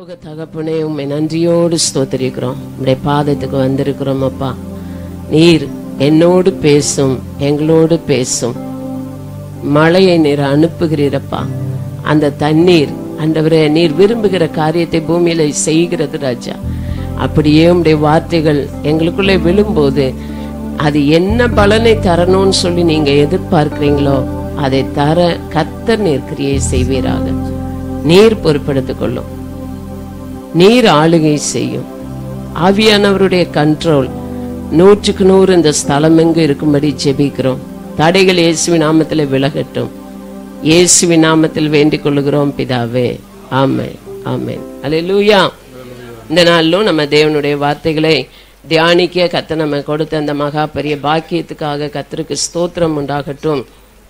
பரலோக தகப்பனே உண்மை நன்றியோடு ஸ்தோத்திரிக்கிறோம் உடைய பாதத்துக்கு வந்திருக்கிறோம் அப்பா நீர் என்னோடு பேசும் எங்களோடு பேசும் மழையை நீர் அனுப்புகிறீரப்பா அந்த தண்ணீர் ஆண்டவரே நீர் விரும்புகிற காரியத்தை பூமியில செய்கிறது ராஜா அப்படியே உடைய வார்த்தைகள் எங்களுக்குள்ளே விழும்போது அது என்ன பலனை தரணும்னு சொல்லி நீங்க எதிர்பார்க்கிறீங்களோ அதை தர கத்தர் நீர் கிரியை செய்வீராக நீர் பொறுப்பெடுத்துக் கொள்ளும் நீர் ஆளுகை செய்யும் ஆவியானவருடைய கண்ட்ரோல் நூற்றுக்கு நூறு இந்த ஸ்தலம் எங்கு இருக்கும்படி ஜெபிக்கிறோம் தடைகள் இயேசுவின் நாமத்தில் விலகட்டும் இயேசுவின் நாமத்தில் வேண்டிக் கொள்ளுகிறோம் பிதாவே ஆமென் ஆமென் அல்லேலூயா இந்த நாளிலும் நம்ம தேவனுடைய வார்த்தைகளை தியானிக்க கத்த நம்ம கொடுத்த அந்த மகா பெரிய பாக்கியத்துக்காக கத்தருக்கு ஸ்தோத்திரம் உண்டாகட்டும்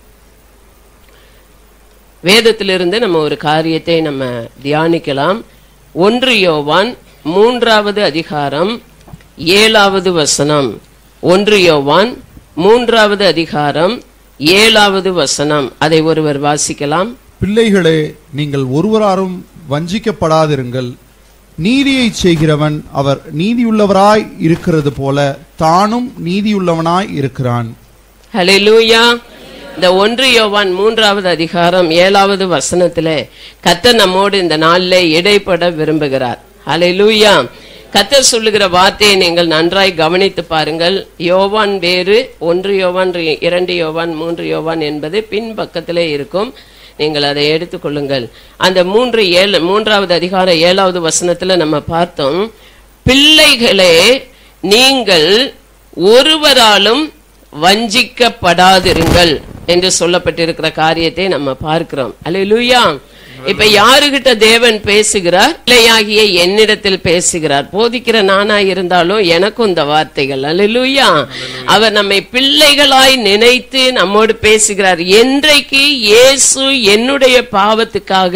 வேதத்திலிருந்து நம்ம ஒரு காரியத்தை நம்ம தியானிக்கலாம் ஒன்று யோவான் மூன்றாவது அதிகாரம் ஏழாவது வசனம் ஒன்று யோவான் மூன்றாவது அதிகாரம் ஏழாவது வசனம் அதை ஒருவர் வாசிக்கலாம் பிள்ளைகளே நீங்கள் ஒருவராரும் வஞ்சிக்கப்படாதிருங்கள் நீதியைச் செய்கிறவன் அவர் நீதியுள்ளவராய் இருக்கிறது போல தானும் நீதியுள்ளவனாய் இருக்கிறான் ஹalleluya இந்த ஒன்று யோவான் மூன்றாவது அதிகாரம் ஏழாவது வசனத்திலே கத்தர் நம்மோடு இந்த நாளிலே இடைப்பட விரும்புகிறார் ஹalleluya கத்தர் சொல்லுகிற வார்த்தையை நீங்கள் நன்றாய் கவனித்து பாருங்கள் யோவான் வேறு ஒன்று யோவான் ரெ- இரண்டு யோவான் மூன்று யோவான் என்பது பின் பக்கத்திலே இருக்கும் நீங்கள் அதை எடுத்துக்கொள்ளுங்கள் அந்த மூன்று ஏழு மூன்றாவது அதிகார ஏழாவது வசனத்துல நம்ம பார்த்தோம் பிள்ளைகளே நீங்கள் ஒருவராலும் வஞ்சிக்கப்படாதிருங்கள் என்று சொல்லப்பட்டிருக்கிற காரியத்தை நம்ம பார்க்கிறோம் அல்லேலூயா இப்ப யாருகிட்ட தேவன் பேசுகிறார் பிள்ளையாகிய என்னிடத்தில் பேசுகிறார் போதிக்கிற நானா இருந்தாலும் எனக்கும் இந்த வார்த்தைகள் அல்லேலூயா அவர் நம்மை பிள்ளைகளாய் நினைத்து நம்மோடு பேசுகிறார் என்றைக்கு இயேசு என்னுடைய பாவத்துக்காக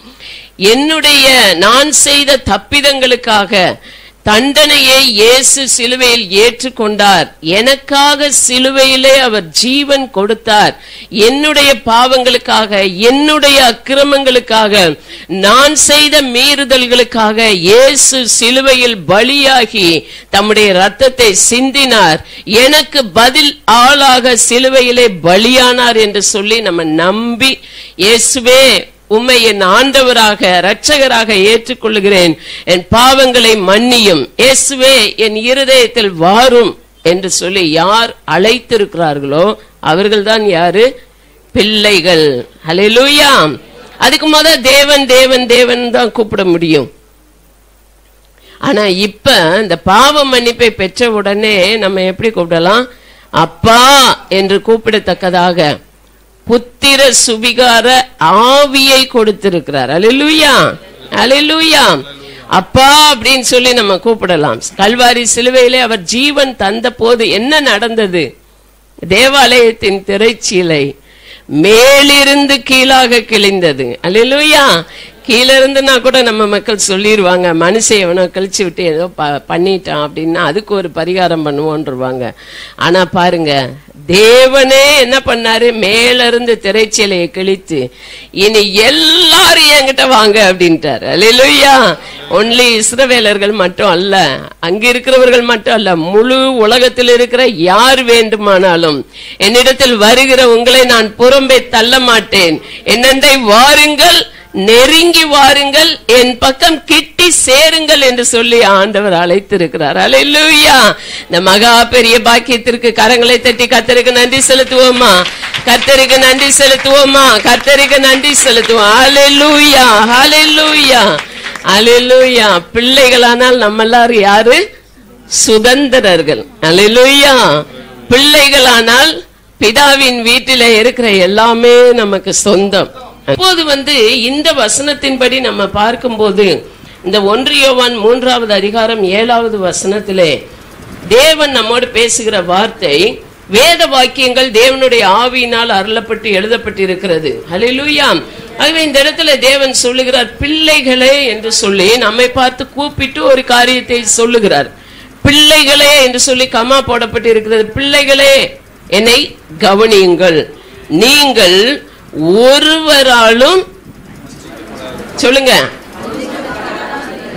என்னுடைய நான் செய்த தப்பிதங்களுக்காக தண்டனையை இயேசு சிலுவையில் ஏற்றுக்கொண்டார் எனக்காக சிலுவையிலே அவர் ஜீவன் கொடுத்தார் என்னுடைய பாவங்களுக்காக என்னுடைய அக்கிரமங்களுக்காக நான் செய்த மீறுதல்களுக்காக இயேசு சிலுவையில் பலியாகி தம்முடைய ரத்தத்தை சிந்தினார் எனக்கு பதில் ஆளாக சிலுவையிலே பலியானார் என்று சொல்லி நம்ம நம்பி இயேசுவே உம்மை என் ஆண்டவராக இரட்சகராக ஏற்றுக்கொள்கிறேன் என் பாவங்களை மன்னியும் இயேசுவே என் இருதயத்தில் வாரும் என்று சொல்லி யார் அழைத்திருக்கிறார்களோ அவர்கள்தான் யாரு பிள்ளைகள் ஹalleluya அதுக்கு முத தேவன் தேவன் தேவன் தான் கூப்பிட முடியும் ஆனா இப்ப இந்த பாவ மன்னிப்பை பெற்ற உடனே நம்ம எப்படி கூப்பிடலாம் அப்பா என்று கூப்பிடத்தக்கதாக புத்திர சுவிகார ஆவியை கொடுத்திருக்கிறார் அல்லேலூயா அல்லேலூயா அப்பா அப்படின்னு சொல்லி நம்ம கூப்பிடலாம் கல்வாரி சிலுவையிலே அவர் ஜீவன் தந்த போது என்ன நடந்தது தேவாலயத்தின் திரைச்சீலை மேலிருந்து கீழாக கிழிந்தது அல்லேலூயா கீழ இருந்துனா கூட நம்ம மக்கள் சொல்லிடுவாங்க மனுஷன் எவனோ கழிச்சு விட்டு ஏதோ ப- பண்ணிட்டான் அப்படின்னா அதுக்கு ஒரு பரிகாரம் பண்ணுவோன்றுவாங்க ஆனா பாருங்க தேவனே என்ன பண்ணாரு மேல இருந்து திரைச்சீலையை கிழித்து இனி எல்லாரும் என்கிட்ட வாங்க அப்படின்ட்டார் அல்லேலூயா ஒன்லி இஸ்ரவேலர்கள் மட்டும் அல்ல அங்க இருக்கிறவர்கள் மட்டும் அல்ல முழு உலகத்தில் இருக்கிற யார் வேண்டுமானாலும் என்னிடத்தில் வருகிற உங்களை நான் புறம்பே தள்ள மாட்டேன் என்னென்றை வாருங்கள் நெருங்கி வாருங்கள் என் பக்கம் கிட்டி சேருங்கள் என்று சொல்லி ஆண்டவர் அழைத்திருக்கிறார் அல்லேலூயா இந்த மகா பெரிய பாக்கியத்திற்கு கரங்களை தட்டி கத்தருக்கு நன்றி செலுத்துவோமா கத்தருக்கு நன்றி செலுத்துவோமா கத்தருக்கு நன்றி செலுத்துவோம் அல்லேலூயா அல்லேலூயா அல்லேலூயா பிள்ளைகளானால் நம்ம எல்லாரும் யாரு சுதந்திரர்கள் அல்லேலூயா பிள்ளைகளானால் பிதாவின் வீட்டில இருக்கிற எல்லாமே நமக்கு சொந்தம் இப்போது வந்து இந்த வசனத்தின்படி நம்ம பார்க்கும்போது இந்த ஒன்றியோவான் மூன்றாவது அதிகாரம் ஏழாவது வசனத்திலே தேவன் நம்மோடு பேசுகிற வார்த்தை வேத வாக்கியங்கள் தேவனுடைய ஆவியினால் அருளப்பட்டு எழுதப்பட்டிருக்கிறது ஹalleluya ஆகவே இந்த இடத்துல தேவன் சொல்லுகிறார் பிள்ளைகளே என்று சொல்லி நம்மை பார்த்து கூப்பிட்டு ஒரு காரியத்தை சொல்லுகிறார் பிள்ளைகளே என்று சொல்லி கமா போடப்பட்டு இருக்கிறது பிள்ளைகளே என்னை கவனியுங்கள் நீங்கள் ஒருவராலும் சொல்லுங்க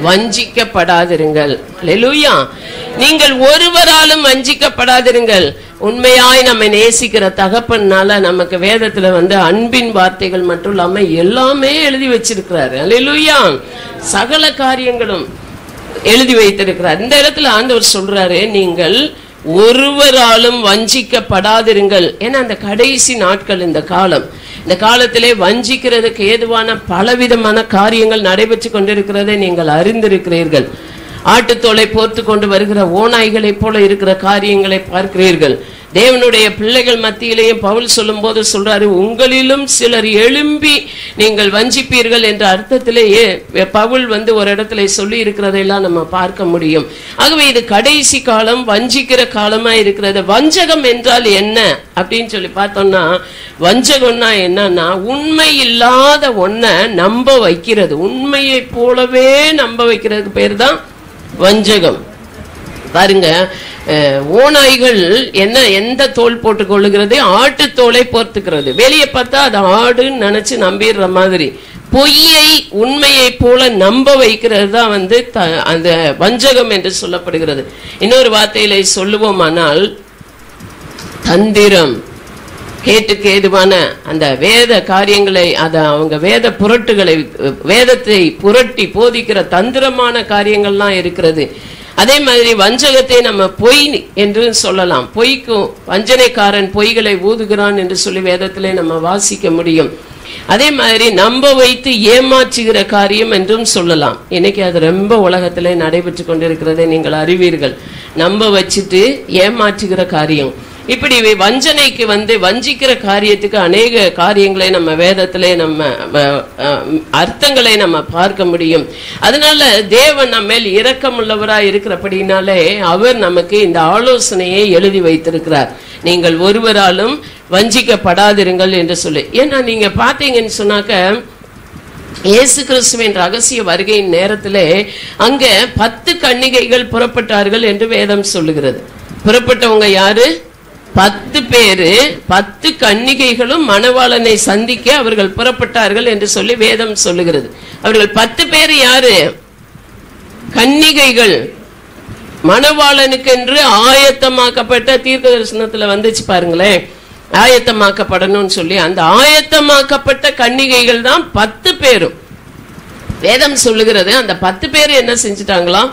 வஞ்சிக்கப்படாதிருங்கள் அல்லேலூயா நீங்கள் ஒருவராலும் வஞ்சிக்கப்படாதிருங்கள் உண்மையாய் நம்மை நேசிக்கிற தகப்பன்னால நமக்கு வேதத்துல வந்து அன்பின் வார்த்தைகள் மட்டும் இல்லாம எல்லாமே எழுதி வச்சிருக்கிறாரு அல்லேலூயா சகல காரியங்களும் எழுதி வைத்திருக்கிறார் இந்த இடத்துல ஆண்டவர் சொல்றாரு நீங்கள் ஒருவராலும் வஞ்சிக்கப்படாதிருங்கள் ஏன்னா அந்த கடைசி நாட்கள் இந்த காலம் இந்த காலத்திலே வஞ்சிக்கிறதுக்கு ஏதுவான பலவிதமான காரியங்கள் நடைபெற்று கொண்டிருக்கிறதை நீங்கள் அறிந்திருக்கிறீர்கள் ஆட்டுத்தோலை போர்த்து கொண்டு வருகிற ஓநாய்களைப் போல இருக்கிற காரியங்களை பார்க்கிறீர்கள் தேவனுடைய பிள்ளைகள் மத்தியிலேயும் பவுல் சொல்லும்போது சொல்றாரு உங்களிலும் சிலர் எழும்பி நீங்கள் வஞ்சிப்பீர்கள் என்ற அர்த்தத்திலேயே பவுல் வந்து ஒரு இடத்துல சொல்லி இருக்கிறதையெல்லாம் நம்ம பார்க்க முடியும் ஆகவே இது கடைசி காலம் வஞ்சிக்கிற காலமா இருக்கிறது வஞ்சகம் என்றால் என்ன அப்படின்னு சொல்லி பார்த்தோம்னா வஞ்சகம்னா என்னன்னா உண்மை இல்லாத ஒன்ன நம்ப வைக்கிறது உண்மையை போலவே நம்ப வைக்கிறதுக்கு பேர் தான் வஞ்சகம் பாருங்க அஹ், ஓநாய்கள் என்ன எந்த தோல் போட்டுக் கொள்ளுகிறது ஆட்டு தோலை போர்த்துக்கிறது வெளியே பார்த்தா அது ஆடுன்னு நினைச்சு நம்பிடுற மாதிரி பொய்யை உண்மையை போல நம்ப வைக்கிறது தான் வந்து த- அந்த வஞ்சகம் என்று சொல்லப்படுகிறது இன்னொரு வார்த்தையில சொல்லுவோமானால் தந்திரம் கேட்டுக்கு ஏதுவான அந்த வேத காரியங்களை அத அவங்க வேத புரட்டுகளை அஹ், வேதத்தை புரட்டி போதிக்கிற தந்திரமான காரியங்கள்லாம் இருக்கிறது அதே மாதிரி வஞ்சகத்தை நம்ம பொய் என்று சொல்லலாம் பொய்க்கும் வஞ்சனைக்காரன் பொய்களை ஊதுகிறான் என்று சொல்லி வேதத்திலே நம்ம வாசிக்க முடியும் அதே மாதிரி நம்ப வைத்து ஏமாற்றுகிற காரியம் என்றும் சொல்லலாம் இன்னைக்கு அது ரொம்ப உலகத்திலே நடைபெற்று கொண்டிருக்கிறதை நீங்கள் அறிவீர்கள் நம்ப வச்சுட்டு ஏமாற்றுகிற காரியம் இப்படி இவை வஞ்சனைக்கு வந்து வஞ்சிக்கிற காரியத்துக்கு அநேக காரியங்களை நம்ம வேதத்திலே நம்ம அஹ், அஹ், அர்த்தங்களை நம்ம பார்க்க முடியும் அதனால தேவன் நம்ம மேல் இரக்கமுள்ளவராய் இருக்கிறபடினாலே அவர் நமக்கு இந்த ஆலோசனையை எழுதி வைத்திருக்கிறார் நீங்கள் ஒருவராலும் வஞ்சிக்கப்படாதிருங்கள் என்று சொல்லி ஏன்னா நீங்க பார்த்தீங்கன்னு சொன்னாக்க இயேசு கிறிஸ்துவின் ரகசிய வருகையின் நேரத்திலே அங்க பத்து கன்னிகைகள் புறப்பட்டார்கள் என்று வேதம் சொல்லுகிறது புறப்பட்டவங்க யாரு பத்து பேரு பத்து கன்னிகைகளும் மணவாளனை சந்திக்க அவர்கள் புறப்பட்டார்கள் என்று சொல்லி வேதம் சொல்லுகிறது அவர்கள் பத்து பேர் யாரு கன்னிகைகள் மணவாளனுக்கென்று ஆயத்தமாக்கப்பட்ட தீர்க்க தரிசனத்துல வந்துச்சு பாருங்களேன் ஆயத்தமாக்கப்படணும்னு சொல்லி அந்த ஆயத்தமாக்கப்பட்ட கன்னிகைகள் தான் பத்து பேரும் வேதம் சொல்லுகிறது அந்த பத்து பேர் என்ன செஞ்சிட்டாங்களாம்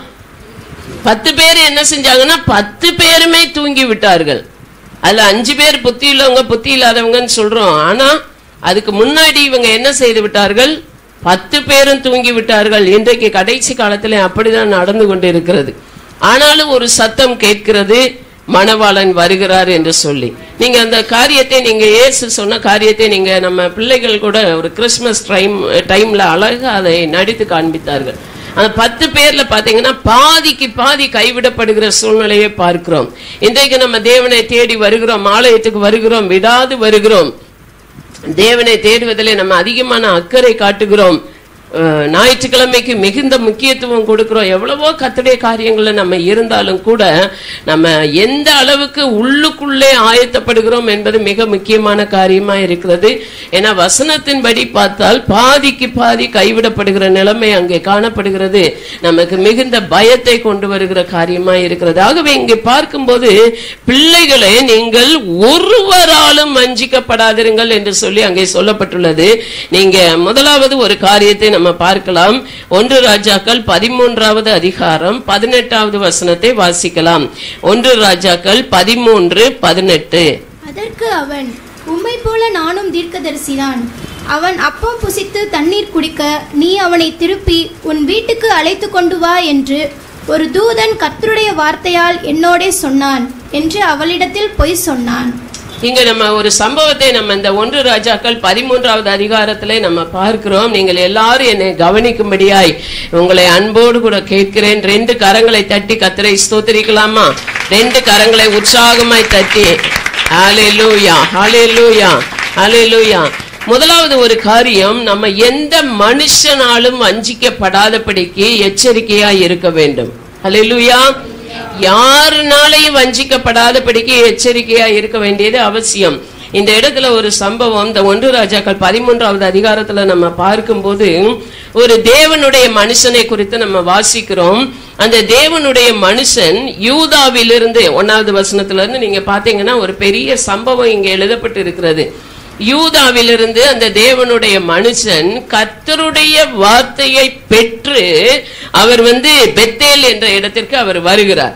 பத்து பேர் என்ன செஞ்சாங்கன்னா பத்து பேருமே தூங்கி விட்டார்கள் அதுல அஞ்சு பேர் புத்தி உள்ளவங்க புத்தி இல்லாதவங்கன்னு சொல்றோம் ஆனா அதுக்கு முன்னாடி இவங்க என்ன செய்து விட்டார்கள் பத்து பேரும் தூங்கி விட்டார்கள் இன்றைக்கு கடைசி காலத்துல அப்படிதான் நடந்து கொண்டு இருக்கிறது ஆனாலும் ஒரு சத்தம் கேட்கிறது மணவாளன் வருகிறார் என்று சொல்லி நீங்க அந்த காரியத்தை நீங்க இயேசு சொன்ன காரியத்தை நீங்க நம்ம பிள்ளைகள் கூட ஒரு கிறிஸ்மஸ் டைம் டைம்ல அழகா அதை நடித்து காண்பித்தார்கள் அந்த பத்து பேர்ல பாத்தீங்கன்னா பாதிக்கு பாதி கைவிடப்படுகிற சூழ்நிலையை பார்க்கிறோம் இன்றைக்கு நம்ம தேவனை தேடி வருகிறோம் ஆலயத்துக்கு வருகிறோம் விடாது வருகிறோம் தேவனை தேடுவதிலே நம்ம அதிகமான அக்கறை காட்டுகிறோம் அஹ், ஞாயிற்றுக்கிழமைக்கு மிகுந்த முக்கியத்துவம் கொடுக்கிறோம் எவ்வளவோ கத்துடைய காரியங்கள்ல நம்ம இருந்தாலும் கூட நம்ம எந்த அளவுக்கு உள்ளுக்குள்ளே ஆயத்தப்படுகிறோம் என்பது மிக முக்கியமான காரியமா இருக்கிறது ஏன்னா வசனத்தின்படி பார்த்தால் பாதிக்கு பாதி கைவிடப்படுகிற நிலைமை அங்கே காணப்படுகிறது நமக்கு மிகுந்த பயத்தை கொண்டு வருகிற காரியமா இருக்கிறது ஆகவே இங்கே பார்க்கும்போது பிள்ளைகளை நீங்கள் ஒருவராலும் வஞ்சிக்கப்படாதிருங்கள் என்று சொல்லி அங்கே சொல்லப்பட்டுள்ளது நீங்க முதலாவது ஒரு காரியத்தை நம்ம பார்க்கலாம் ஒன்று ராஜாக்கள் பதிமூன்றாவது அதிகாரம் பதினெட்டாவது வசனத்தை வாசிக்கலாம் ஒன்று ராஜாக்கள் பதிமூன்று பதினெட்டு அதற்கு அவன் உம்மை போல நானும் தீர்க்கதரிசிதான் அவன் அப்பம் புசித்து தண்ணீர் குடிக்க நீ அவனை திருப்பி உன் வீட்டுக்கு அழைத்து கொண்டு வா என்று ஒரு தூதன் கர்த்தருடைய வார்த்தையால் என்னோடே சொன்னான் என்று அவளிடத்தில் பொய் சொன்னான் இங்க நம்ம ஒரு சம்பவத்தை நம்ம இந்த ஒன்று ராஜாக்கள் பதிமூன்றாவது அதிகாரத்திலே நம்ம பார்க்கிறோம் நீங்கள் எல்லாரும் என்னை கவனிக்கும்படியாய் உங்களை அன்போடு கூட கேட்கிறேன் ரெண்டு கரங்களை தட்டி கத்தரை ஸ்தோத்திரிக்கலாமா ரெண்டு கரங்களை உற்சாகமாய் தட்டி ஹalleluya ஹalleluya ஹalleluya முதலாவது ஒரு காரியம் நம்ம எந்த மனுஷனாலும் வஞ்சிக்கப்படாதபடிக்கு எச்சரிக்கையா இருக்க வேண்டும் ஹalleluya யாருனாலையும் வஞ்சிக்கப்படாதபடிக்கு எச்சரிக்கையா இருக்க வேண்டியது அவசியம் இந்த இடத்துல ஒரு சம்பவம் இந்த ஒன்று ராஜாக்கள் பதிமூன்றாவது அதிகாரத்துல நம்ம பார்க்கும்போது ஒரு தேவனுடைய மனுஷனை குறித்து நம்ம வாசிக்கிறோம் அந்த தேவனுடைய மனுஷன் யூதாவிலிருந்து ஒன்னாவது வசனத்துல இருந்து நீங்க பாத்தீங்கன்னா ஒரு பெரிய சம்பவம் இங்க எழுதப்பட்டு இருக்கிறது யூதாவிலிருந்து அந்த தேவனுடைய மனுஷன் கர்த்தருடைய வார்த்தையை பெற்று அவர் வந்து பெத்தேல் என்ற இடத்திற்கு அவர் வருகிறார்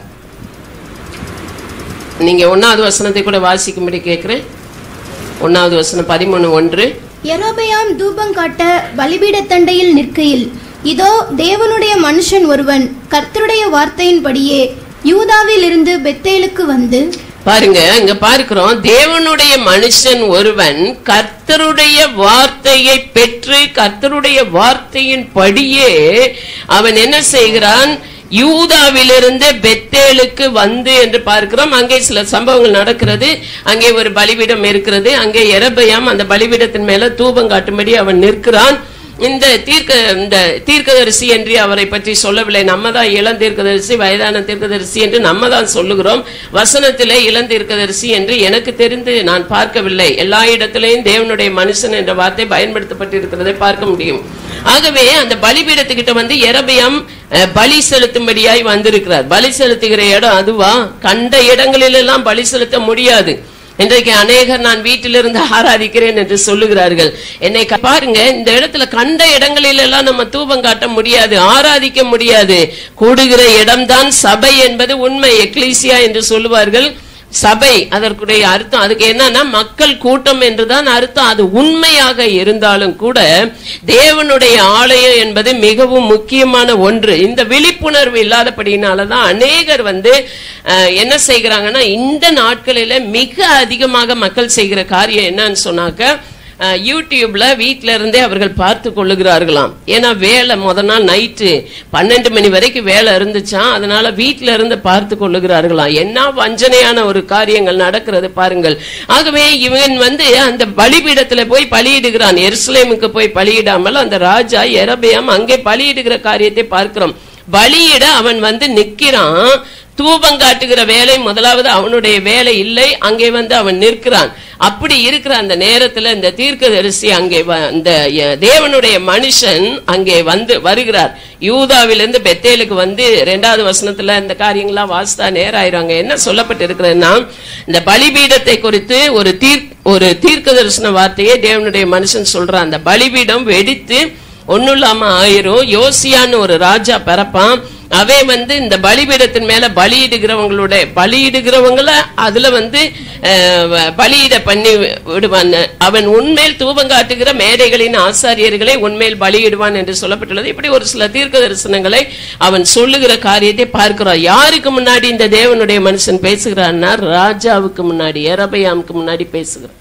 நீங்க ஒன்னாவது வசனத்தை கூட வாசிக்கும்படி கேட்கிறேன் ஒன்னாவது வசனம் பதிமூணு ஒன்று யெரொபெயாம் தூபம் காட்ட பலிபீடத்தண்டையில் நிற்கையில் இதோ தேவனுடைய மனுஷன் ஒருவன் கர்த்தருடைய வார்த்தையின்படியே யூதாவில் இருந்து பெத்தேலுக்கு வந்து பாருங்க இங்க பார்க்கிறோம் தேவனுடைய மனுஷன் ஒருவன் கர்த்தருடைய வார்த்தையை பெற்று கர்த்தருடைய வார்த்தையின் படியே அவன் என்ன செய்கிறான் யூதாவிலிருந்து பெத்தேலுக்கு வந்து என்று பார்க்கிறோம் அங்கே சில சம்பவங்கள் நடக்கிறது அங்கே ஒரு பலிபீடம் இருக்கிறது அங்கே எரபயாம் அந்த பலிபீடத்தின் மேல தூபம் காட்டும்படி அவன் நிற்கிறான் இந்த தீர்க்க இந்த தீர்க்கதரிசி என்று அவரை பற்றி சொல்லவில்லை நம்ம தான் இளம் தீர்க்கதரிசி வயதான தீர்க்கதரிசி என்று நம்ம தான் சொல்லுகிறோம் வசனத்திலே இளம் தீர்க்கதரிசி என்று எனக்கு தெரிந்து நான் பார்க்கவில்லை எல்லா இடத்திலேயும் தேவனுடைய மனுஷன் என்ற வார்த்தை பயன்படுத்தப்பட்டிருக்கிறதை பார்க்க முடியும் ஆகவே அந்த பலிபீடத்துக்கிட்ட வந்து எரபியம் அஹ், பலி செலுத்தும்படியாய் வந்திருக்கிறார் பலி செலுத்துகிற இடம் அதுவா கண்ட இடங்களிலெல்லாம் பலி செலுத்த முடியாது இன்றைக்கு அநேகர் நான் வீட்டிலிருந்து ஆராதிக்கிறேன் என்று சொல்லுகிறார்கள் என்னை க- பாருங்க இந்த இடத்துல கண்ட இடங்களில் எல்லாம் நம்ம தூபம் காட்ட முடியாது ஆராதிக்க முடியாது கூடுகிற இடம்தான் சபை என்பது உண்மை எக்லீசியா என்று சொல்லுவார்கள் சபை அதற்குடைய அர்த்தம் அதுக்கு என்னன்னா மக்கள் கூட்டம் என்றுதான் அர்த்தம் அது உண்மையாக இருந்தாலும் கூட தேவனுடைய ஆலயம் என்பது மிகவும் முக்கியமான ஒன்று இந்த விழிப்புணர்வு இல்லாதபடியினாலதான் அநேகர் வந்து அஹ், என்ன செய்கிறாங்கன்னா இந்த நாட்களில மிக அதிகமாக மக்கள் செய்கிற காரியம் என்னன்னு சொன்னாக்க அஹ், யூடியூப்ல வீட்ல இருந்தே அவர்கள் பார்த்து கொள்ளுகிறார்களாம் ஏன்னா வேலை முத நாள் நைட்டு பன்னெண்டு மணி வரைக்கும் வேலை இருந்துச்சாம் அதனால வீட்ல இருந்து பார்த்து கொள்ளுகிறார்களாம் என்ன வஞ்சனையான ஒரு காரியங்கள் நடக்கிறது பாருங்கள் ஆகவே இவன் வந்து அந்த பலிபீடத்துல போய் பலியிடுகிறான் எருசலேமுக்கு போய் பலியிடாமல் அந்த ராஜா எரபியாம் அங்கே பலியிடுகிற காரியத்தை பார்க்கிறோம் பலியிட அவன் வந்து நிக்கிறான் தூபம் காட்டுகிற வேலை முதலாவது அவனுடைய வேலை இல்லை அங்கே வந்து அவன் நிற்கிறான் அப்படி இருக்கிற அந்த நேரத்துல இந்த தீர்க்கதரிசி அங்கே வ- இந்த அஹ், தேவனுடைய மனுஷன் அங்கே வந்து வருகிறார் யூதாவிலிருந்து பெத்தேலுக்கு வந்து ரெண்டாவது வசனத்துல இந்த காரியங்கள்லாம் வாசித்தா நேராயிரும் அங்க என்ன சொல்லப்பட்டு இருக்கிறதுன்னா இந்த பலிபீடத்தை குறித்து ஒரு தீர் ஒரு தீர்க்க தரிசன வார்த்தையை தேவனுடைய மனுஷன் சொல்றான் அந்த பலிபீடம் வெடித்து ஒண்ணும் இல்லாம ஆயிரும் யோசியான்னு ஒரு ராஜா பிறப்பான் அவன் வந்து இந்த பலிபீடத்தின் மேல பலியிடுகிறவங்களோட பலியிடுகிறவங்கள அதுல வந்து அஹ், வ- பலியிட பண்ணி விடுவான் அவன் உண்மையில் தூபம் காட்டுகிற மேடைகளின் ஆசாரியர்களை உண்மையில் பலியிடுவான் என்று சொல்லப்பட்டுள்ளது இப்படி ஒரு சில தீர்க்க தரிசனங்களை அவன் சொல்லுகிற காரியத்தை பார்க்கிறோம் யாருக்கு முன்னாடி இந்த தேவனுடைய மனுஷன் பேசுகிறான்னா ராஜாவுக்கு முன்னாடி எரபயாமுக்கு முன்னாடி பேசுகிறான்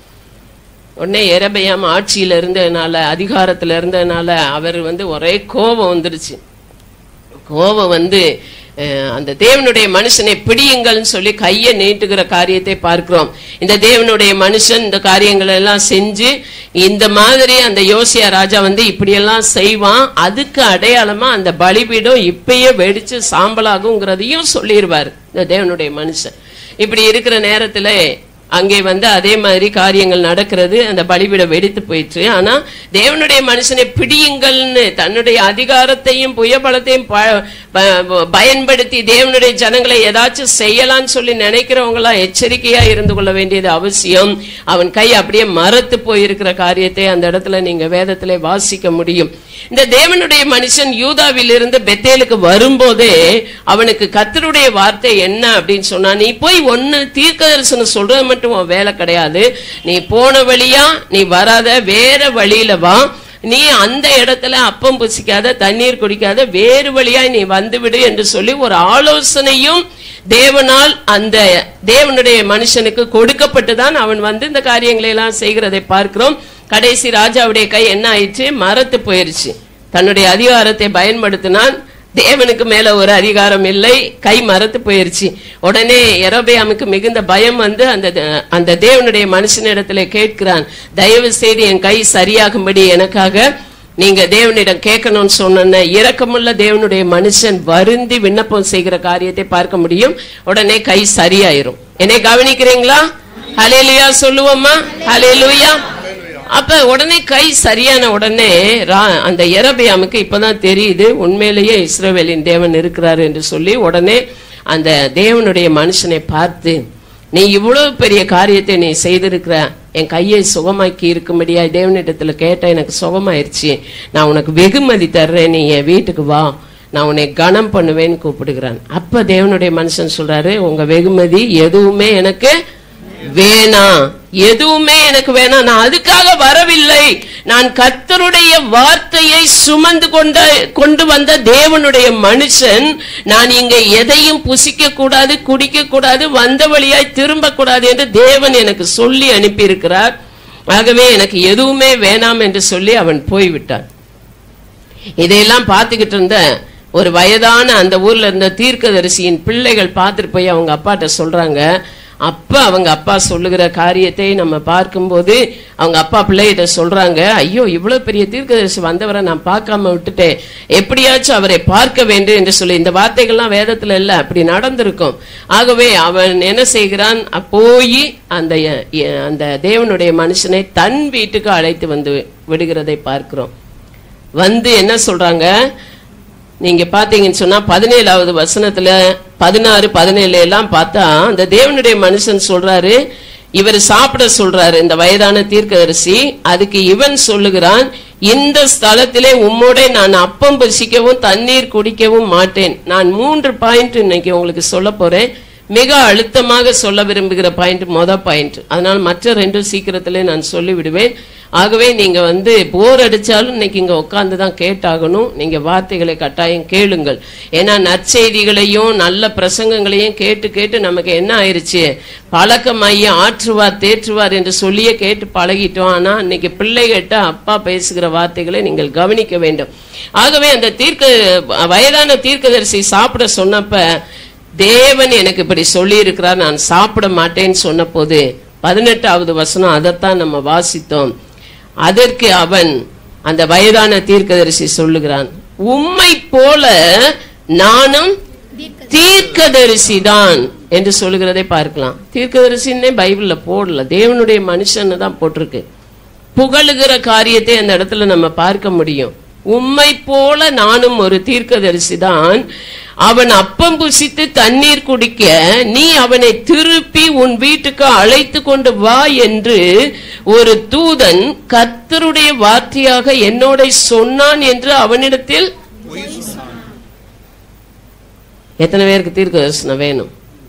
உடனே எரபயாம் ஆட்சியில இருந்ததுனால அதிகாரத்துல இருந்ததுனால அவர் வந்து ஒரே கோபம் வந்துருச்சு கோபம் வந்து அஹ், அந்த தேவனுடைய மனுஷனை பிடியுங்கள்னு சொல்லி கையை நீட்டுகிற காரியத்தை பார்க்கிறோம் இந்த தேவனுடைய மனுஷன் இந்த காரியங்கள் எல்லாம் செஞ்சு இந்த மாதிரி அந்த யோசியா ராஜா வந்து இப்படியெல்லாம் செய்வான் அதுக்கு அடையாளமா அந்த பலிபீடம் இப்பயே வெடிச்சு சாம்பலாகுங்கிறதையும் சொல்லிடுவார் இந்த தேவனுடைய மனுஷன் இப்படி இருக்கிற நேரத்துல அங்கே வந்து அதே மாதிரி காரியங்கள் நடக்கிறது அந்த பலிபீடம் வெடித்து போயிற்று ஆனா தேவனுடைய மனுஷனை பிடியுங்கள்னு தன்னுடைய அதிகாரத்தையும் புயபலத்தையும் ப- ப- பயன்படுத்தி தேவனுடைய ஜனங்களை ஏதாச்சும் செய்யலாம்னு சொல்லி நினைக்கிறவங்களாம் எச்சரிக்கையா இருந்து கொள்ள வேண்டியது அவசியம் அவன் கை அப்படியே மரத்து போயிருக்கிற காரியத்தை அந்த இடத்துல நீங்க வேதத்திலே வாசிக்க முடியும் இந்த தேவனுடைய மனுஷன் யூதாவில் இருந்து பெத்தேலுக்கு வரும்போதே அவனுக்கு கர்த்தருடைய வார்த்தை என்ன அப்படின்னு சொன்னா நீ போய் ஒன்னு தீர்க்க தரிசனம் சொல்றது மட்டும் உன் வேலை கிடையாது நீ போன வழியா நீ வராத வேற வழியில வா நீ அந்த இடத்துல அப்பம் புசிக்காத தண்ணீர் குடிக்காத வேறு வழியாய் நீ வந்துவிடு என்று சொல்லி ஒரு ஆலோசனையும் தேவனால் அந்த தேவனுடைய மனுஷனுக்கு கொடுக்கப்பட்டுதான் அவன் வந்து இந்த காரியங்களை எல்லாம் செய்கிறதை பார்க்கிறோம் கடைசி ராஜாவுடைய கை என்ன ஆயிடுச்சு மரத்து போயிருச்சு தன்னுடைய அதிகாரத்தை பயன்படுத்தினான் தேவனுக்கு மேல ஒரு அதிகாரம் இல்லை கை மரத்து போயிருச்சு உடனே எரோபியாமுக்கு மிகுந்த பயம் வந்து அந்த அந்த தேவனுடைய மனுஷனிடத்துல கேட்கிறான் தயவு செய்து என் கை சரியாகும்படி எனக்காக நீங்க தேவனிடம் கேட்கணும்னு சொன்ன இரக்கமுள்ள தேவனுடைய மனுஷன் வருந்தி விண்ணப்பம் செய்கிற காரியத்தை பார்க்க முடியும் உடனே கை சரியாயிரும் என்னை கவனிக்கிறீங்களா ஹalleluya சொல்லுவோமா ஹalleluya அப்ப உடனே கை சரியான உடனே ரா- அந்த எரபியாமுக்கு இப்பதான் தெரியுது உண்மையிலேயே இஸ்ரவேலின் தேவன் இருக்கிறார் என்று சொல்லி உடனே அந்த தேவனுடைய மனுஷனை பார்த்து நீ இவ்வளவு பெரிய காரியத்தை நீ செய்திருக்கிற என் கையை சுகமாக்கி இருக்கும்படியா தேவனிடத்துல கேட்ட எனக்கு சுகமாயிருச்சு நான் உனக்கு வெகுமதி தர்றேன் நீ என் வீட்டுக்கு வா நான் உன்னை கனம் பண்ணுவேன்னு கூப்பிடுகிறான் அப்ப தேவனுடைய மனுஷன் சொல்றாரு உங்க வெகுமதி எதுவுமே எனக்கு வேணாம் எதுவுமே எனக்கு வேணாம் நான் அதுக்காக வரவில்லை நான் கர்த்தருடைய வார்த்தையை சுமந்து கொண்ட கொண்டு வந்த தேவனுடைய மனுஷன் நான் இங்க எதையும் புசிக்க கூடாது குடிக்க கூடாது வந்த வழியாய் திரும்ப கூடாது என்று தேவன் எனக்கு சொல்லி அனுப்பியிருக்கிறார் ஆகவே எனக்கு எதுவுமே வேணாம் என்று சொல்லி அவன் போய்விட்டான் இதையெல்லாம் பார்த்துக்கிட்டு இருந்த ஒரு வயதான அந்த ஊர்ல இருந்த தீர்க்கதரிசியின் பிள்ளைகள் பார்த்துட்டு போய் அவங்க அப்பாட்ட சொல்றாங்க அப்ப அவங்க அப்பா சொல்லுகிற காரியத்தை நம்ம பார்க்கும்போது அவங்க அப்பா பிள்ளைகிட்ட சொல்றாங்க ஐயோ இவ்வளவு பெரிய தீர்க்கதரிசி வந்தவரை நான் பார்க்காம விட்டுட்டேன் எப்படியாச்சும் அவரை பார்க்க வேண்டும் என்று சொல்லி இந்த வார்த்தைகள்லாம் வேதத்துல இல்ல அப்படி நடந்திருக்கும் ஆகவே அவன் என்ன செய்கிறான் அ- போய் அந்த எ- எ- அந்த தேவனுடைய மனுஷனை தன் வீட்டுக்கு அழைத்து வந்து விடுகிறதை பார்க்கிறோம் வந்து என்ன சொல்றாங்க நீங்க பாத்தீங்கன்னு சொன்னா பதினேழாவது வசனத்துல பதினாறு பதினேழு எல்லாம் பார்த்தா அந்த தேவனுடைய மனுஷன் சொல்றாரு இவர் சாப்பிட சொல்றாரு இந்த வயதான தீர்க்கதரிசி அதுக்கு இவன் சொல்லுகிறான் இந்த ஸ்தலத்திலே உம்மோட நான் அப்பம் புசிக்கவும் தண்ணீர் குடிக்கவும் மாட்டேன் நான் மூன்று பாயிண்ட் இன்னைக்கு உங்களுக்கு சொல்ல போறேன் மிக அழுத்தமாக சொல்ல விரும்புகிற பாயிண்ட் மொத பாயிண்ட் அதனால் மற்ற ரெண்டும் சீக்கிரத்திலே நான் சொல்லி விடுவேன் ஆகவே நீங்க வந்து போர் அடிச்சாலும் இன்னைக்கு இங்க உட்கார்ந்து தான் கேட்டாகணும் நீங்க வார்த்தைகளை கட்டாயம் கேளுங்கள் ஏன்னா நற்செய்திகளையும் நல்ல பிரசங்கங்களையும் கேட்டு கேட்டு நமக்கு என்ன ஆயிருச்சு பழக்கமாயி ஆற்றுவார் தேற்றுவார் என்று சொல்லியே கேட்டு பழகிட்டோம் ஆனா இன்னைக்கு பிள்ளைகிட்ட அப்பா பேசுகிற வார்த்தைகளை நீங்கள் கவனிக்க வேண்டும் ஆகவே அந்த தீர்க்க வயதான தீர்க்கதரிசி சாப்பிட சொன்னப்ப தேவன் எனக்கு இப்படி சொல்லி இருக்கிறார் நான் சாப்பிட மாட்டேன்னு சொன்னபோது பதினெட்டாவது வசனம் அதைத்தான் நம்ம வாசித்தோம் அதற்கு அவன் அந்த வயதான தீர்க்கதரிசி சொல்லுகிறான் உம்மை போல நானும் தீர்க்கதரிசி தான் என்று சொல்லுகிறதை பார்க்கலாம் தீர்க்கதரிசின்னே பைபிள்ல போடல தேவனுடைய மனுஷன்னு தான் போட்டிருக்கு புகழுகிற காரியத்தை அந்த இடத்துல நம்ம பார்க்க முடியும் உம்மை போல நானும் ஒரு தீர்க்கதரிசி தான் அவன் அப்பம் புசித்து தண்ணீர் குடிக்க நீ அவனை திருப்பி உன் வீட்டுக்கு அழைத்து கொண்டு வா என்று ஒரு தூதன் கர்த்தருடைய வார்த்தையாக என்னோட சொன்னான் என்று அவனிடத்தில் எத்தனை பேருக்கு தீர்க்க தரிசனம் வேணும்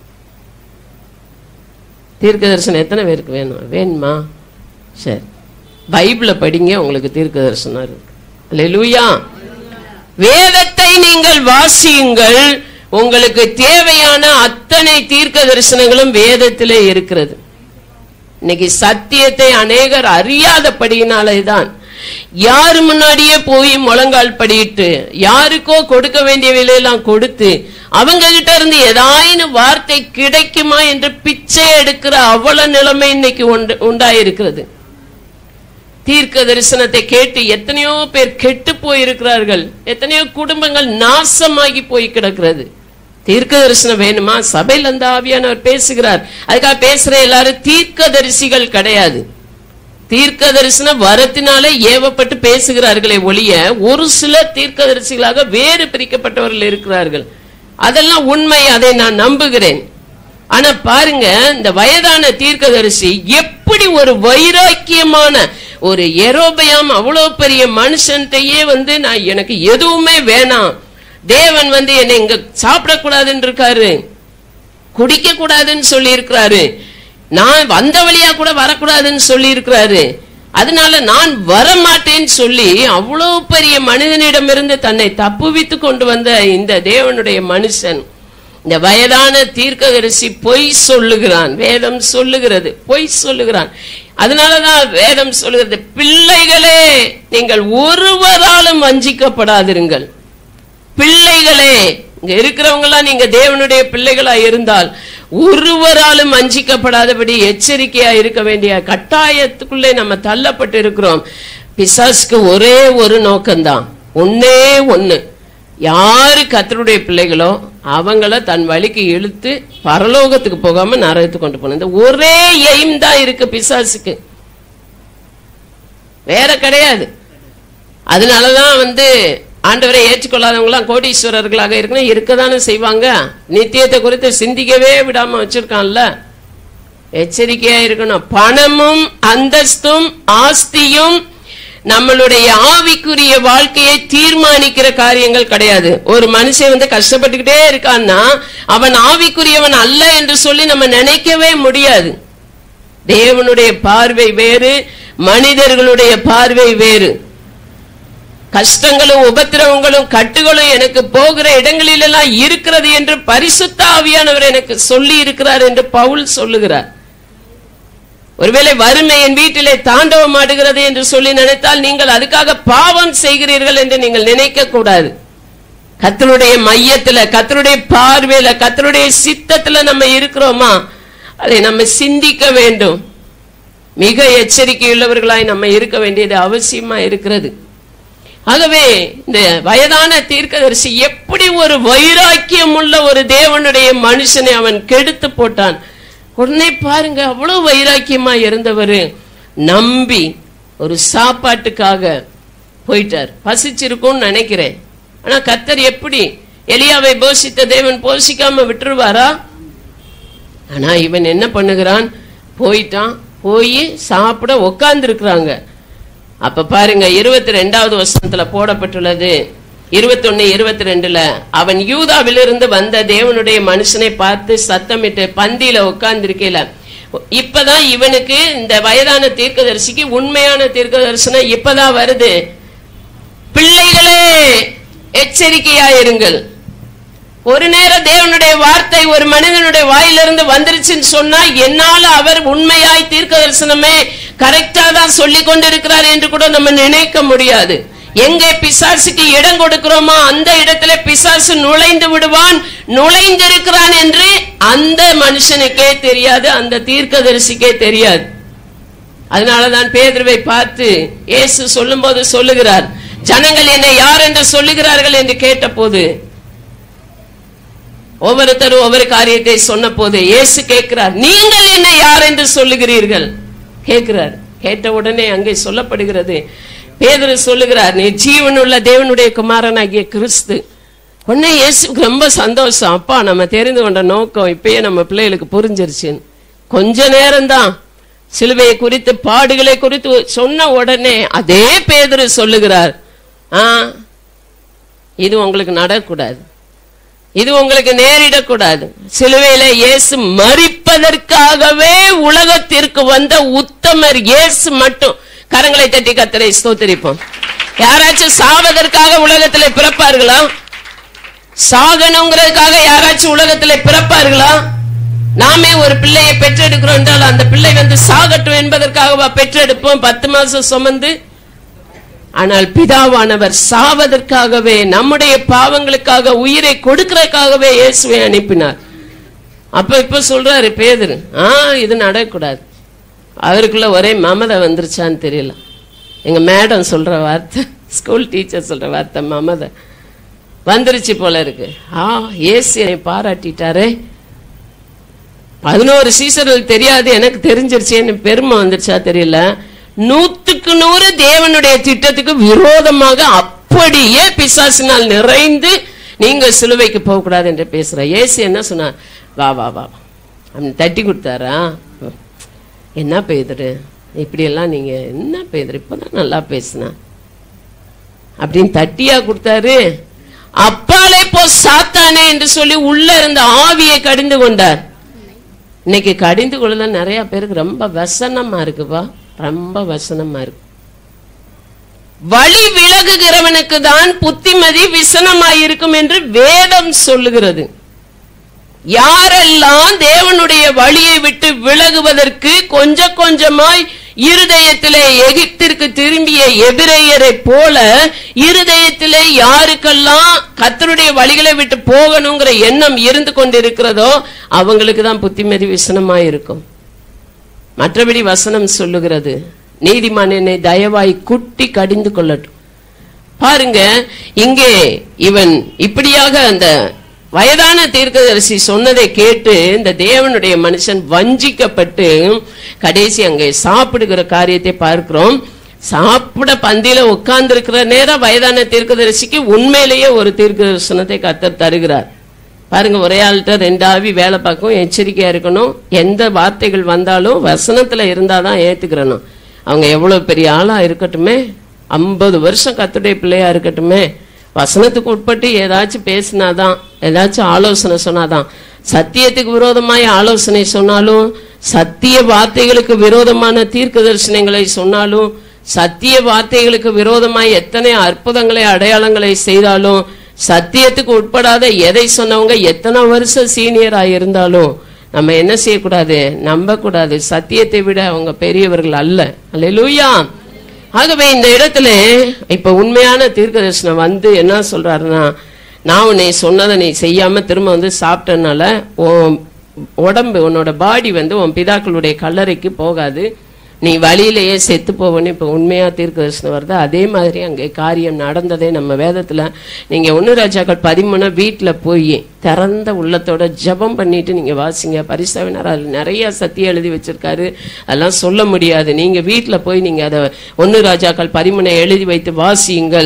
தீர்க்க தரிசனம் எத்தனை பேருக்கு வேணும் வேணுமா சரி பைபிளை படிங்க உங்களுக்கு தீர்க்க தரிசனம் இருக்கு அல்லேலூயா வேதத்தை நீங்கள் வாசியுங்கள் உங்களுக்கு தேவையான அத்தனை தீர்க்க தரிசனங்களும் வேதத்திலே இருக்கிறது இன்னைக்கு சத்தியத்தை அநேகர் அறியாதபடியினாலே தான் யாரு முன்னாடியே போய் முழங்கால் படிட்டு யாருக்கோ கொடுக்க வேண்டிய விலையெல்லாம் கொடுத்து அவங்க கிட்ட இருந்து ஏதாயினும் வார்த்தை கிடைக்குமா என்று பிச்சை எடுக்கிற அவல நிலைமை இன்னைக்கு உண்டு உண்டாயிருக்கிறது தீர்க்க தரிசனத்தை கேட்டு எத்தனையோ பேர் கெட்டு போயிருக்கிறார்கள் எத்தனையோ குடும்பங்கள் நாசமாகி போய் கிடக்கிறது தீர்க்க தரிசனம் வேணுமா சபையில் அந்த ஆவியானவர் பேசுகிறார் அதுக்காக பேசுற எல்லாரும் தீர்க்க தரிசிகள் கிடையாது தீர்க்க தரிசன வரத்தினாலே ஏவப்பட்டு பேசுகிறார்களே ஒழிய ஒரு சில தீர்க்க தரிசிகளாக வேறு பிரிக்கப்பட்டவர்கள் இருக்கிறார்கள் அதெல்லாம் உண்மை அதை நான் நம்புகிறேன் ஆனா பாருங்க இந்த வயதான தீர்க்கதரிசி எப்படி ஒரு வைராக்கியமான ஒரு எரோபயாம் அவ்வளவு பெரிய மனுஷன்டையே வந்து நான் எனக்கு எதுவுமே வேணாம் தேவன் வந்து என்னை இங்க சாப்பிடக்கூடாதுன்னு இருக்காரு குடிக்க கூடாதுன்னு சொல்லி இருக்கிறாரு நான் வந்த வழியா கூட வரக்கூடாதுன்னு சொல்லி இருக்கிறாரு அதனால நான் வரமாட்டேன்னு சொல்லி அவ்வளவு பெரிய மனிதனிடமிருந்து தன்னை தப்புவித்து கொண்டு வந்த இந்த தேவனுடைய மனுஷன் இந்த வயதான தீர்க்கதரிசி பொய் சொல்லுகிறான் வேதம் சொல்லுகிறது பொய் சொல்லுகிறான் அதனாலதான் வேதம் சொல்லுகிறது பிள்ளைகளே நீங்கள் ஒருவராலும் வஞ்சிக்கப்படாதிருங்கள் பிள்ளைகளே இங்க இருக்கிறவங்க எல்லாம் நீங்க தேவனுடைய பிள்ளைகளா இருந்தால் ஒருவராலும் வஞ்சிக்கப்படாதபடி எச்சரிக்கையா இருக்க வேண்டிய கட்டாயத்துக்குள்ளே நம்ம தள்ளப்பட்டு இருக்கிறோம் பிசாசுக்கு ஒரே ஒரு நோக்கம்தான் ஒன்னே ஒண்ணு யாரு கத்தருடைய பிள்ளைகளோ அவங்கள தன் வழிக்கு இழுத்து பரலோகத்துக்கு போகாம நரகத்துக்கு கொண்டு போகணும் இந்த ஒரே எய்ம் தான் இருக்கு பிசாசுக்கு வேற கிடையாது அதனாலதான் வந்து ஆண்டவரை ஏற்றுக்கொள்ளாதவங்களாம் கோடீஸ்வரர்களாக இருக்கணும் இருக்கதானே செய்வாங்க நித்தியத்தை குறித்து சிந்திக்கவே விடாம வச்சிருக்கான்ல எச்சரிக்கையா இருக்கணும் பணமும் அந்தஸ்தும் ஆஸ்தியும் நம்மளுடைய ஆவிக்குரிய வாழ்க்கையை தீர்மானிக்கிற காரியங்கள் கிடையாது ஒரு மனுஷன் வந்து கஷ்டப்பட்டுக்கிட்டே இருக்கான்னா அவன் ஆவிக்குரியவன் அல்ல என்று சொல்லி நம்ம நினைக்கவே முடியாது தேவனுடைய பார்வை வேறு மனிதர்களுடைய பார்வை வேறு கஷ்டங்களும் உபத்திரவங்களும் கட்டுகளும் எனக்கு போகிற இடங்களிலெல்லாம் இருக்கிறது என்று பரிசுத்த ஆவியானவர் எனக்கு சொல்லி இருக்கிறார் என்று பவுல் சொல்லுகிறார் ஒருவேளை வறுமை என் வீட்டிலே தாண்டவம் ஆடுகிறது என்று சொல்லி நினைத்தால் நீங்கள் அதுக்காக பாவம் செய்கிறீர்கள் என்று நீங்கள் நினைக்க கூடாது கத்தருடைய மையத்துல கத்தருடைய பார்வையில கத்தருடைய சித்தத்துல நம்ம இருக்கிறோமா அதை நம்ம சிந்திக்க வேண்டும் மிக எச்சரிக்கையுள்ளவர்களாய் நம்ம இருக்க வேண்டியது அவசியமா இருக்கிறது ஆகவே இந்த வயதான தீர்க்கதரிசி எப்படி ஒரு வைராக்கியம் உள்ள ஒரு தேவனுடைய மனுஷனை அவன் கெடுத்து போட்டான் உடனே பாருங்க அவ்வளவு வைராக்கியமா இருந்தவர் நம்பி ஒரு சாப்பாட்டுக்காக போயிட்டார் பசிச்சிருக்கும்னு நினைக்கிறேன் ஆனா கத்தர் எப்படி எலியாவை போஷித்த தேவன் போஷிக்காம விட்டுருவாரா ஆனா இவன் என்ன பண்ணுகிறான் போயிட்டான் போய் சாப்பிட உட்கார்ந்து இருக்கிறாங்க அப்ப பாருங்க இருபத்தி ரெண்டாவது வருஷத்துல போடப்பட்டுள்ளது இருபத்தொன்னு இருபத்தி ரெண்டுல அவன் யூதாவிலிருந்து வந்த தேவனுடைய மனுஷனை பார்த்து சத்தமிட்டு பந்தியில உட்கார்ந்து இப்பதான் இவனுக்கு இந்த வயதான தீர்க்கதரிசிக்கு உண்மையான தீர்க்கதரிசனம் இப்பதான் வருது பிள்ளைகளே எச்சரிக்கையாயிருங்கள் ஒரு நேரம் தேவனுடைய வார்த்தை ஒரு மனிதனுடைய வாயிலிருந்து வந்துருச்சுன்னு சொன்னா என்னால அவர் உண்மையாய் தீர்க்க தரிசனமே கரெக்டா தான் சொல்லி கொண்டிருக்கிறார் என்று கூட நம்ம நினைக்க முடியாது எங்கே பிசாசுக்கு இடம் கொடுக்கிறோமோ அந்த இடத்துல பிசாசு நுழைந்து விடுவான் நுழைந்திருக்கிறான் என்று அந்த மனுஷனுக்கே தெரியாது அந்த தீர்க்கதரிசிக்கே தெரியாது அதனாலதான் பேதுருவை பார்த்து இயேசு சொல்லும்போது சொல்லுகிறார் ஜனங்கள் என்னை யார் என்று சொல்லுகிறார்கள் என்று கேட்டபோது ஒவ்வொருத்தரும் ஒவ்வொரு காரியத்தை சொன்ன போது இயேசு கேட்கிறார் நீங்கள் என்ன யார் என்று சொல்லுகிறீர்கள் கேட்கிறார் கேட்ட உடனே அங்கே சொல்லப்படுகிறது பேதுரு சொல்லுகிறார் நீ ஜீவனுள்ள தேவனுடைய குமாரனாகிய கிறிஸ்து உடனே இயேசுக்கு ரொம்ப சந்தோஷம் அப்பா நம்ம தெரிந்து கொண்ட நோக்கம் இப்பயே நம்ம பிள்ளைகளுக்கு புரிஞ்சிருச்சுன்னு கொஞ்ச நேரம்தான் சிலுவையை குறித்து பாடுகளை குறித்து சொன்ன உடனே அதே பேதுரு சொல்லுகிறார் ஆ இது உங்களுக்கு நடக்கூடாது இது உங்களுக்கு நேரிடக்கூடாது சிலுவையில இயேசு மறிப்பதற்காகவே உலகத்திற்கு வந்த உத்தமர் இயேசு மட்டும் கரங்களை தட்டி கத்தரை ஸ்தோத்திரிப்போம் யாராச்சும் சாவதற்காக உலகத்துல பிறப்பார்களா சாகணுங்கிறதுக்காக யாராச்சும் உலகத்துல பிறப்பார்களா நாமே ஒரு பிள்ளையை பெற்றெடுக்கிறோம் என்றால் அந்த பிள்ளை வந்து சாகட்டும் என்பதற்காகவா பெற்றெடுப்போம் பத்து மாசம் சுமந்து ஆனால் பிதாவானவர் சாவதற்காகவே நம்முடைய பாவங்களுக்காக உயிரை கொடுக்கறதுக்காகவே இயேசுவை அனுப்பினார் அப்ப இப்ப சொல்றாரு பேதரு ஆ இது நடக்கக்கூடாது அவருக்குள்ள ஒரே மமதை வந்துருச்சான்னு தெரியல எங்க மேடம் சொல்ற வார்த்தை ஸ்கூல் டீச்சர் சொல்ற வார்த்தை மமதை வந்துருச்சு போல இருக்கு ஆ ஏசு என்னை பாராட்டிட்டாரே பதினோரு சீசர்கள் தெரியாது எனக்கு தெரிஞ்சிருச்சேன்னு பெருமை வந்துருச்சா தெரியல நூத்துக்கு நூறு தேவனுடைய திட்டத்துக்கு விரோதமாக அப்படியே பிசாசினால் நிறைந்து நீங்க சிலுவைக்கு போகக்கூடாது என்று பேசுற ஏசு என்ன சொன்னார் வா வா வா வா. அவன் தட்டி கொடுத்தாரா என்ன பேதுரு இப்படியெல்லாம் நீங்க என்ன பேதுரு இப்பதான் நல்லா பேசுனா அப்படின்னு தட்டியா கொடுத்தாரு அப்பாலே போ சாத்தானே என்று சொல்லி உள்ள இருந்த ஆவியை கடிந்து கொண்டார் இன்னைக்கு கடிந்து கொள்ளதான் நிறைய பேருக்கு ரொம்ப வசனமா இருக்குப்பா ரொம்ப வசனமா இருக்கு வழி விலகுகிறவனுக்கு தான் புத்திமதி விசனமாயிருக்கும் என்று வேதம் சொல்லுகிறது யாரெல்லாம் தேவனுடைய வழியை விட்டு விலகுவதற்கு கொஞ்சம் கொஞ்சமாய் இருதயத்திலே எகிப்திற்கு திரும்பிய எபிரேயரை போல இருதயத்திலே யாருக்கெல்லாம் கத்தருடைய வழிகளை விட்டு போகணுங்கிற எண்ணம் இருந்து கொண்டிருக்கிறதோ அவங்களுக்கு தான் புத்திமதி விசனமாய் இருக்கும் மற்றபடி வசனம் சொல்லுகிறது நீதிமான் என்னை தயவாய் குட்டி கடிந்து கொள்ளட்டும் பாருங்க இங்கே இவன் இப்படியாக அந்த வயதான தீர்க்கதரிசி சொன்னதை கேட்டு இந்த தேவனுடைய மனுஷன் வஞ்சிக்கப்பட்டு கடைசி அங்கே சாப்பிடுகிற காரியத்தை பார்க்கிறோம் சாப்பிட பந்தியில உட்கார்ந்து இருக்கிற நேரம் வயதான தீர்க்கதரிசிக்கு உண்மையிலேயே ஒரு தீர்க்க தரிசனத்தை கத்தர் தருகிறார் பாருங்க ஒரே ஆள்கிட்ட ரெண்டு ஆவி வேலை பார்க்கும் எச்சரிக்கையா இருக்கணும் எந்த வார்த்தைகள் வந்தாலும் வசனத்துல இருந்தாதான் ஏத்துக்கிறணும் அவங்க எவ்வளவு பெரிய ஆளா இருக்கட்டுமே ஐம்பது வருஷம் கத்துடைய பிள்ளையா இருக்கட்டுமே வசனத்துக்கு உட்பட்டு ஏதாச்சும் பேசினாதான் ஏதாச்சும் ஆலோசனை சொன்னாதான் சத்தியத்துக்கு விரோதமாய் ஆலோசனை சொன்னாலும் சத்திய வார்த்தைகளுக்கு விரோதமான தீர்க்க தரிசனங்களை சொன்னாலும் சத்திய வார்த்தைகளுக்கு விரோதமாய் எத்தனை அற்புதங்களை அடையாளங்களை செய்தாலும் சத்தியத்துக்கு உட்படாத எதை சொன்னவங்க எத்தனை வருஷம் சீனியரா இருந்தாலும் நம்ம என்ன செய்யக்கூடாது நம்ப கூடாது சத்தியத்தை விட அவங்க பெரியவர்கள் அல்ல அல்லேலூயா ஆகவே இந்த இடத்துல இப்ப உண்மையான தீர்க்கதரிசனம் வந்து என்ன சொல்றாருன்னா நான் உன்னை சொன்னதை நீ செய்யாம திரும்ப வந்து சாப்பிட்டனால உன் உடம்பு உன்னோட பாடி வந்து உன் பிதாக்களுடைய கல்லறைக்கு போகாது நீ வழியிலேயே செத்து போவன்னு இப்ப உண்மையா தீர்க்கதரிசனம் வருது அதே மாதிரி அங்கே காரியம் நடந்ததே நம்ம வேதத்துல நீங்க ஒன்னு ராஜாக்கள் பதிமூணு வீட்டுல போய் திறந்த உள்ளத்தோட ஜெபம் பண்ணிட்டு நீங்க வாசிங்க பரிசாவினர் அதில் நிறைய சத்தியம் எழுதி வச்சிருக்காரு அதெல்லாம் சொல்ல முடியாது நீங்க வீட்டுல போய் நீங்க அதை ஒன்னு ராஜாக்கள் பதிமூணை எழுதி வைத்து வாசியுங்கள்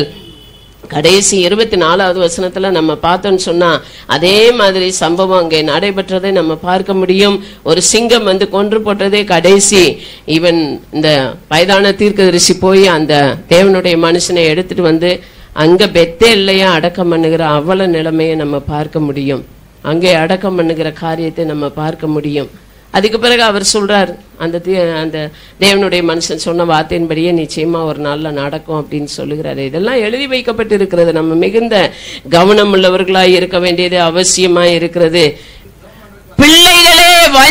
கடைசி இருபத்தி நாலாவது வசனத்துல நம்ம பார்த்தோம்னு சொன்னா அதே மாதிரி சம்பவம் அங்கே நடைபெற்றதை நம்ம பார்க்க முடியும் ஒரு சிங்கம் வந்து கொன்று போட்டதே கடைசி இவன் இந்த வயதான தீர்க்கதரிசி போய் அந்த தேவனுடைய மனுஷனை எடுத்துட்டு வந்து அங்க பெத்தே இல்லையா அடக்கம் பண்ணுகிற அவ்வளவு நிலைமையை நம்ம பார்க்க முடியும் அங்கே அடக்கம் பண்ணுகிற காரியத்தை நம்ம பார்க்க முடியும் அதுக்கு பிறகு அவர் சொல்றார் அந்த தீ- அந்த தேவனுடைய மனுஷன் சொன்ன வார்த்தையின்படியே நிச்சயமா ஒரு நாள்ல நடக்கும் அப்படின்னு சொல்லுகிறாரு இதெல்லாம் எழுதி வைக்கப்பட்டு இருக்கிறது நம்ம மிகுந்த கவனம் உள்ளவர்களாய் இருக்க வேண்டியது அவசியமா இருக்கிறது பிள்ளைகளே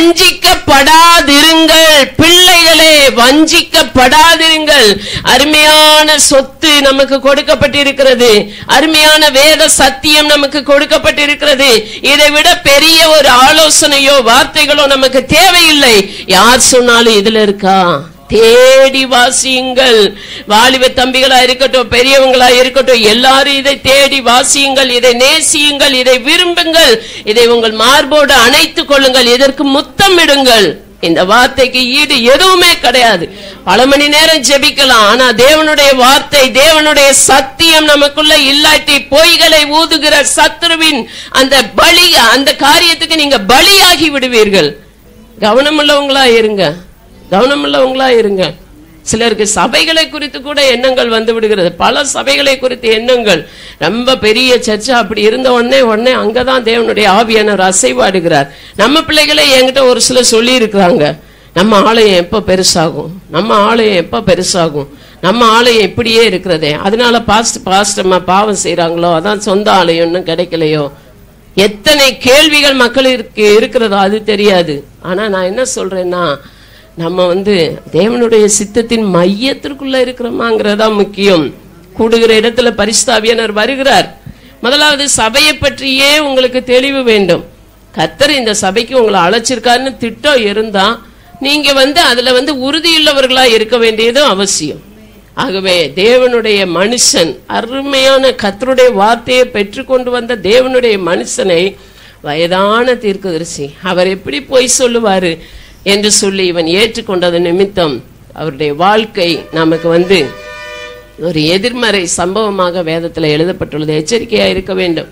வஞ்சிக்கப்படாதிருங்கள் பிள்ளைகளே வஞ்சிக்கப்படாதிருங்கள் அருமையான சொத்து நமக்கு கொடுக்கப்பட்டிருக்கிறது அருமையான வேத சத்தியம் நமக்கு கொடுக்கப்பட்டிருக்கிறது இதை விட பெரிய ஒரு ஆலோசனையோ வார்த்தைகளோ நமக்கு தேவையில்லை யார் சொன்னாலும் இதுல இருக்கா தேடி வாசியுங்கள் வாலிப தம்பிகளா இருக்கட்டும் பெரியவங்களா இருக்கட்டும் எல்லாரும் இதை தேடி வாசியுங்கள் இதை நேசியுங்கள் இதை விரும்புங்கள் இதை உங்கள் மார்போடு அணைத்துக் கொள்ளுங்கள் இதற்கு முத்தமிடுங்கள் இந்த வார்த்தைக்கு ஈடு எதுவுமே கிடையாது பல மணி நேரம் ஜெபிக்கலாம் ஆனா தேவனுடைய வார்த்தை தேவனுடைய சத்தியம் நமக்குள்ள இல்லாட்டி பொய்களை ஊதுகிற சத்துருவின் அந்த பலி அந்த காரியத்துக்கு நீங்க பலியாகி விடுவீர்கள் கவனமுள்ளவங்களா இருங்க கவனமுள்ளவங்களா இருங்க சிலருக்கு சபைகளை குறித்து கூட எண்ணங்கள் வந்து விடுகிறது பல சபைகளை குறித்து எண்ணங்கள் ரொம்ப பெரிய சர்ச்சை அப்படி இருந்த உடனே உடனே அங்கதான் தேவனுடைய ஆவியானவர் அசைவாடுகிறார் நம்ம பிள்ளைகளே என்கிட்ட ஒரு சிலர் சொல்லி இருக்கிறாங்க நம்ம ஆலயம் எப்ப பெருசாகும் நம்ம ஆலயம் எப்ப பெருசாகும் நம்ம ஆலயம் இப்படியே இருக்கிறதே அதனால பாஸ்ட் பாஸ்டமா பாவம் செய்றாங்களோ அதான் சொந்த ஆலயம் இன்னும் கிடைக்கலையோ எத்தனை கேள்விகள் மக்களுக்கு இருக்கிறதோ அது தெரியாது ஆனா நான் என்ன சொல்றேன்னா நம்ம வந்து தேவனுடைய சித்தத்தின் மையத்திற்குள்ள இருக்கிறோமாங்கிறதா முக்கியம் கூடுகிற இடத்துல பரிசுத்தாவியானவர் வருகிறார் முதலாவது சபையை பற்றியே உங்களுக்கு தெளிவு வேண்டும் கத்தர் இந்த சபைக்கு உங்களை அழைச்சிருக்காருன்னு திட்டம் இருந்தா நீங்க வந்து அதுல வந்து உறுதியுள்ளவர்களா இருக்க வேண்டியதும் அவசியம் ஆகவே தேவனுடைய மனுஷன் அருமையான கத்தருடைய வார்த்தையை பெற்றுக்கொண்டு வந்த தேவனுடைய மனுஷனை வயதான தீர்க்கதரிசி அவர் எப்படி போய் சொல்லுவாரு என்று சொல்லி இவன் ஏற்றுக்கொண்டது நிமித்தம் அவருடைய வாழ்க்கை நமக்கு வந்து ஒரு எதிர்மறை சம்பவமாக வேதத்தில் எழுதப்பட்டுள்ளது எச்சரிக்கையா இருக்க வேண்டும்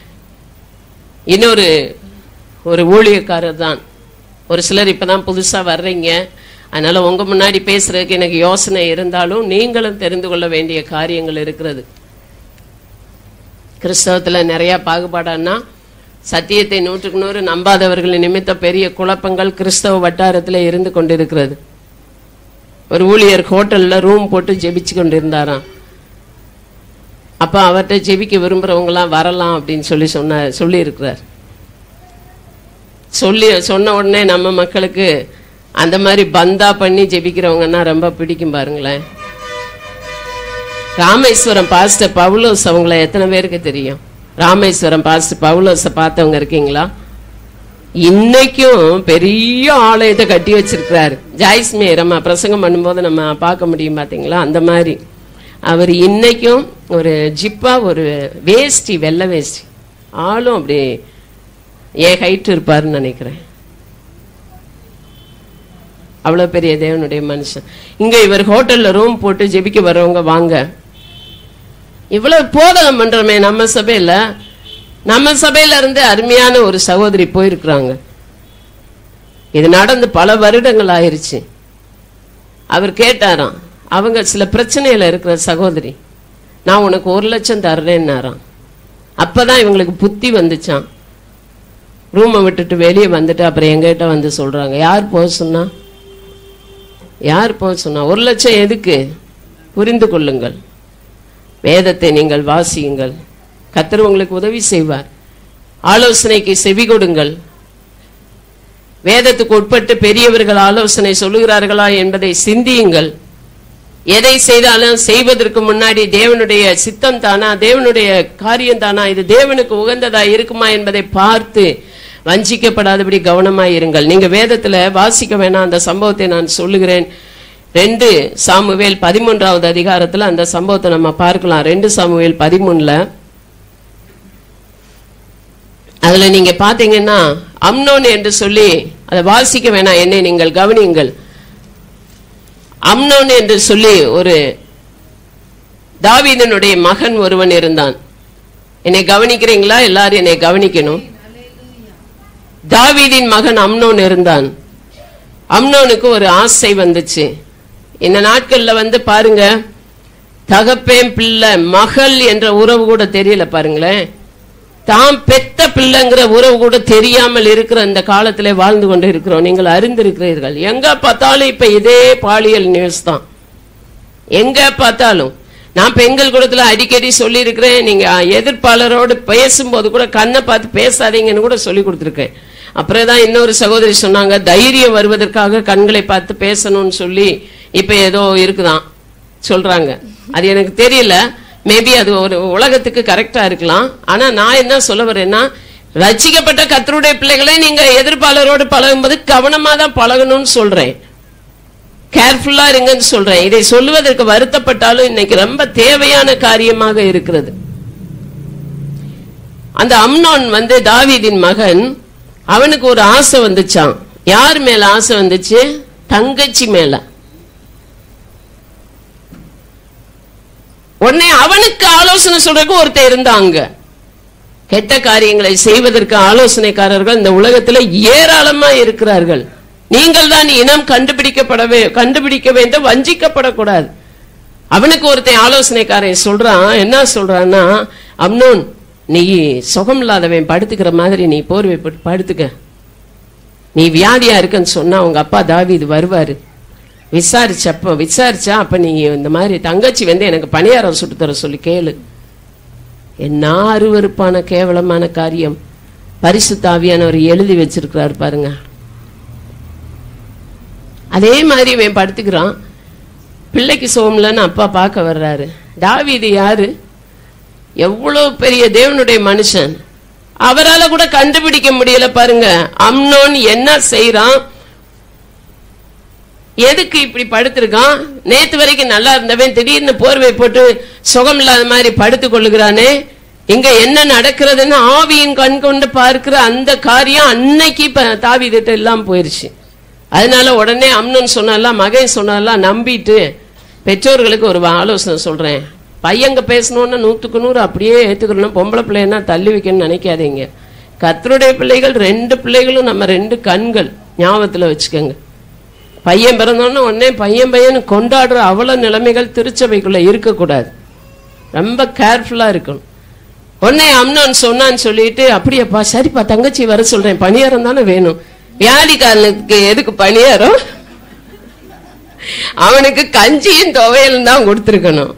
இன்னொரு ஒரு ஊழியக்காரர் தான் ஒரு சிலர் இப்பதான் புதுசா வர்றீங்க அதனால உங்க முன்னாடி பேசுறதுக்கு எனக்கு யோசனை இருந்தாலும் நீங்களும் தெரிந்து கொள்ள வேண்டிய காரியங்கள் இருக்கிறது கிறிஸ்தவத்துல நிறைய பாகுபாடான்னா சத்தியத்தை நூற்றுக்கு நூறு நம்பாதவர்கள் நிமித்த பெரிய குழப்பங்கள் கிறிஸ்தவ வட்டாரத்துல இருந்து கொண்டிருக்கிறது ஒரு ஊழியர் ஹோட்டல்ல ரூம் போட்டு ஜெபிச்சு கொண்டிருந்தாராம் அப்ப அவர்கிட்ட ஜெபிக்க விரும்புறவங்கலாம் வரலாம் அப்படின்னு சொல்லி சொன்ன சொல்லி இருக்கிறார் சொல்லி சொன்ன உடனே நம்ம மக்களுக்கு அந்த மாதிரி பந்தா பண்ணி ஜெபிக்கிறவங்கன்னா ரொம்ப பிடிக்கும் பாருங்களேன் ராமேஸ்வரம் பாஸ்டர் பவுலோஸ் அவங்கள எத்தனை பேருக்கு தெரியும் ராமேஸ்வரம் பாஸ்டர் பவுலோஸை பார்த்தவங்க இருக்கீங்களா இன்னைக்கும் பெரிய ஆலயத்தை கட்டி வச்சிருக்கிறாரு ஜாய்ஸ்மே நம்ம பிரசங்கம் பண்ணும்போது நம்ம பார்க்க முடியும் பாத்தீங்களா அந்த மாதிரி அவர் இன்னைக்கும் ஒரு ஜிப்பா ஒரு வேஷ்டி வெள்ளை வேஷ்டி ஆளும் அப்படி என் ஹைட் இருப்பாருன்னு நினைக்கிறேன் அவ்வளவு பெரிய தேவனுடைய மனுஷன் இங்க இவர் ஹோட்டல்ல ரூம் போட்டு ஜெபிக்க வர்றவங்க வாங்க இவ்வளவு போதகம் பண்றோமே நம்ம சபையில நம்ம சபையில இருந்து அருமையான ஒரு சகோதரி போயிருக்கிறாங்க இது நடந்து பல வருடங்கள் ஆயிருச்சு அவர் கேட்டாராம் அவங்க சில பிரச்சனையில இருக்கிற சகோதரி நான் உனக்கு ஒரு லட்சம் தர்றேன்னாராம் அப்பதான் இவங்களுக்கு புத்தி வந்துச்சான் ரூமை விட்டுட்டு வெளியே வந்துட்டு அப்புறம் எங்கிட்ட வந்து சொல்றாங்க யார் போக சொன்னா யார் போக சொன்னா ஒரு லட்சம் எதுக்கு புரிந்து கொள்ளுங்கள் வேதத்தை நீங்கள் வாசியுங்கள் கர்த்தர் உங்களுக்கு உதவி செய்வார் ஆலோசனைக்கு செவி கொடுங்கள் வேதத்துக்கு உட்பட்டு பெரியவர்கள் ஆலோசனை சொல்லுகிறார்களா என்பதை சிந்தியுங்கள் எதை செய்தாலும் செய்வதற்கு முன்னாடி தேவனுடைய சித்தம் தானா தேவனுடைய காரியம் தானா இது தேவனுக்கு உகந்ததா இருக்குமா என்பதை பார்த்து வஞ்சிக்கப்படாதபடி கவனமாய் இருங்கள் நீங்க வேதத்துல வாசிக்க வேணாம் அந்த சம்பவத்தை நான் சொல்லுகிறேன் ரெண்டு சாமுவேல் பதிமூன்றாவது அதிகாரத்துல அந்த சம்பவத்தை நம்ம பார்க்கலாம் ரெண்டு சாமுவேல் பதிமூணுல அதுல நீங்க பாத்தீங்கன்னா அம்னோன் என்று சொல்லி அதை வாசிக்க வேணாம் என்னை நீங்கள் கவனியுங்கள் அம்னோன் என்று சொல்லி ஒரு தாவீதனுடைய மகன் ஒருவன் இருந்தான் என்னை கவனிக்கிறீங்களா எல்லாரும் என்னை கவனிக்கணும் தாவீதின் மகன் அம்னோன் இருந்தான் அம்னோனுக்கு ஒரு ஆசை வந்துச்சு இந்த நாட்கள்ல வந்து பாருங்க தகப்பேன் பிள்ளை மகள் என்ற உறவு கூட தெரியல பாருங்களேன் தாம் பெத்த பிள்ளைங்கிற உறவு கூட தெரியாமல் இருக்கிற இந்த காலத்திலே வாழ்ந்து கொண்டு இருக்கிறோம் நீங்கள் அறிந்திருக்கிறீர்கள் எங்க பார்த்தாலும் இப்ப இதே பாலியல் நியூஸ் தான் எங்க பார்த்தாலும் நான் பெண்கள் கூடத்துல அடிக்கடி சொல்லி இருக்கிறேன் நீங்க எதிர்ப்பாளரோடு பேசும்போது கூட கண்ணை பார்த்து பேசாதீங்கன்னு கூட சொல்லி கொடுத்துருக்கேன் அப்புறம் தான் இன்னொரு சகோதரி சொன்னாங்க தைரியம் வருவதற்காக கண்களை பார்த்து பேசணும்னு சொல்லி இப்ப ஏதோ இருக்குதான் சொல்றாங்க அது எனக்கு தெரியல மேபி அது ஒரு உலகத்துக்கு கரெக்டா இருக்கலாம் ஆனா நான் என்ன சொல்ல வரேன்னா ரட்சிக்கப்பட்ட கத்தருடைய பிள்ளைகளை நீங்க எதிர்ப்பாளரோடு பழகும்போது கவனமா தான் பழகணும்னு சொல்றேன் கேர்ஃபுல்லா இருங்கன்னு சொல்றேன் இதை சொல்லுவதற்கு வருத்தப்பட்டாலும் இன்னைக்கு ரொம்ப தேவையான காரியமாக இருக்கிறது அந்த அம்னோன் வந்து தாவீதின் மகன் அவனுக்கு ஒரு ஆசை வந்துச்சான் யார் மேல ஆசை வந்துச்சு தங்கச்சி மேல உடனே அவனுக்கு ஆலோசனை சொல்றதுக்கு ஒருத்தர் இருந்தாங்க கெட்ட காரியங்களை செய்வதற்கு ஆலோசனைக்காரர்கள் இந்த உலகத்துல ஏராளமா இருக்கிறார்கள் நீங்கள் தான் இனம் கண்டுபிடிக்கப்படவே கண்டுபிடிக்க வேண்டும் வஞ்சிக்கப்படக்கூடாது அவனுக்கு ஒருத்தன் ஆலோசனைக்காரன் சொல்றான் என்ன சொல்றான்னா அம்னோன் நீ சுகம் இல்லாதவன் படுத்துக்கிற மாதிரி நீ போர்வை போட்டு படுத்துக்க நீ வியாதியா இருக்குன்னு சொன்னா உங்க அப்பா தாவீது வருவாரு விசாரிச்சப்ப விசாரிச்சா அப்ப நீ இந்த மாதிரி தங்கச்சி வந்து எனக்கு பணியாரம் சுட்டு தர சொல்லி கேளு என்ன அருவருப்பான கேவலமான காரியம் பரிசுத்தாவியானவர் எழுதி வச்சிருக்கிறார் பாருங்க அதே மாதிரி இவன் படுத்துக்கிறான் பிள்ளைக்கு சோம்லன்னு அப்பா பார்க்க வர்றாரு தாவீது யாரு எவ்வளவு பெரிய தேவனுடைய மனுஷன் அவரால கூட கண்டுபிடிக்க முடியல பாருங்க அம்னோன் என்ன செய்யறான் எதுக்கு இப்படி படுத்திருக்கான் நேத்து வரைக்கும் நல்லா இருந்தவன் திடீர்னு போர்வை போட்டு சுகம் இல்லாத மாதிரி படுத்துக் கொள்ளுகிறானே இங்க என்ன நடக்கிறதுன்னு ஆவியின் கண் கொண்டு பார்க்கிற அந்த காரியம் அன்னைக்கு இப்ப தாவிதிட்ட எல்லாம் போயிருச்சு அதனால உடனே அம்னன் சொன்னாலாம் மகன் சொன்னாலாம் நம்பிட்டு பெற்றோர்களுக்கு ஒரு ஆலோசனை சொல்றேன் பையங்க பேசணும்னா நூத்துக்கு நூறு அப்படியே ஏத்துக்கணும் பொம்பளை பிள்ளைன்னா தள்ளி வைக்கணும்னு நினைக்காதீங்க கத்தருடைய பிள்ளைகள் ரெண்டு பிள்ளைகளும் நம்ம ரெண்டு கண்கள் ஞாபகத்துல வச்சுக்கோங்க பையன் பிறந்தோன்னு உடனே பையன் பையன் கொண்டாடுற அவ்வளவு நிலைமைகள் திருச்சபைக்குள்ள இருக்கக்கூடாது ரொம்ப கேர்ஃபுல்லா இருக்கணும் உடனே அம்னான் சொன்னான்னு சொல்லிட்டு அப்படியாப்பா சரிப்பா தங்கச்சி வர சொல்றேன் பணியாரம் தானே வேணும் வியாதிக்காரனுக்கு எதுக்கு பணியாரம் அவனுக்கு கஞ்சியும் துவையலும் தான் கொடுத்துருக்கணும்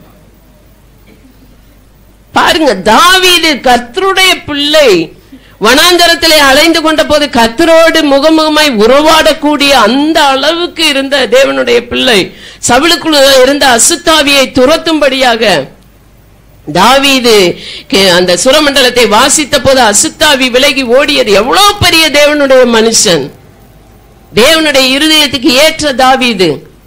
பாருங்க தாவீது கர்த்தருடைய பிள்ளை வனாந்தரத்திலே அலைந்து கொண்ட போது கத்தரோடு முகமுகமாய் உறவாடக்கூடிய அந்த அளவுக்கு இருந்த தேவனுடைய பிள்ளை சவுளுக்குள்ள இருந்த அசுத்தாவியை துரத்தும்படியாக தாவீது கே- அந்த சுரமண்டலத்தை வாசித்த போது அசுத்தாவி விலகி ஓடியது எவ்வளவு பெரிய தேவனுடைய மனுஷன் தேவனுடைய இருதயத்துக்கு ஏற்ற தாவீது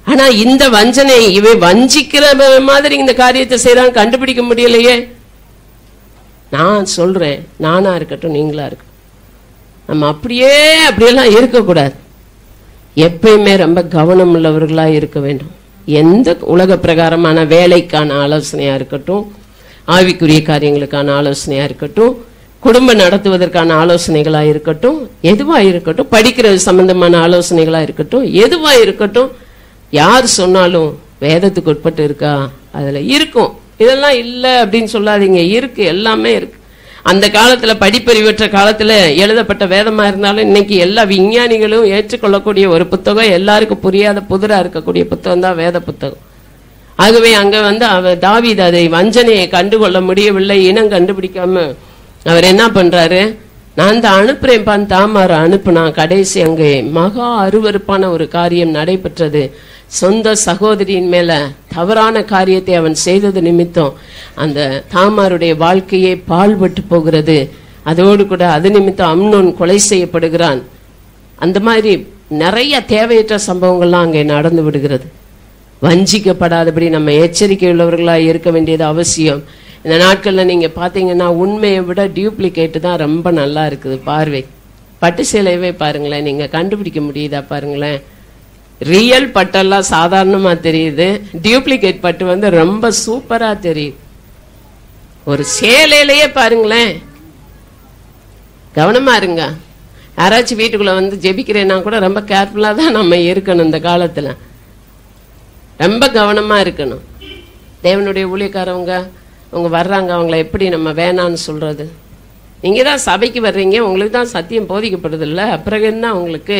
ஆனா இந்த வஞ்சனை இவை வஞ்சிக்கிற மாதிரி இந்த காரியத்தை செய்யறான்னு கண்டுபிடிக்க முடியலையே நான் சொல்றேன் நானா இருக்கட்டும் நீங்களா இருக்கட்டும் நம்ம அப்படியே அப்படியெல்லாம் இருக்கக்கூடாது எப்பயுமே ரொம்ப கவனம் உள்ளவர்களா இருக்க வேண்டும் எந்த உலக பிரகாரமான வேலைக்கான ஆலோசனையா இருக்கட்டும் ஆவிக்குரிய காரியங்களுக்கான ஆலோசனையா இருக்கட்டும் குடும்பம் நடத்துவதற்கான ஆலோசனைகளா இருக்கட்டும் எதுவா இருக்கட்டும் படிக்கிறது சம்பந்தமான ஆலோசனைகளா இருக்கட்டும் எதுவா இருக்கட்டும் யார் சொன்னாலும் வேதத்துக்கு உட்பட்டு இருக்கா அதுல இருக்கும் இதெல்லாம் இல்லை அப்படின்னு சொல்லாதீங்க இருக்கு எல்லாமே இருக்கு அந்த காலத்துல படிப்பறிவற்ற காலத்துல எழுதப்பட்ட வேதமா இருந்தாலும் இன்னைக்கு எல்லா விஞ்ஞானிகளும் ஏற்றுக்கொள்ளக்கூடிய ஒரு புத்தகம் எல்லாருக்கும் புரியாத புதிரா இருக்கக்கூடிய புத்தகம் தான் வேத புத்தகம் ஆகவே அங்க வந்து அவர் தாவீது அதை வஞ்சனையை கண்டுகொள்ள முடியவில்லை இனம் கண்டுபிடிக்காம அவர் என்ன பண்றாரு நான் தான் அனுப்புறேன்பான் தாமார அனுப்புனா கடைசி அங்கே மகா அருவருப்பான ஒரு காரியம் நடைபெற்றது சொந்த சகோதரியின் மேல தவறான காரியத்தை அவன் செய்தது நிமித்தம் அந்த தாமாருடைய வாழ்க்கையே பாழ்பட்டு போகிறது அதோடு கூட அது நிமித்தம் அம்னோன் கொலை செய்யப்படுகிறான் அந்த மாதிரி நிறைய தேவையற்ற சம்பவங்கள்லாம் அங்கே நடந்து விடுகிறது வஞ்சிக்கப்படாதபடி நம்ம எச்சரிக்கை உள்ளவர்களா இருக்க வேண்டியது அவசியம் இந்த நாட்கள்ல நீங்க பாத்தீங்கன்னா உண்மையை விட டியூப்ளிகேட் தான் ரொம்ப நல்லா இருக்குது பார்வை பட்டு சேலையவே பாருங்களேன் நீங்க கண்டுபிடிக்க முடியுதா பாருங்களேன் ரியல் பட்டெல்லாம் சாதாரணமா தெரியுது டியூப்ளிகேட் பட்டு வந்து ரொம்ப சூப்பரா தெரியுது ஒரு சேலையிலேயே பாருங்களேன் கவனமா இருங்க யாராச்சும் வீட்டுக்குள்ள வந்து ஜெபிக்கிறேன்னா கூட ரொம்ப கேர்ஃபுல்லா தான் நம்ம இருக்கணும் இந்த காலத்துல ரொம்ப கவனமா இருக்கணும் தேவனுடைய ஊழியக்காரவங்க அவங்க வர்றாங்க அவங்கள எப்படி நம்ம வேணான்னு சொல்றது நீங்க தான் சபைக்கு வர்றீங்க உங்களுக்கு தான் சத்தியம் போதிக்கப்படுது இல்ல அப்புறம் என்ன உங்களுக்கு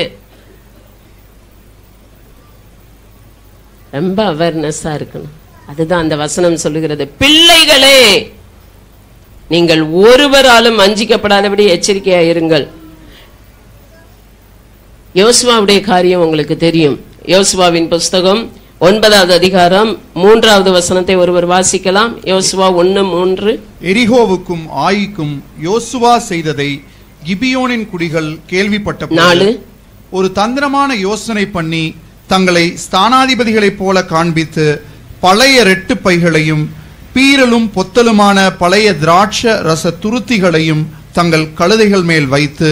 ரொம்ப அவேர்னஸா இருக்கணும் அதுதான் அந்த வசனம் சொல்லுகிறது பிள்ளைகளே நீங்கள் ஒருவராலும் வஞ்சிக்கப்படாதபடி எச்சரிக்கையா இருங்கள் யோசுவாவுடைய காரியம் உங்களுக்கு தெரியும் யோசுவாவின் புஸ்தகம் ஒன்பதாவது அதிகாரம் மூன்றாவது வசனத்தை ஒருவர் வாசிக்கலாம் யோசுவா ஒன்னு மூன்று எரிகோவுக்கும் ஆயிக்கும் யோசுவா செய்ததை கிபியோனின் குடிகள் கேள்விப்பட்ட நாலு ஒரு தந்திரமான யோசனை பண்ணி தங்களை ஸ்தானாதிபதிகளைப் போல காண்பித்து பழைய ரெட்டு பைகளையும் பீரலும் பொத்தலுமான பழைய திராட்ச ரச துருத்திகளையும் தங்கள் கழுதைகள் மேல் வைத்து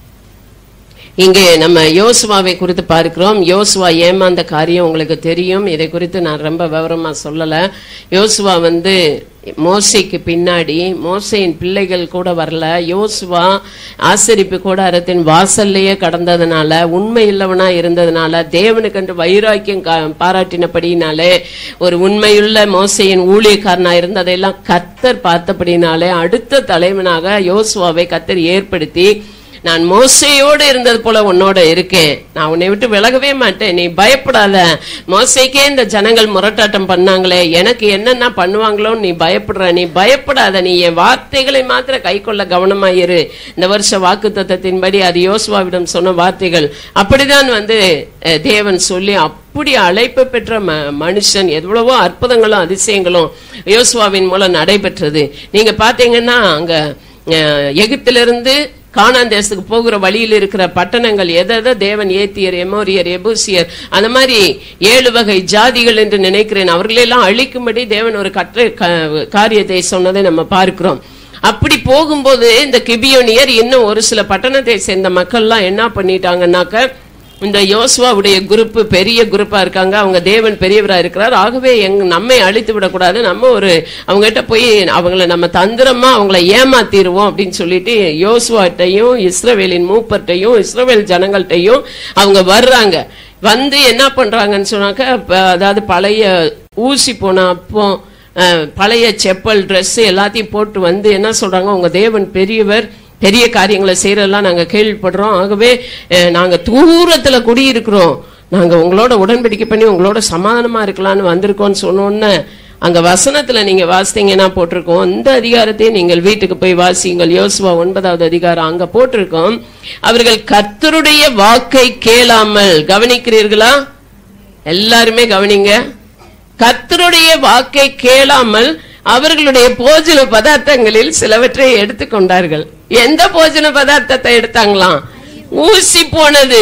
இங்கே நம்ம யோசுவாவை குறித்து பார்க்கிறோம் யோசுவா ஏமாந்த காரியம் உங்களுக்கு தெரியும் இதை குறித்து நான் ரொம்ப விவரமா சொல்லல யோசுவா வந்து மோசைக்கு பின்னாடி மோசையின் பிள்ளைகள் கூட வரல யோசுவா ஆசரிப்பு கூடாரத்தின் வாசல்லையே கடந்ததுனால உண்மை இல்லவனா இருந்ததுனால தேவனுக்கென்று வைராக்கியம் கா- பாராட்டினபடினாலே ஒரு உண்மையுள்ள மோசையின் ஊழியக்காரனா இருந்ததையெல்லாம் கத்தர் பார்த்தபடினாலே அடுத்த தலைவனாக யோசுவாவை கத்தர் ஏற்படுத்தி நான் மோசையோடு இருந்தது போல உன்னோட இருக்கேன் நான் உன்னை விட்டு விலகவே மாட்டேன் நீ பயப்படாத மோசைக்கே இந்த ஜனங்கள் முரட்டாட்டம் பண்ணாங்களே எனக்கு என்னென்ன பண்ணுவாங்களோன்னு நீ பயப்படுற நீ பயப்படாத நீ என் வார்த்தைகளை மாத்திர கை கொள்ள கவனமாயிரு இந்த வருஷ வாக்கு தத்தத்தின்படி அது யோசுவாவிடம் சொன்ன வார்த்தைகள் அப்படிதான் வந்து அஹ், தேவன் சொல்லி அப்படி அழைப்பு பெற்ற ம மனுஷன் எவ்வளவோ அற்புதங்களும் அதிசயங்களும் யோசுவாவின் மூலம் நடைபெற்றது நீங்க பாத்தீங்கன்னா அங்க அஹ், எகிப்திலிருந்து கானான் தேசத்துக்கு போகிற வழியில் இருக்கிற பட்டணங்கள் எதை எதை தேவன் ஏத்தியர் எமோரியர் எபூசியர் அந்த மாதிரி ஏழு வகை ஜாதிகள் என்று நினைக்கிறேன் அவர்களெல்லாம் அழிக்கும்படி தேவன் ஒரு கற்ற க- காரியத்தை சொன்னதை நம்ம பார்க்கிறோம் அப்படி போகும்போது இந்த கிபியோனியர் இன்னும் ஒரு சில பட்டணத்தை சேர்ந்த மக்கள்லாம் என்ன பண்ணிட்டாங்கன்னாக்க இந்த யோசுவாவுடைய குரூப் பெரிய குரூப்பா இருக்காங்க அவங்க தேவன் பெரியவரா இருக்கிறார் ஆகவே எங் நம்மை அழித்து விடக்கூடாது நம்ம ஒரு அவங்ககிட்ட போய் அவங்கள நம்ம தந்திரமா அவங்கள ஏமாத்திடுவோம் அப்படின்னு சொல்லிட்டு யோசுவாட்டையும் இஸ்ரவேலின் மூப்பர்ட்டையும் இஸ்ரவேல் ஜனங்கள்கிட்டையும் அவங்க வர்றாங்க வந்து என்ன பண்றாங்கன்னு சொன்னாக்க ப- அதாவது பழைய ஊசி போன அப்போ அஹ், பழைய செப்பல் Dress எல்லாத்தையும் போட்டு வந்து என்ன சொல்றாங்க உங்க தேவன் பெரியவர் பெரிய காரியங்களை செய்யறதெல்லாம் நாங்க கேள்விப்படுறோம் ஆகவே அஹ், நாங்க தூரத்துல குடியிருக்கிறோம் நாங்க உங்களோட உடன்படிக்கை பண்ணி உங்களோட சமாதானமா இருக்கலாம்னு வந்திருக்கோம்னு சொன்னோன்னே அங்க வசனத்துல நீங்க வாசித்தீங்கன்னா போட்டிருக்கோம் இந்த அதிகாரத்தை நீங்கள் வீட்டுக்கு போய் வாசியுங்கள் யோசுவா ஒன்பதாவது அதிகாரம் அங்க போட்டிருக்கோம் அவர்கள் கர்த்தருடைய வாக்கை கேளாமல் கவனிக்கிறீர்களா எல்லாருமே கவனிங்க கர்த்தருடைய வாக்கை கேளாமல் அவர்களுடைய போஜன பதார்த்தங்களில் சிலவற்றை எடுத்துக்கொண்டார்கள் எந்த போஜன பதார்த்தத்தை எடுத்தாங்களாம் ஊசி போனது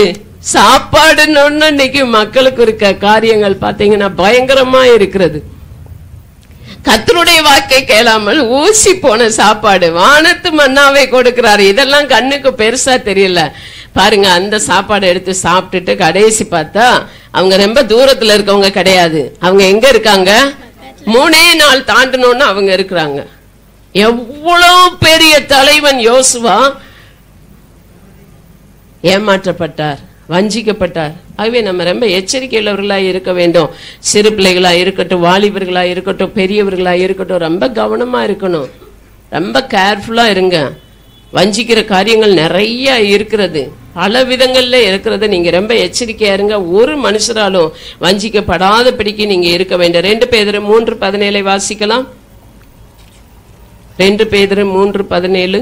சாப்பாடுன்னு இன்னைக்கு மக்களுக்கு இருக்க காரியங்கள் பாத்தீங்கன்னா பயங்கரமா இருக்கிறது கத்தருடைய வாக்கை கேளாமல் ஊசி போன சாப்பாடு வானத்து மன்னாவை கொடுக்கிறாரு இதெல்லாம் கண்ணுக்கு பெருசா தெரியல பாருங்க அந்த சாப்பாடு எடுத்து சாப்பிட்டுட்டு கடைசி பார்த்தா அவங்க ரொம்ப தூரத்துல இருக்கவங்க கிடையாது அவங்க எங்க இருக்காங்க மூணே நாள் தாண்டணும்னு அவங்க இருக்கிறாங்க எவ்வளவு பெரிய தலைவன் யோசுவா ஏமாற்றப்பட்டார் வஞ்சிக்கப்பட்டார் ஆகவே நம்ம ரொம்ப எச்சரிக்கையுள்ளவர்களா இருக்க வேண்டும் சிறு பிள்ளைகளா இருக்கட்டும் வாலிபர்களா இருக்கட்டும் பெரியவர்களா இருக்கட்டும் ரொம்ப கவனமா இருக்கணும் ரொம்ப கேர்ஃபுல்லா இருங்க வஞ்சிக்கிற காரியங்கள் நிறைய இருக்கிறது பல விதங்கள்ல இருக்கிறது நீங்க ரொம்ப எச்சரிக்கையா இருங்க ஒரு மனுஷராலும் வஞ்சிக்கப்படாதபடிக்கு நீங்க இருக்க வேண்டும் ரெண்டு பேதரு மூன்று பதினேழை வாசிக்கலாம் ரெண்டு பேதரு மூன்று பதினேழு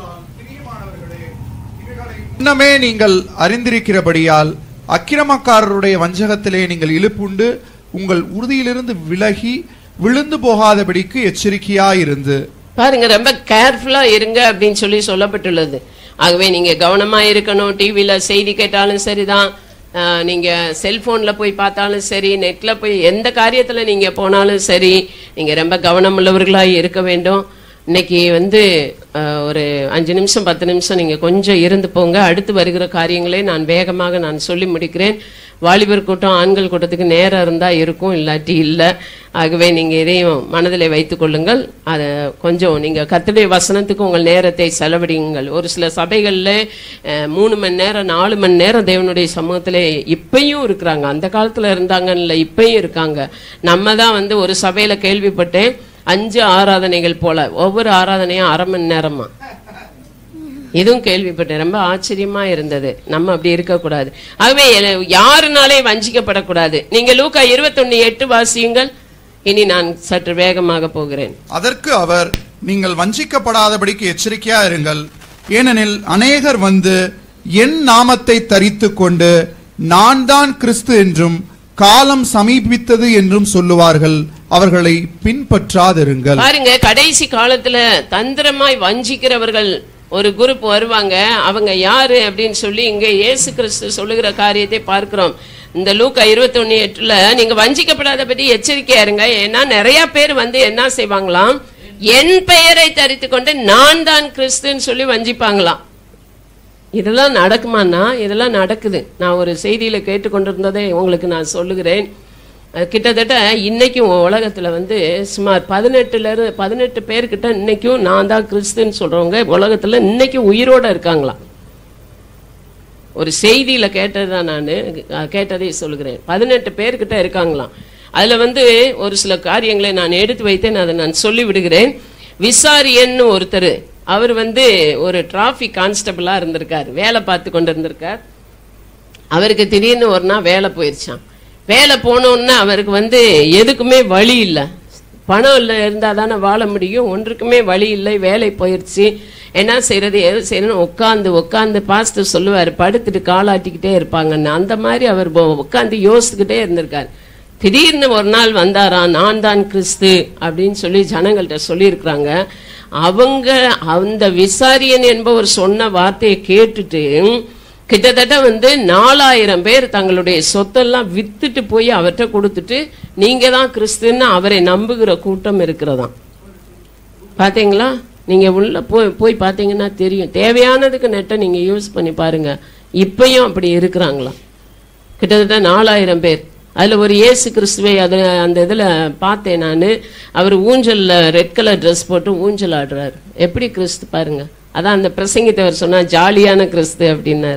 இன்னமே நீங்கள் அறிந்திருக்கிறபடியால் அக்கிரமக்காரருடைய வஞ்சகத்திலே நீங்கள் இழுப்புண்டு உங்கள் உறுதியிலிருந்து விலகி விழுந்து போகாதபடிக்கு எச்சரிக்கையாயிருந்து பாருங்க ரொம்ப கேர்ஃபுல்லா இருங்க அப்படின்னு சொல்லி சொல்லப்பட்டுள்ளது ஆகவே நீங்க கவனமா இருக்கணும் டிவில செய்தி கேட்டாலும் சரிதான் ஆஹ், நீங்க செல்போன்ல போய் பார்த்தாலும் சரி நெட்ல போய் எந்த காரியத்துல நீங்க போனாலும் சரி நீங்க ரொம்ப கவனம் உள்ளவர்களா இருக்க வேண்டும் இன்னைக்கு வந்து ஆஹ், ஒரு அஞ்சு நிமிஷம் பத்து நிமிஷம் நீங்க கொஞ்சம் இருந்து போங்க அடுத்து வருகிற காரியங்களை நான் வேகமாக நான் சொல்லி முடிக்கிறேன் வாலிபர் கூட்டம் ஆண்கள் கூட்டத்துக்கு நேரம் இருந்தா இருக்கும் இல்லாட்டி இல்லை ஆகவே நீங்க இதையும் மனதிலே வைத்துக் கொள்ளுங்கள் அதை கொஞ்சம் நீங்க கர்த்தருடைய வசனத்துக்கு உங்கள் நேரத்தை செலவிடுங்கள் ஒரு சில சபைகள்ல அஹ், மூணு மணி நேரம் நாலு மணி நேரம் தேவனுடைய சமூகத்திலே இப்பயும் இருக்கிறாங்க அந்த காலத்துல இருந்தாங்கன்னு இப்பயும் இருக்காங்க நம்ம தான் வந்து ஒரு சபையில கேள்விப்பட்டேன் அஞ்சு ஆராதனைகள் போல ஒவ்வொரு ஆராதனையும் அரை மணி நேரமா இதுவும் கேள்விப்பட்டேன் ரொம்ப ஆச்சரியமா இருந்தது நம்ம அப்படி இருக்கக்கூடாது ஆகவே எ- யாருனாலே வஞ்சிக்கப்படக்கூடாது நீங்க லூக்கா இருபத்தொன்னு எட்டு வாசியுங்கள் இனி நான் சற்று வேகமாக போகிறேன் அதற்கு அவர் நீங்கள் வஞ்சிக்கப்படாதபடிக்கு எச்சரிக்கையா இருங்கள் ஏனெனில் அநேகர் வந்து என் நாமத்தை தரித்துக் கொண்டு நான் தான் கிறிஸ்து என்றும் காலம் சமீபித்தது என்றும் சொல்லுவார்கள் அவர்களை பின்பற்றாதிருங்கள் பாருங்க கடைசி காலத்துல தந்திரமாய் வஞ்சிக்கிறவர்கள் ஒரு குரூப் வருவாங்க அவங்க யாரு அப்படின்னு சொல்லி இங்க இயேசு கிறிஸ்து சொல்லுகிற காரியத்தை பார்க்கிறோம் இந்த லூக்கா இருபத்தொன்னு எட்டுல நீங்க வஞ்சிக்கப்படாத பற்றி எச்சரிக்கையா இருங்க ஏன்னா நிறைய பேர் வந்து என்ன செய்வாங்களாம் என் பெயரை தரித்து கொண்டு நான் தான் கிறிஸ்துன்னு சொல்லி வஞ்சிப்பாங்களாம் இதெல்லாம் நடக்குமான்னா இதெல்லாம் நடக்குது நான் ஒரு செய்தியில கேட்டுக்கொண்டிருந்ததை உங்களுக்கு நான் சொல்லுகிறேன் அது கிட்டத்தட்ட இன்னைக்கும் உலகத்துல வந்து சுமார் பதினெட்டுல இருந்து பதினெட்டு பேர்கிட்ட இன்னைக்கும் நான் தான் கிறிஸ்துன்னு சொல்றவங்க உலகத்துல இன்னைக்கும் உயிரோட இருக்காங்களாம் ஒரு செய்தியில கேட்டதுதான் நான் கேட்டதை சொல்லுகிறேன் பதினெட்டு பேர்கிட்ட இருக்காங்களாம் அதுல வந்து ஒரு சில காரியங்களை நான் எடுத்து வைத்தேன் அதை நான் சொல்லி விடுகிறேன் விசாரியன்னு ஒருத்தர் அவர் வந்து ஒரு டிராஃபிக் கான்ஸ்டபிளா இருந்திருக்கார் வேலை பார்த்து கொண்டு இருந்திருக்கார் அவருக்கு திடீர்னு ஒரு நாள் வேலை போயிருச்சான் வேலை போனோன்னா அவருக்கு வந்து எதுக்குமே வழி இல்லை பணம் இல்லை இருந்தால் தானே வாழ முடியும் ஒன்றுக்குமே வழி இல்லை வேலை போயிடுச்சு என்ன செய்யறது எது செய்யணும் உட்காந்து உட்காந்து பாஸ்டர் சொல்லுவார் படுத்துட்டு காலாட்டிக்கிட்டே இருப்பாங்கன்னு அந்த மாதிரி அவர் உட்காந்து யோசிச்சுக்கிட்டே இருந்திருக்காரு திடீர்னு ஒரு நாள் வந்தாராம் நான் தான் கிறிஸ்து அப்படின்னு சொல்லி ஜனங்கள்கிட்ட சொல்லியிருக்கிறாங்க அவங்க அந்த விசாரியன் என்பவர் சொன்ன வார்த்தையை கேட்டுட்டு கிட்டத்தட்ட வந்து நாலாயிரம் பேர் தங்களுடைய சொத்தெல்லாம் வித்துட்டு போய் அவர்கிட்ட கொடுத்துட்டு நீங்க தான் கிறிஸ்துன்னு அவரை நம்புகிற கூட்டம் இருக்கிறதாம் பாத்தீங்களா நீங்க உள்ள போய் போய் பாத்தீங்கன்னா தெரியும் தேவையானதுக்கு நெட்டை நீங்க யூஸ் பண்ணி பாருங்க இப்பயும் அப்படி இருக்கிறாங்களாம் கிட்டத்தட்ட நாலாயிரம் பேர் அதுல ஒரு இயேசு கிறிஸ்துவை அது அந்த இதுல பார்த்தேன் நான் அவர் ஊஞ்சல்ல ரெட் கலர் ட்ரெஸ் போட்டு ஊஞ்சல் ஆடுறாரு எப்படி கிறிஸ்து பாருங்க அதான் அந்த பிரசங்கித்தவர் சொன்னா ஜாலியான கிறிஸ்து அப்படின்னாரு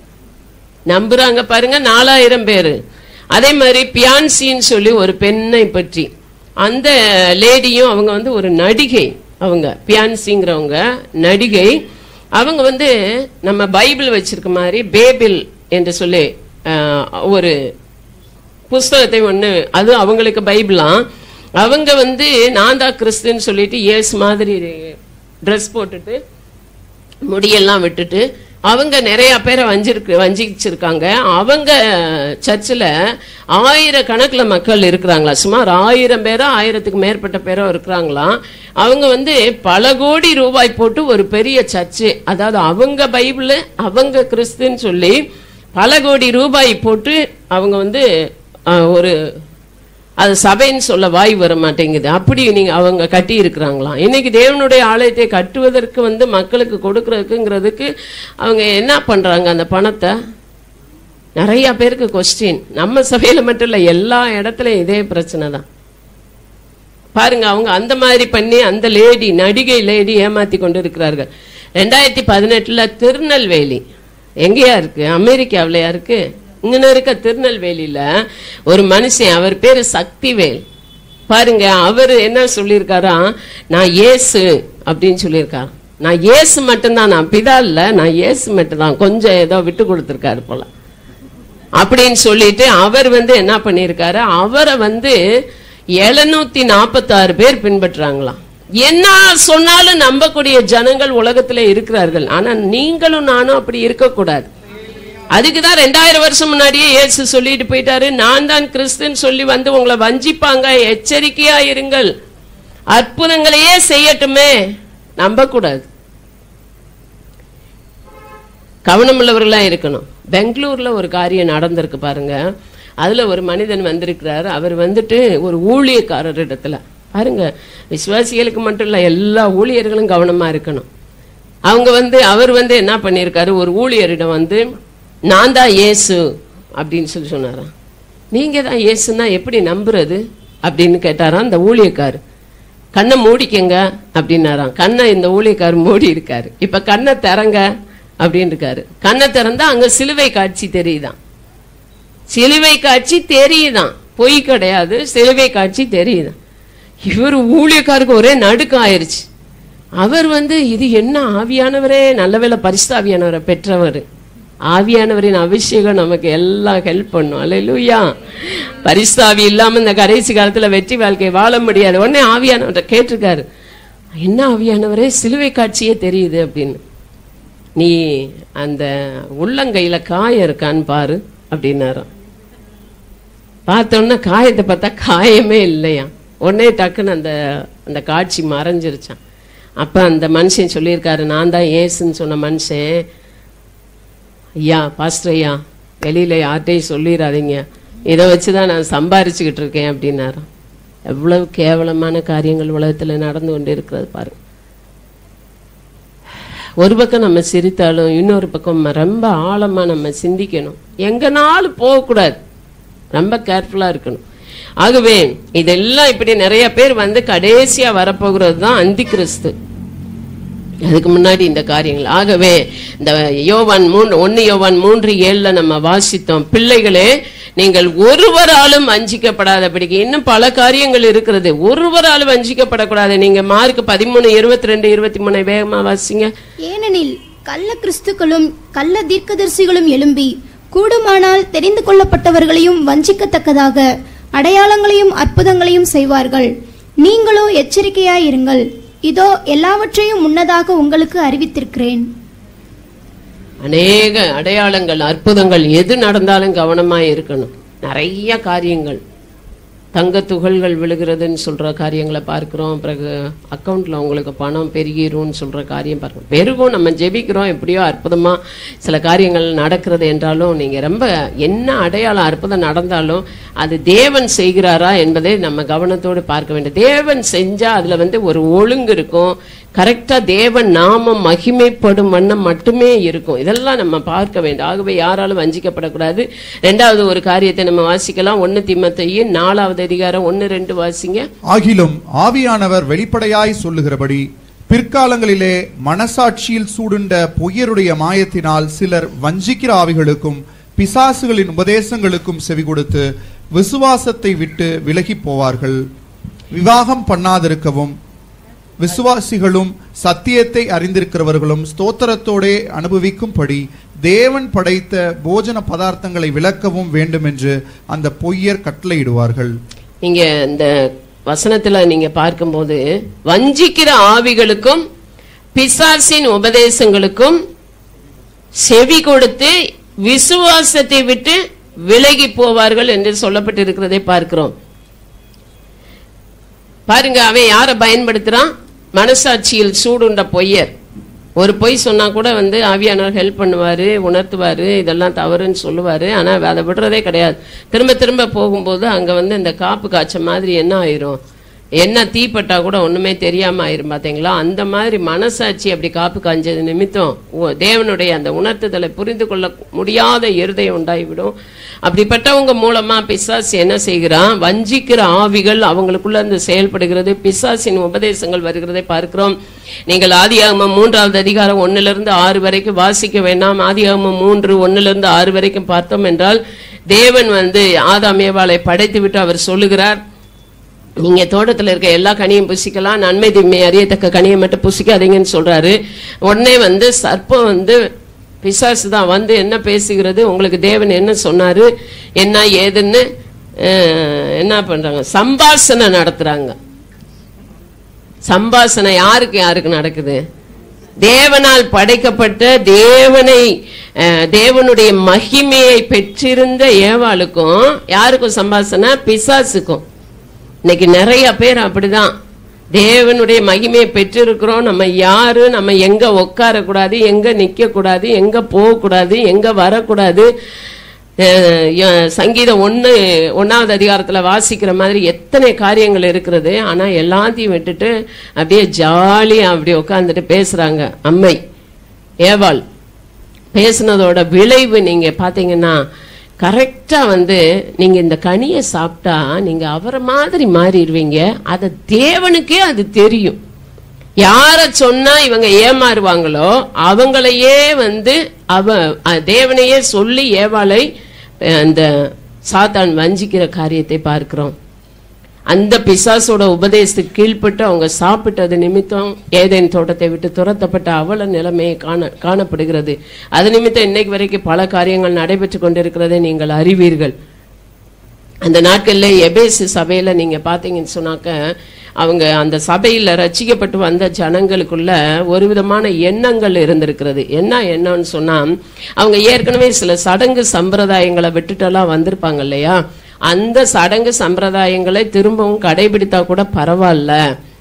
நம்புறாங்க பாருங்க நாலாயிரம் பேரு அதே மாதிரி பியான்சின்னு சொல்லி ஒரு பெண்ணை பற்றி அந்த லேடியும் அவங்க வந்து ஒரு நடிகை அவங்க பியான்சிங்கிறவங்க நடிகை அவங்க வந்து நம்ம பைபிள் வச்சிருக்க மாதிரி பேபிள் என்று சொல்லி ஆஹ், ஒரு புஸ்தகத்தை ஒண்ணு அது அவங்களுக்கு பைபிளாம் அவங்க வந்து நான் தான் கிறிஸ்துன்னு சொல்லிட்டு இயேசு மாதிரி ட்ரெஸ் போட்டுட்டு முடியெல்லாம் விட்டுட்டு அவங்க நிறைய பேரை வஞ்சிருக்கு வஞ்சிச்சிருக்காங்க அவங்க சர்ச்சில் ஆயிரக்கணக்கில் மக்கள் இருக்கிறாங்களா சுமார் ஆயிரம் பேரோ ஆயிரத்துக்கு மேற்பட்ட பேரோ இருக்கிறாங்களாம் அவங்க வந்து பல கோடி ரூபாய் போட்டு ஒரு பெரிய சர்ச்சு அதாவது அவங்க பைபிள் அவங்க கிறிஸ்துன்னு சொல்லி பல கோடி ரூபாய் போட்டு அவங்க வந்து அஹ், ஒரு அது சபைன்னு சொல்ல வாய் வர மாட்டேங்குது அப்படி நீங்க அவங்க கட்டி இருக்கிறாங்களாம் இன்னைக்கு தேவனுடைய ஆலயத்தை கட்டுவதற்கு வந்து மக்களுக்கு கொடுக்கறதுக்குங்கிறதுக்கு அவங்க என்ன பண்றாங்க அந்த பணத்தை நிறைய பேருக்கு கொஸ்டின் நம்ம சபையில மட்டும் இல்ல எல்லா இடத்துலயும் இதே பிரச்சனை தான் பாருங்க அவங்க அந்த மாதிரி பண்ணி அந்த லேடி நடிகை லேடி ஏமாத்தி கொண்டு இருக்கிறார்கள் ரெண்டாயிரத்தி பதினெட்டுல திருநெல்வேலி எங்கேயா இருக்கு அமெரிக்காவிலயா இருக்கு இங்க இருக்க திருநெல்வேலியில ஒரு மனுஷன் அவர் பேரு சக்திவேல் பாருங்க அவர் என்ன சொல்லியிருக்காராம் நான் இயேசு அப்படின்னு சொல்லியிருக்காராம் நான் இயேசு மட்டும்தான் நான் பிதா இல்ல நான் இயேசு மட்டும்தான் கொஞ்சம் ஏதோ விட்டு கொடுத்துருக்காரு போல அப்படின்னு சொல்லிட்டு அவர் வந்து என்ன பண்ணியிருக்காரு அவரை வந்து எழுநூத்தி நாற்பத்தாறு பேர் பின்பற்றுறாங்களாம் என்ன சொன்னாலும் நம்பக்கூடிய ஜனங்கள் உலகத்துல இருக்கிறார்கள் ஆனா நீங்களும் நானும் அப்படி இருக்கக்கூடாது அதுக்கு தான் ரெண்டாயிரம் வருஷம் முன்னாடியே இயேசு சொல்லிட்டு போயிட்டாரு நான் தான் கிறிஸ்துன்னு சொல்லி வந்து உங்களை வஞ்சிப்பாங்க எச்சரிக்கையா இருங்கள் அற்புதங்களையே செய்யட்டுமே நம்பக்கூடாது கவனமுள்ளவர்களா இருக்கணும் பெங்களூர்ல ஒரு காரியம் நடந்திருக்கு பாருங்க அதுல ஒரு மனிதன் வந்திருக்கிறார் அவர் வந்துட்டு ஒரு ஊழியக்காரர் இடத்துல பாருங்க விசுவாசிகளுக்கு மட்டும் இல்ல எல்லா ஊழியர்களும் கவனமா இருக்கணும் அவங்க வந்து அவர் வந்து என்ன பண்ணியிருக்காரு ஒரு ஊழியரிடம் வந்து நான் தான் இயேசு அப்படின்னு சொல்லி சொன்னாராம் நீங்க தான் இயேசுன்னா எப்படி நம்புறது அப்படின்னு கேட்டாராம் அந்த ஊழியக்காரு கண்ணை மூடிக்கங்க அப்படின்னாராம் கண்ணை இந்த ஊழியக்கார் மூடி இருக்காரு இப்ப கண்ணை திறங்க அப்படின்னு இருக்காரு கண்ணை திறந்தா அங்க சிலுவை காட்சி தெரியுதாம் சிலுவை காட்சி தெரியுதாம் பொய் கிடையாது சிலுவை காட்சி தெரியுதாம் இவர் ஊழியக்காருக்கு ஒரே நடுக்கம் ஆயிருச்சு அவர் வந்து இது என்ன ஆவியானவரே நல்ல வேளை பரிசுத்தாவியானவரை பெற்றவர் ஆவியானவரின் அபிஷேகம் நமக்கு எல்லாம் ஹெல்ப் பண்ணும் அல்லையா பரிசுத்தாவி இல்லாம இந்த கடைசி காலத்துல வெற்றி வாழ்க்கை வாழ முடியாது உடனே ஆவியானவர்கிட்ட கேட்டிருக்காரு என்ன ஆவியானவரே சிலுவை காட்சியே தெரியுது அப்படின்னு நீ அந்த உள்ளங்கையில காயம் இருக்கான்னு பாரு அப்படின்னாராம் பார்த்தோன்னா காயத்தை பார்த்தா காயமே இல்லையா உடனே டக்குன்னு அந்த அந்த காட்சி மறைஞ்சிருச்சான் அப்ப அந்த மனுஷன் சொல்லியிருக்காரு நான் தான் ஏசுன்னு சொன்ன மனுஷன் ஐயா பாஸ்டர் ஐயா வெளியில யார்கிட்டையும் சொல்லிடாதீங்க இதை வச்சுதான் நான் சம்பாரிச்சுக்கிட்டு இருக்கேன் அப்படின்னாராம் எவ்வளவு கேவலமான காரியங்கள் உலகத்துல நடந்து கொண்டு இருக்கிறது பாருங்க ஒரு பக்கம் நம்ம சிரித்தாலும் இன்னொரு பக்கம் ரொம்ப ஆழமா நம்ம சிந்திக்கணும் எங்கனாலும் போகக்கூடாது ரொம்ப கேர்ஃபுல்லா இருக்கணும் ஆகவே இதெல்லாம் இப்படி நிறைய பேர் வந்து கடைசியா வரப்போகிறது தான் அந்தி கிறிஸ்து அதுக்கு முன்னாடி இந்த காரியங்கள் ஆகவே இந்த யோவான் மூன்று ஒன்னு யோவான் மூன்று ஏழுல நம்ம வாசித்தோம் பிள்ளைகளே நீங்கள் ஒருவராலும் வஞ்சிக்கப்படாதபடிக்கு இன்னும் பல காரியங்கள் இருக்கிறது ஒருவராலும் வஞ்சிக்கப்படக்கூடாது நீங்க மார்க் பதிமூணு இருபத்தி ரெண்டு இருபத்தி மூணு வேகமா வாசிங்க ஏனெனில் கள்ள கிறிஸ்துக்களும் கள்ள தீர்க்கதரிசிகளும் எழும்பி கூடுமானால் தெரிந்து கொள்ளப்பட்டவர்களையும் வஞ்சிக்கத்தக்கதாக அடையாளங்களையும் அற்புதங்களையும் செய்வார்கள் நீங்களோ எச்சரிக்கையாயிருங்கள் இதோ எல்லாவற்றையும் முன்னதாக உங்களுக்கு அறிவித்திருக்கிறேன் அநேக அடையாளங்கள் அற்புதங்கள் எது நடந்தாலும் கவனமா இருக்கணும் நிறைய காரியங்கள் தங்க துகள்கள் விழுகிறதுன்னு சொல்ற காரியங்களை பார்க்கிறோம் பிறகு அக்கவுண்ட்ல உங்களுக்கு பணம் பெருகிரும்னு சொல்ற காரியம் பார்க்கிறோம் பெருகும் நம்ம ஜெபிக்கிறோம் எப்படியோ அற்புதமா சில காரியங்கள் நடக்கிறது என்றாலும் நீங்க ரொம்ப என்ன அடையாளம் அற்புதம் நடந்தாலும் அது தேவன் செய்கிறாரா என்பதை நம்ம கவனத்தோடு பார்க்க வேண்டும் தேவன் செஞ்சா அதுல வந்து ஒரு ஒழுங்கு இருக்கும் கரெக்டா தேவன் நாமம் மகிமைப்படும் வண்ணம் மட்டுமே இருக்கும் இதெல்லாம் நம்ம பார்க்க வேண்டும் ஆகவே யாராலும் வஞ்சிக்கப்படக்கூடாது ரெண்டாவது ஒரு காரியத்தை நம்ம வாசிக்கலாம் ஒன்னு திமத்தையும் நாலாவது அதிகாரம் ஒன்னு ரெண்டு வாசிங்க ஆகிலும் ஆவியானவர் வெளிப்படையாய் சொல்லுகிறபடி பிற்காலங்களிலே மனசாட்சியில் சூடுண்ட பொய்யருடைய மாயத்தினால் சிலர் வஞ்சிக்கிற ஆவிகளுக்கும் பிசாசுகளின் உபதேசங்களுக்கும் செவி கொடுத்து விசுவாசத்தை விட்டு விலகிப் போவார்கள் விவாகம் பண்ணாதிருக்கவும் விசுவாசிகளும் சத்தியத்தை அறிந்திருக்கிறவர்களும் ஸ்தோத்திரத்தோடே அனுபவிக்கும்படி தேவன் படைத்த போஜன பதார்த்தங்களை விளக்கவும் வேண்டும் என்று அந்த பொய்யர் கட்டளையிடுவார்கள் நீங்க இந்த வசனத்துல நீங்க பார்க்கும்போது வஞ்சிக்கிற ஆவிகளுக்கும் பிசாசின் உபதேசங்களுக்கும் செவி கொடுத்து விசுவாசத்தை விட்டு விலகி போவார்கள் என்று சொல்லப்பட்டிருக்கிறதை பார்க்கிறோம் பாருங்க அவன் யாரை பயன்படுத்துறான் மனசாட்சியில் சூடுண்ட பொய்யர் ஒரு பொய் சொன்னா கூட வந்து ஆவியானவர் ஹெல்ப் பண்ணுவாரு உணர்த்துவாரு இதெல்லாம் தவறுன்னு சொல்லுவாரு ஆனா அதை விடுறதே கிடையாது திரும்ப திரும்ப போகும்போது அங்க வந்து இந்த காப்பு காய்ச்ச மாதிரி என்ன ஆயிரும் என்ன தீப்பட்டா கூட ஒண்ணுமே தெரியாம ஆயிரும் பாத்தீங்களா அந்த மாதிரி மனசாட்சி அப்படி காப்பு காஞ்சது நிமித்தம் உ- தேவனுடைய அந்த உணர்த்துதலை புரிந்து கொள்ள முடியாத இருதயம் உண்டாகிவிடும் அப்படிப்பட்டவங்க மூலமா பிசாசு என்ன செய்கிறான் வஞ்சிக்கிற ஆவிகள் அவங்களுக்குள்ள அந்த செயல்படுகிறது பிசாசின் உபதேசங்கள் வருகிறதை பார்க்கிறோம் நீங்கள் ஆதியாகமம் மூன்றாவது அதிகாரம் ஒண்ணுல இருந்து ஆறு வரைக்கும் வாசிக்க வேண்டாம் ஆதியாகமம் மூன்று ஒண்ணுல இருந்து ஆறு வரைக்கும் பார்த்தோம் என்றால் தேவன் வந்து ஆதாம் ஏவாளை படைத்து விட்டு அவர் சொல்லுகிறார் நீங்க தோட்டத்துல இருக்க எல்லா கனியும் புசிக்கலாம் நன்மை தீமை அறியத்தக்க கனியை மட்டும் புசிக்காதீங்கன்னு சொல்றாரு உடனே வந்து சர்ப்பம் வந்து பிசாசு தான் வந்து என்ன பேசுகிறது உங்களுக்கு தேவன் என்ன சொன்னாரு என்ன ஏதுன்னு அஹ், என்ன பண்றாங்க சம்பாஷணை நடத்துறாங்க சம்பாஷணை யாருக்கு யாருக்கு நடக்குது தேவனால் படைக்கப்பட்ட தேவனை அஹ், தேவனுடைய மகிமையை பெற்றிருந்த ஏவாளுக்கும் யாருக்கும் சம்பாஷணை பிசாசுக்கும் இன்னைக்கு நிறைய பேர் அப்படிதான் தேவனுடைய மகிமையை பெற்றிருக்கிறோம் நம்ம யாரு நம்ம எங்க உட்காரக்கூடாது எங்க நிக்க கூடாது எங்க போகக்கூடாது எங்க வரக்கூடாது அஹ் ய- சங்கீதம் ஒண்ணு ஒன்னாவது அதிகாரத்துல வாசிக்கிற மாதிரி எத்தனை காரியங்கள் இருக்கிறது ஆனா எல்லாத்தையும் விட்டுட்டு அப்படியே ஜாலியா அப்படி உட்கார்ந்துட்டு பேசுறாங்க அம்மை ஏவாள் பேசுனதோட விளைவு நீங்க பாத்தீங்கன்னா கரெக்டா வந்து நீங்க இந்த கனியை சாப்பிட்டா நீங்க அவரை மாதிரி மாறிடுவீங்க அது தேவனுக்கே அது தெரியும் யார சொன்னா இவங்க ஏமாறுவாங்களோ அவங்களையே வந்து அவ அஹ், தேவனையே சொல்லி ஏவாளை அஹ், அந்த சாத்தான் வஞ்சிக்கிற காரியத்தை பார்க்கிறோம் அந்த பிசாசோட உபதேசத்துக்கு கீழ்ப்பட்டு அவங்க சாப்பிட்டது நிமித்தம் ஏதேன் தோட்டத்தை விட்டு துரத்தப்பட்ட அவல நிலைமையை காண காணப்படுகிறது அது நிமித்தம் இன்னைக்கு வரைக்கும் பல காரியங்கள் நடைபெற்று கொண்டிருக்கிறதை நீங்கள் அறிவீர்கள் அந்த நாட்கள்ல எபேசு சபையில நீங்க பாத்தீங்கன்னு சொன்னாக்க அவங்க அந்த சபையில ரட்சிக்கப்பட்டு வந்த ஜனங்களுக்குள்ள ஒரு விதமான எண்ணங்கள் இருந்திருக்கிறது என்ன எண்ணம்னு சொன்னா அவங்க ஏற்கனவே சில சடங்கு சம்பிரதாயங்களை விட்டுட்டெல்லாம் வந்திருப்பாங்க இல்லையா அந்த சடங்கு சம்பிரதாயங்களை திரும்பவும் கடைபிடித்தா கூட பரவாயில்ல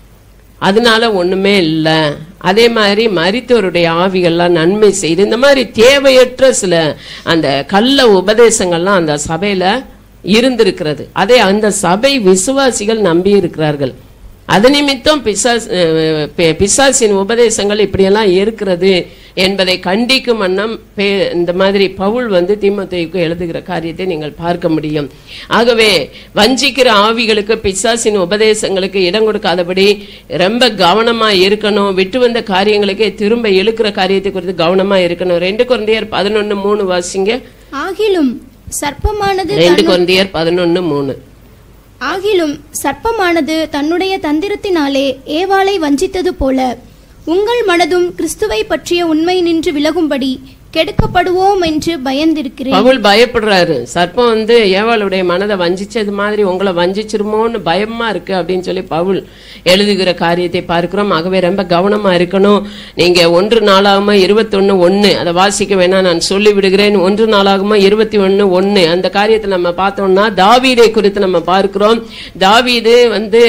அதனால ஒண்ணுமே இல்ல அதே மாதிரி மரித்தோருடைய ஆவிகள்லாம் நன்மை செய்து இந்த மாதிரி தேவையற்ற சில அந்த கள்ள உபதேசங்கள்லாம் அந்த சபையில இருந்திருக்கிறது அதை அந்த சபை விசுவாசிகள் நம்பி இருக்கிறார்கள் அது நிமித்தம் பிசாஸ் அஹ், பி- பிசாசின் உபதேசங்கள் இப்படியெல்லாம் இருக்கிறது என்பதை கண்டிக்கும் வண்ணம் பே- இந்த மாதிரி பவுல் வந்து தீமோத்தேயுக்கு எழுதுகிற காரியத்தை நீங்கள் பார்க்க முடியும் ஆகவே வஞ்சிக்கிற ஆவிகளுக்கு பிசாசின் உபதேசங்களுக்கு இடம் கொடுக்காதபடி ரொம்ப கவனமா இருக்கணும் விட்டு வந்த காரியங்களுக்கே திரும்ப இழுக்கிற காரியத்தை குறித்து கவனமா இருக்கணும் ரெண்டு குழந்தையர் பதினொன்னு மூணு வாசிங்க ஆகிலும் சர்ப்பமானது ரெண்டு குழந்தையர் பதினொன்னு மூணு ஆகிலும் சர்ப்பமானது தன்னுடைய தந்திரத்தினாலே ஏவாளை வஞ்சித்தது போல உங்கள் மனதும் கிறிஸ்துவை பற்றிய உண்மை நின்று விலகும்படி கெடுக்கப்படுவோம் என்று பயந்திருக்கிறேன் பவுல் பயப்படுறாரு சர்ப்பம் வந்து ஏவாளுடைய மனதை வஞ்சிச்சது மாதிரி உங்களை வஞ்சிச்சிருமோன்னு பயமா இருக்கு அப்படின்னு சொல்லி பவுல் எழுதுகிற காரியத்தை பார்க்கிறோம் ஆகவே ரொம்ப கவனமா இருக்கணும் நீங்க ஒன்று நாளாகுமா இருபத்தொன்னு ஒண்ணு அதை வாசிக்க வேணா நான் சொல்லி விடுகிறேன் ஒன்று நாளாகுமா இருபத்தி ஒண்ணு ஒண்ணு அந்த காரியத்தை நம்ம பார்த்தோம்னா தாவீதை குறித்து நம்ம பார்க்கிறோம் தாவீது வந்து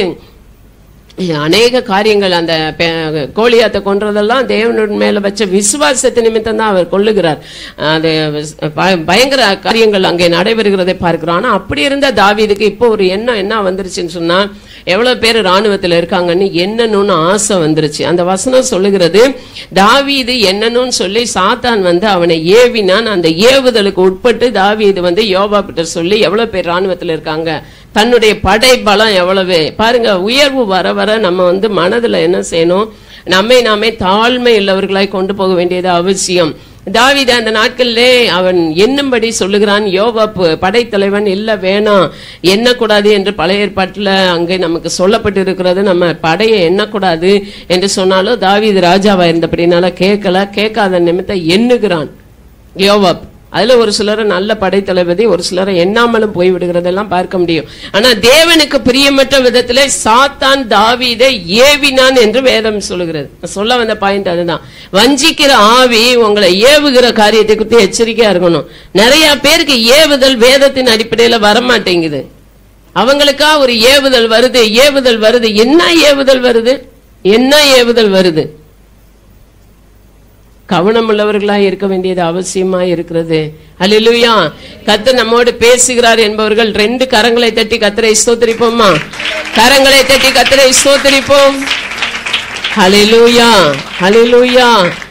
அநேக காரியங்கள் அந்த பெ- கோலியாத்தை கொன்றதெல்லாம் தேவனுடைய மேல வச்ச விசுவாசத்து நிமித்தம் தான் அவர் கொள்ளுகிறார் அது ப- பயங்கர காரியங்கள் அங்கே நடைபெறுகிறதை பார்க்கிறோம் ஆனா அப்படி இருந்த தாவீதுக்கு இப்போ ஒரு எண்ணம் என்ன வந்துருச்சுன்னு சொன்னா எவ்வளவு பேர் ராணுவத்துல இருக்காங்கன்னு என்னன்னு ஆசை வந்துருச்சு அந்த வசனம் சொல்லுகிறது தாவீது என்னன்னு சொல்லி சாத்தான் வந்து அவனை ஏவினான் அந்த ஏவுதலுக்கு உட்பட்டு தாவீது வந்து யோபா கிட்ட சொல்லி எவ்வளவு பேர் ராணுவத்துல இருக்காங்க தன்னுடைய படை பலம் எவ்வளவு பாருங்க உயர்வு வர வர நம்ம வந்து மனதுல என்ன செய்யணும் நம்மை நாமே தாழ்மை உள்ளவர்களாய் கொண்டு போக வேண்டியது அவசியம் தாவீது அந்த நாட்களிலே அவன் எண்ணும்படி சொல்லுகிறான் யோவாப்பு படைத்தலைவன் இல்ல வேணாம் எண்ணக்கூடாது என்று பழைய ஏற்பாட்டுல அங்கே நமக்கு சொல்லப்பட்டு இருக்கிறது நம்ம படையை எண்ணக்கூடாது என்று சொன்னாலும் தாவீது ராஜாவா இருந்தபடினால கேட்கல கேட்காத நிமித்தம் எண்ணுகிறான் யோவாப் அதுல ஒரு சிலரை நல்ல படைத்தளபதி ஒரு சிலரை எண்ணாமலும் போய் விடுகிறதெல்லாம் பார்க்க முடியும் ஆனா தேவனுக்கு பிரியமற்ற விதத்திலே சாத்தான் தாவீதை ஏவினான் என்று வேதம் சொல்லுகிறது நான் சொல்ல வந்த பாயிண்ட் அதுதான் வஞ்சிக்கிற ஆவி உங்களை ஏவுகிற காரியத்தை குறித்து எச்சரிக்கையா இருக்கணும் நிறைய பேருக்கு ஏவுதல் வேதத்தின் அடிப்படையில வரமாட்டேங்குது அவங்களுக்கா ஒரு ஏவுதல் வருது ஏவுதல் வருது என்ன ஏவுதல் வருது என்ன ஏவுதல் வருது கவனமுள்ளவர்களா இருக்க வேண்டியது அவசியமா இருக்கிறது அல்லேலூயா கர்த்தர் நம்மோடு பேசுகிறார் என்பவர்கள் ரெண்டு கரங்களை தட்டி கத்தரை ஸ்தோத்திரிப்போமா கரங்களை தட்டி கத்தரை ஸ்தோத்திரிப்போம் ஹalleluya ஹalleluya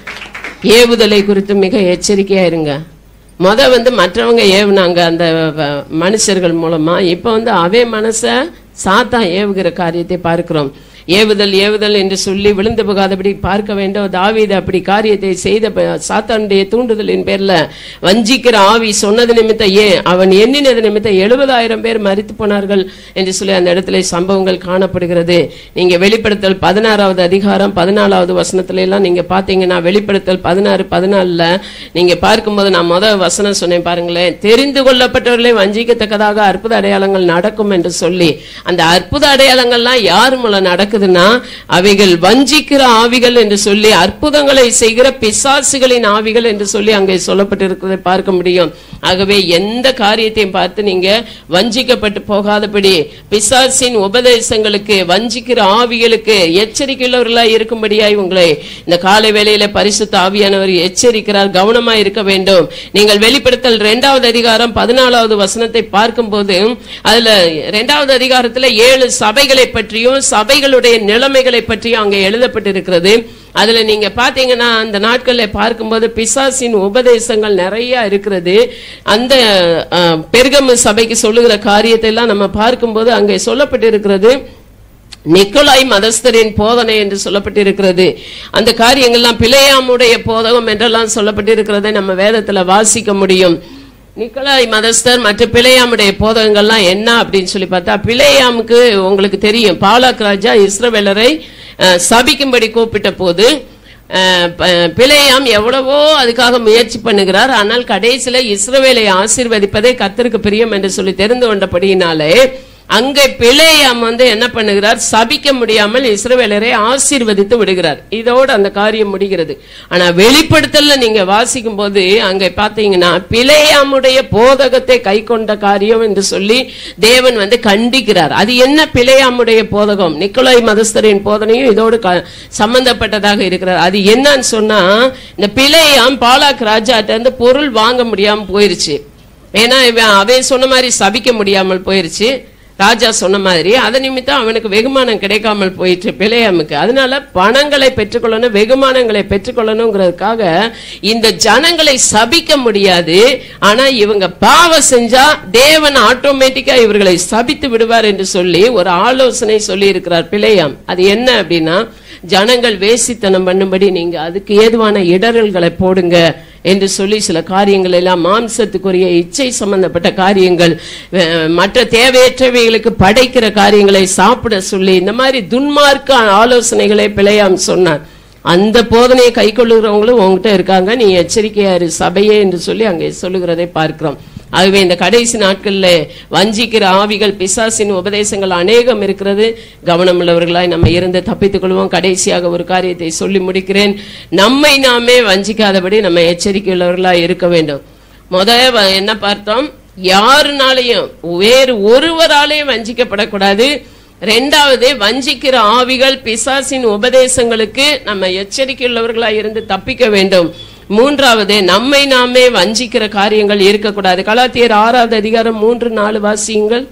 ஏவுதலை குறித்து மிக எச்சரிக்கையா இருங்க முத வந்து மற்றவங்க ஏவுனாங்க அந்த வ- மனுஷர்கள் மூலமா இப்ப வந்து அவே மனச சாத்தான் ஏவுகிற காரியத்தை பார்க்கிறோம் ஏவுதல் ஏவுதல் என்று சொல்லி விழுந்து போகாதபடி பார்க்க வேண்டும் தாவீது அப்படி காரியத்தை செய்த ப- சாத்தானுடைய தூண்டுதலின் பேர்ல வஞ்சிக்கிற ஆவி சொன்னது நிமித்தம் ஏன் அவன் எண்ணினது நிமித்தம் எழுபதாயிரம் பேர் மரித்து போனார்கள் என்று சொல்லி அந்த இடத்துல சம்பவங்கள் காணப்படுகிறது நீங்க வெளிப்படுத்தல் பதினாறாவது அதிகாரம் பதினாலாவது வசனத்துல எல்லாம் நீங்க பாத்தீங்கன்னா வெளிப்படுத்தல் பதினாறு பதினாலுல நீங்க பார்க்கும்போது நான் முத வசனம் சொன்னேன் பாருங்களேன் தெரிந்து கொள்ளப்பட்டவர்களை வஞ்சிக்கத்தக்கதாக அற்புத அடையாளங்கள் நடக்கும் என்று சொல்லி அந்த அற்புத அடையாளங்கள்லாம் யார் மூலம் நடக்குதுன்னா அவைகள் வஞ்சிக்கிற ஆவிகள் என்று சொல்லி அற்புதங்களை செய்கிற பிசாசுகளின் ஆவிகள் என்று சொல்லி அங்கே சொல்லப்பட்டிருக்கிறதை பார்க்க முடியும் ஆகவே எந்த காரியத்தையும் பார்த்து நீங்க வஞ்சிக்கப்பட்டு போகாதபடி பிசாசின் உபதேசங்களுக்கு வஞ்சிக்கிற ஆவிகளுக்கு எச்சரிக்கையுள்ளவர்களாய் இருக்கும்படியாய் உங்களை இந்த காலை வேளையில பரிசுத்த ஆவியானவர் எச்சரிக்கிறார் கவனமா இருக்க வேண்டும் நீங்கள் வெளிப்படுத்தல் இரண்டாவது அதிகாரம் பதினாலாவது வசனத்தை பார்க்கும்போது அதுல இரண்டாவது அதிகாரத்துல ஏழு சபைகளை பற்றியும் சபைகளுடைய நிலைமைகளை பற்றியும் அங்கே எழுதப்பட்டிருக்கிறது அதுல நீங்க பாத்தீங்கன்னா அந்த நாட்கள்ல பார்க்கும்போது பிசாசின் உபதேசங்கள் நிறைய இருக்கிறது அந்த அஹ், பெர்கமு சபைக்கு சொல்லுகிற காரியத்தை எல்லாம் நம்ம பார்க்கும்போது அங்கே சொல்லப்பட்டிருக்கிறது நிக்கோலாய் மதஸ்தரின் போதனை என்று சொல்லப்பட்டிருக்கிறது அந்த காரியங்கள்லாம் பிழையாமுடைய போதகம் என்றெல்லாம் சொல்லப்பட்டிருக்கிறதை நம்ம வேதத்துல வாசிக்க முடியும் நிக்கோலாய் மதஸ்தர் மற்ற பிழையாமுடைய போதகங்கள்லாம் என்ன அப்படின்னு சொல்லி பார்த்தா பிழையாமுக்கு உங்களுக்கு தெரியும் பாலாக் ராஜா இஸ்ரவேலரை அஹ், சபிக்கும்படி கூப்பிட்ட போது அஹ், ப- பிலேயாம் எவ்வளவோ அதுக்காக முயற்சி பண்ணுகிறார் ஆனால் கடைசியில இஸ்ரவேலை ஆசீர்வதிப்பதே கர்த்தருக்கு பிரியம் என்று சொல்லி தெரிந்து கொண்டபடியினாலே அங்கே பிளேயாம் வந்து என்ன பண்ணுகிறார் சபிக்க முடியாமல் இஸ்ரவேலரை ஆசீர்வதித்து விடுகிறார் இதோடு அந்த காரியம் முடிகிறது ஆனா வெளிப்படுத்தல்ல நீங்க வாசிக்கும் போது அங்கே பாத்தீங்கன்னா பிளேயாமுடைய போதகத்தை கை கொண்ட காரியம் என்று சொல்லி தேவன் வந்து கண்டிக்கிறார் அது என்ன பிளேயாமுடைய போதகம் நிக்கோலாய் மதஸ்தரின் போதனையும் இதோடு க- சம்பந்தப்பட்டதாக இருக்கிறார் அது என்னன்னு சொன்னா இந்த பிளேயாம் பாலாக் ராஜாட்ட இருந்து பொருள் வாங்க முடியாம போயிருச்சு ஏன்னா இவன் அவன் சொன்ன மாதிரி சபிக்க முடியாமல் போயிருச்சு ராஜா சொன்ன மாதிரி அது நிமித்தம் அவனுக்கு வெகுமானம் கிடைக்காமல் போயிற்று பிழையாமுக்கு அதனால பணங்களை பெற்றுக்கொள்ளணும் வெகுமானங்களை பெற்றுக்கொள்ளணுங்கிறதுக்காக இந்த ஜனங்களை சபிக்க முடியாது ஆனா இவங்க பாவம் செஞ்சா தேவன் ஆட்டோமேட்டிக்கா இவர்களை சபித்து விடுவார் என்று சொல்லி ஒரு ஆலோசனை சொல்லி இருக்கிறார் பிழையாம் அது என்ன அப்படின்னா ஜனங்கள் வேசித்தனம் பண்ணும்படி நீங்க அதுக்கு ஏதுவான இடரல்களை போடுங்க என்று சொல்லி சில காரியங்கள் எல்லாம் மாம்சத்துக்குரிய இச்சை சம்பந்தப்பட்ட காரியங்கள் அஹ், மற்ற தேவையற்றவைகளுக்கு படைக்கிற காரியங்களை சாப்பிட சொல்லி இந்த மாதிரி துன்மார்க்க ஆலோசனைகளை பிழையாம் சொன்னார் அந்த போதனையை கை கொள்ளுகிறவங்களும் உங்ககிட்ட இருக்காங்க நீ எச்சரிக்கையா இரு சபையே என்று சொல்லி அங்கே சொல்லுகிறதை பார்க்கிறோம் ஆகவே இந்த கடைசி நாட்கள்ல வஞ்சிக்கிற ஆவிகள் பிசாசின் உபதேசங்கள் அநேகம் இருக்கிறது கவனமுள்ளவர்களாய் நம்ம இருந்து தப்பித்துக் கொள்வோம் கடைசியாக ஒரு காரியத்தை சொல்லி முடிக்கிறேன் நம்மை நாமே வஞ்சிக்காதபடி நம்ம எச்சரிக்கையுள்ளவர்களாய் இருக்க வேண்டும் முத வ- என்ன பார்த்தோம் யாருனாலையும் வேறு ஒருவராலையும் வஞ்சிக்கப்படக்கூடாது ரெண்டாவது வஞ்சிக்கிற ஆவிகள் பிசாசின் உபதேசங்களுக்கு நம்ம எச்சரிக்கையுள்ளவர்களாய் இருந்து தப்பிக்க வேண்டும் மூன்றாவது நம்மை நாமே வஞ்சிக்கிற காரியங்கள் இருக்கக்கூடாது கலாத்தியர் ஆறாவது அதிகாரம் மூன்று நாலு வாசியுங்கள்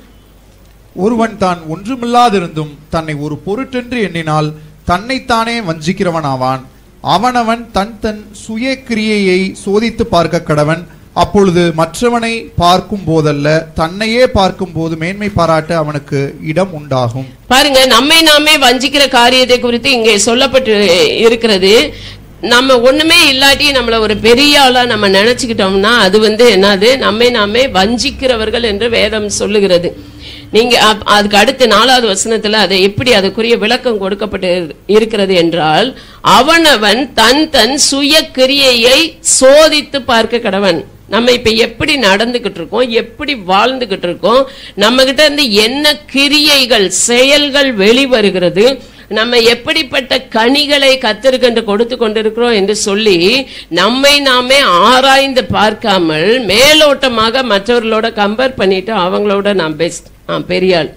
ஒருவன் தான் ஒன்றுமில்லாதிருந்தும் தன்னை ஒரு பொருட்டென்று எண்ணினால் தன்னைத்தானே வஞ்சிக்கிறவனாவான் அவனவன் தன் தன் சுய கிரியையை சோதித்து பார்க்க கடவன் அப்பொழுது மற்றவனை பார்க்கும் போதல்ல தன்னையே பார்க்கும் போது மேன்மை பாராட்ட அவனுக்கு இடம் உண்டாகும் பாருங்க நம்மை நாமே வஞ்சிக்கிற காரியத்தை குறித்து இங்கே சொல்லப்பட்டு இருக்கிறது நம்ம ஒண்ணுமே இல்லாட்டி நம்மள ஒரு பெரிய ஆளா நம்ம நினைச்சுக்கிட்டோம்னா அது வந்து என்னது நம்மை நாமே வஞ்சிக்கிறவர்கள் என்று வேதம் சொல்லுகிறது நீங்க அப்- அதுக்கு அடுத்து நாலாவது வசனத்துல அதை எப்படி அதுக்குரிய விளக்கம் கொடுக்கப்பட்டு இருக்கிறது என்றால் அவனவன் தன் தன் சுய கிரியையை சோதித்து பார்க்க கடவன் நம்ம இப்ப எப்படி நடந்துகிட்டு இருக்கோம் எப்படி வாழ்ந்துகிட்டு இருக்கோம் நம்ம கிட்ட இருந்து என்ன கிரியைகள் செயல்கள் வெளிவருகிறது நம்ம எப்படிப்பட்ட கனிகளை கத்திருக்கென்று கொடுத்து கொண்டிருக்கிறோம் என்று சொல்லி நம்மை நாமே ஆராய்ந்து பார்க்காமல் மேலோட்டமாக மற்றவர்களோட கம்பேர் பண்ணிட்டு அவங்களோட நான் பெஸ்ட் நான் பெரியாள்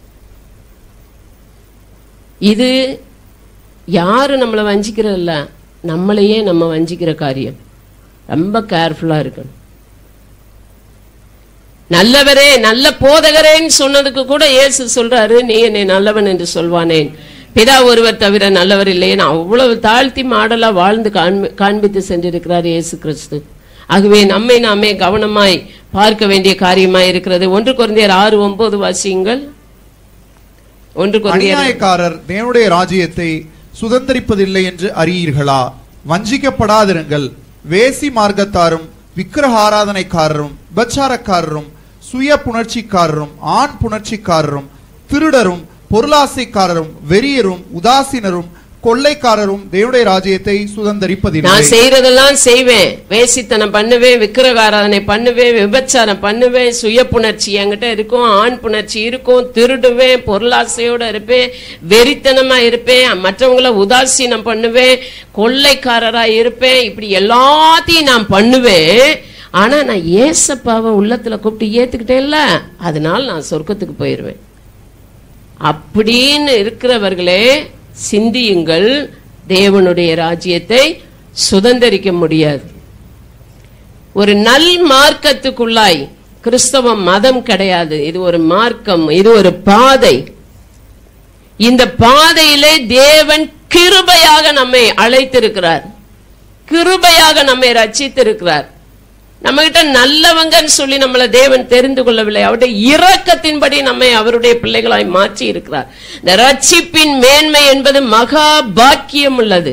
இது யாரு நம்மளை வஞ்சிக்கிறதில்ல நம்மளையே நம்ம வஞ்சிக்கிற காரியம் ரொம்ப கேர்ஃபுல்லா இருக்கணும் நல்லவரே நல்ல போதகரேன்னு சொன்னதுக்கு கூட இயேசு சொல்றாரு நீ என்னை நல்லவன் என்று சொல்வானேன் பிதா ஒருவர் தவிர நல்லவர் இல்லையேன்னு அவ்வளவு தாழ்த்தி மாடலா வாழ்ந்து காண்பி- காண்பித்து சென்றிருக்கிறார் இயேசு கிறிஸ்து ஆகவே நம்மை நாமே கவனமாய் பார்க்க வேண்டிய காரியமாய் இருக்கிறது ஒன்று குழந்தையர் ஆறு ஒன்பது வாசியுங்கள் ஒன்று குழந்தையர் அநியாயக்காரர் தேவனுடைய ராஜ்யத்தை சுதந்தரிப்பதில்லை என்று அறியீர்களா வஞ்சிக்கப்படாதிருங்கள் வேசி மார்க்கத்தாரும் விக்கிரக ஆராதனைக்காரரும் விபச்சாரக்காரரும் சுய புணர்ச்சிக்காரரும் ஆண் புணர்ச்சிக்காரரும் திருடரும் பொருளாசைக்காரரும் வெறியரும் உதாசீனரும் கொள்ளைக்காரரும் தேவனுடைய ராஜ்யத்தை சுதந்தரிப்பதில்லை நான் செய்யறதெல்லாம் செய்வேன் வேசித்தனம் பண்ணுவேன் விக்கிரகாராதனை பண்ணுவேன் விபச்சாரம் பண்ணுவேன் சுய புணர்ச்சி என்கிட்ட இருக்கும் ஆண் புணர்ச்சி இருக்கும் திருடுவேன் பொருளாசையோட இருப்பேன் வெறித்தனமா இருப்பேன் மற்றவங்கள உதாசீனம் பண்ணுவேன் கொள்ளைக்காரரா இருப்பேன் இப்படி எல்லாத்தையும் நான் பண்ணுவேன் ஆனா நான் ஏசப்பாவை உள்ளத்துல கூப்பிட்டு ஏத்துக்கிட்டேன்ல அதனால நான் சொர்க்கத்துக்கு போயிருவேன் அப்படின்னு இருக்கிறவர்களே சிந்தியுங்கள் தேவனுடைய ராஜ்யத்தை சுதந்தரிக்க முடியாது ஒரு நல் மார்க்கத்துக்குள்ளாய் கிறிஸ்தவ மதம் கிடையாது இது ஒரு மார்க்கம் இது ஒரு பாதை இந்த பாதையிலே தேவன் கிருபையாக நம்மை அழைத்திருக்கிறார் கிருபையாக நம்மை ரட்சித்திருக்கிறார் நம்ம கிட்ட நல்லவங்கன்னு சொல்லி நம்மளை தேவன் தெரிந்து கொள்ளவில்லை அவருடைய இரக்கத்தின்படி நம்மை அவருடைய பிள்ளைகளாய் மாற்றி இருக்கிறார் இந்த ரட்சிப்பின் மேன்மை என்பது மகா பாக்கியம் உள்ளது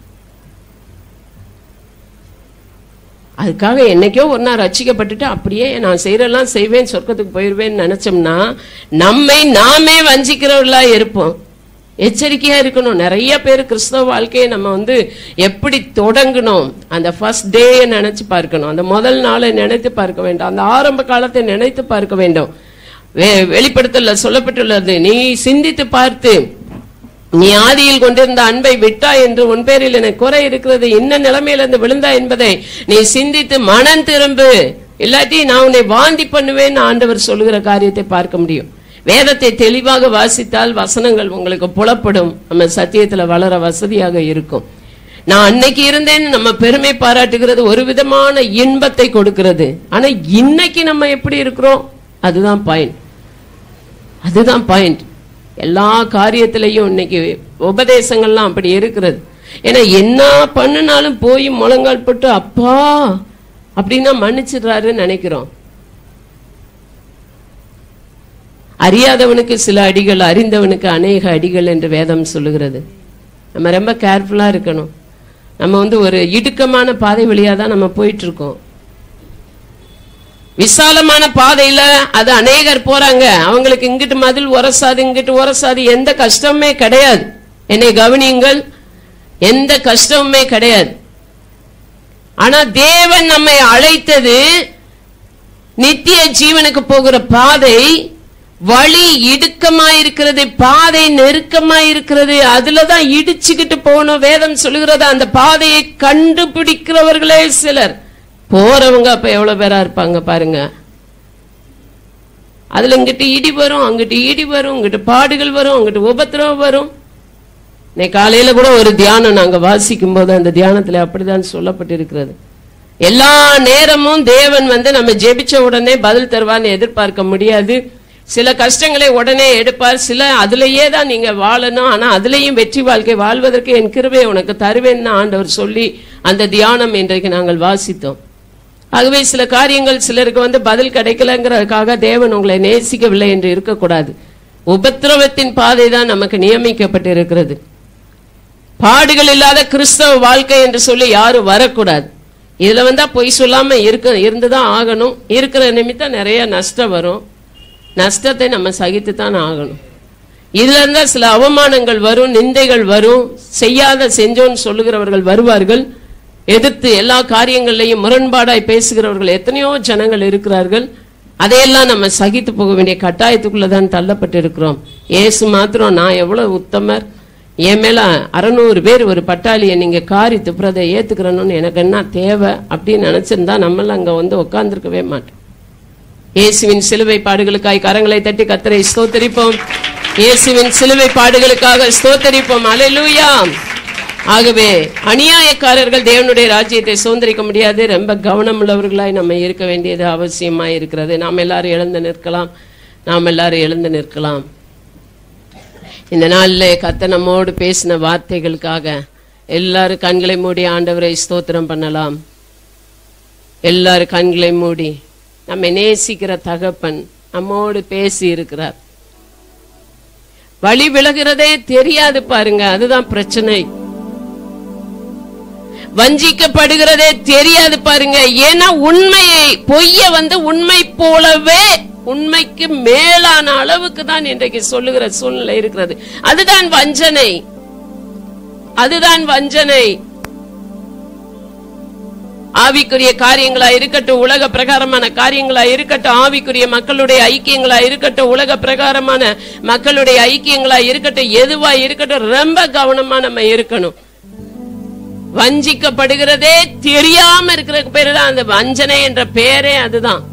அதுக்காக என்னைக்கோ ஒரு நாள் ரட்சிக்கப்பட்டுட்டு அப்படியே நான் செய்யறதெல்லாம் செய்வேன் சொர்க்கத்துக்கு போயிருவேன்னு நினைச்சோம்னா நம்மை நாமே வஞ்சிக்கிறவர்களா இருப்போம் எச்சரிக்கையா இருக்கணும் நிறைய பேர் கிறிஸ்தவ வாழ்க்கையை நம்ம வந்து எப்படி தொடங்கணும் அந்த ஃபர்ஸ்ட் டே நினைச்சு பார்க்கணும் அந்த முதல் நாளை நினைத்து பார்க்க வேண்டும் அந்த ஆரம்ப காலத்தை நினைத்து பார்க்க வேண்டும் வெ- வெளிப்படுத்தல சொல்லப்பட்டுள்ளது நீ சிந்தித்து பார்த்து நீ ஆதியில் கொண்டிருந்த அன்பை விட்டா என்று உன் பேரில் எனக்கு குறை இருக்கிறது இன்ன நிலைமையிலிருந்து விழுந்தா என்பதை நீ சிந்தித்து மனம் திரும்பு இல்லாட்டி நான் உன்னை வாந்தி பண்ணுவேன்னு ஆண்டவர் சொல்லுகிற காரியத்தை பார்க்க முடியும் வேதத்தை தெளிவாக வாசித்தால் வசனங்கள் உங்களுக்கு புலப்படும் நம்ம சத்தியத்துல வளர வசதியாக இருக்கும் நான் அன்னைக்கு இருந்தேன்னு நம்ம பெருமை பாராட்டுகிறது ஒரு விதமான இன்பத்தை கொடுக்கிறது ஆனா இன்னைக்கு நம்ம எப்படி இருக்கிறோம் அதுதான் பாயிண்ட் அதுதான் பாயிண்ட் எல்லா காரியத்திலையும் இன்னைக்கு உபதேசங்கள்லாம் அப்படி இருக்கிறது ஏன்னா என்ன பண்ணினாலும் போய் முழங்கால் போட்டு அப்பா அப்படின்னா மன்னிச்சிடுறாருன்னு நினைக்கிறோம் அறியாதவனுக்கு சில அடிகள் அறிந்தவனுக்கு அநேக அடிகள் என்று வேதம் சொல்லுகிறது நம்ம ரொம்ப கேர்ஃபுல்லா இருக்கணும் நம்ம வந்து ஒரு இடுக்கமான பாதை வழியா தான் நம்ம போயிட்டு இருக்கோம் விசாலமான பாதையில அது அநேகர் போறாங்க அவங்களுக்கு இங்கிட்டு மதில் உரசாது இங்கிட்டு உரசாது எந்த கஷ்டமுமே கிடையாது என்னை கவனியுங்கள் எந்த கஷ்டமுமே கிடையாது ஆனா தேவன் நம்மை அழைத்தது நித்திய ஜீவனுக்கு போகிற பாதை வழி இடுக்கமா இருக்கிறது பாதை நெருக்கமா இருக்கிறது அதுலதான் இடிச்சுக்கிட்டு போகணும் வேதம் சொல்லுகிறது அந்த பாதையை கண்டுபிடிக்கிறவர்களே சிலர் போறவங்க அப்ப எவ்வளவு பேரா இருப்பாங்க பாருங்க அதுல இங்கிட்டு இடி வரும் அங்கிட்டு இடி வரும் இங்கிட்டு பாடுகள் வரும் அங்கிட்டு உபத்திரவம் வரும் இன்னைக்கு காலையில கூட ஒரு தியானம் நாங்க வாசிக்கும் போது அந்த தியானத்துல அப்படிதான் சொல்லப்பட்டிருக்கிறது எல்லா நேரமும் தேவன் வந்து நம்ம ஜெபிச்ச உடனே பதில் தருவான்னு எதிர்பார்க்க முடியாது சில கஷ்டங்களை உடனே எடுப்பார் சில அதுலயே தான் நீங்க வாழணும் ஆனா அதுலயும் வெற்றி வாழ்க்கை வாழ்வதற்கு என் கிருபையை உனக்கு தருவேன்னு ஆண்டவர் சொல்லி அந்த தியானம் இன்றைக்கு நாங்கள் வாசித்தோம் ஆகவே சில காரியங்கள் சிலருக்கு வந்து பதில் கிடைக்கலங்கிறதுக்காக தேவன் உங்களை நேசிக்கவில்லை என்று இருக்கக்கூடாது உபத்திரவத்தின் பாதை தான் நமக்கு நியமிக்கப்பட்டிருக்கிறது பாடுகள் இல்லாத கிறிஸ்தவ வாழ்க்கை என்று சொல்லி யாரும் வரக்கூடாது இதுல வந்தா பொய் சொல்லாம இருக்க இருந்துதான் ஆகணும் இருக்கிற நிமித்தம் நிறைய நஷ்டம் வரும் நஷ்டத்தை நம்ம சகித்து தான் ஆகணும் இதுல இருந்தா சில அவமானங்கள் வரும் நிந்தைகள் வரும் செய்யாத செஞ்சோன்னு சொல்லுகிறவர்கள் வருவார்கள் எதிர்த்து எல்லா காரியங்கள்லையும் முரண்பாடாய் பேசுகிறவர்கள் எத்தனையோ ஜனங்கள் இருக்கிறார்கள் அதையெல்லாம் நம்ம சகித்து போக வேண்டிய கட்டாயத்துக்குள்ள தான் தள்ளப்பட்டு இருக்கிறோம் ஏசு மாத்திரம் நான் எவ்வளவு உத்தமர் என் மேல அறநூறு பேர் ஒரு பட்டாளியை நீங்க காரி துப்புறதை ஏத்துக்கிறணும்னு எனக்கு என்ன தேவை அப்படின்னு நினைச்சிருந்தா நம்மளாம் அங்க வந்து உட்கார்ந்திருக்கவே மாட்டோம் இயேசுவின் சிலுவை பாடுகளுக்காய் கரங்களை தட்டி கத்தரை ஸ்தோத்தரிப்போம் இயேசுவின் சிலுவை பாடுகளுக்காக ஸ்தோத்தரிப்போம் அலையூயா ஆகவே அநியாயக்காரர்கள் தேவனுடைய ராஜ்யத்தை சுதந்திரிக்க முடியாது ரொம்ப கவனம் உள்ளவர்களாய் நம்ம இருக்க வேண்டியது அவசியமா இருக்கிறது நாம் எல்லாரும் எழுந்து நிற்கலாம் நாம் எல்லாரும் எழுந்து நிற்கலாம் இந்த நாளில் கத்த நம்மோடு பேசின வார்த்தைகளுக்காக எல்லாரும் கண்களை மூடி ஆண்டவரை ஸ்தோத்திரம் பண்ணலாம் எல்லாரும் கண்களை மூடி நம்மை நேசிக்கிற தகப்பன் நம்மோடு பேசி இருக்கிறார் வழி விலகிறதே தெரியாது பாருங்க அதுதான் பிரச்சனை வஞ்சிக்கப்படுகிறதே தெரியாது பாருங்க ஏன்னா உண்மையை பொய்ய வந்து உண்மை போலவே உண்மைக்கு மேலான அளவுக்கு தான் இன்றைக்கு சொல்லுகிற சூழ்நிலை இருக்கிறது அதுதான் வஞ்சனை அதுதான் வஞ்சனை ஆவிக்குரிய காரியங்களா இருக்கட்டும் உலக பிரகாரமான காரியங்களா இருக்கட்டும் ஆவிக்குரிய மக்களுடைய ஐக்கியங்களா இருக்கட்டும் உலக பிரகாரமான மக்களுடைய ஐக்கியங்களா இருக்கட்டும் எதுவா இருக்கட்டும் ரொம்ப கவனமா நம்ம இருக்கணும் வஞ்சிக்கப்படுகிறதே தெரியாம இருக்கிற பேரு தான் அந்த வஞ்சனை என்ற பேரே அதுதான்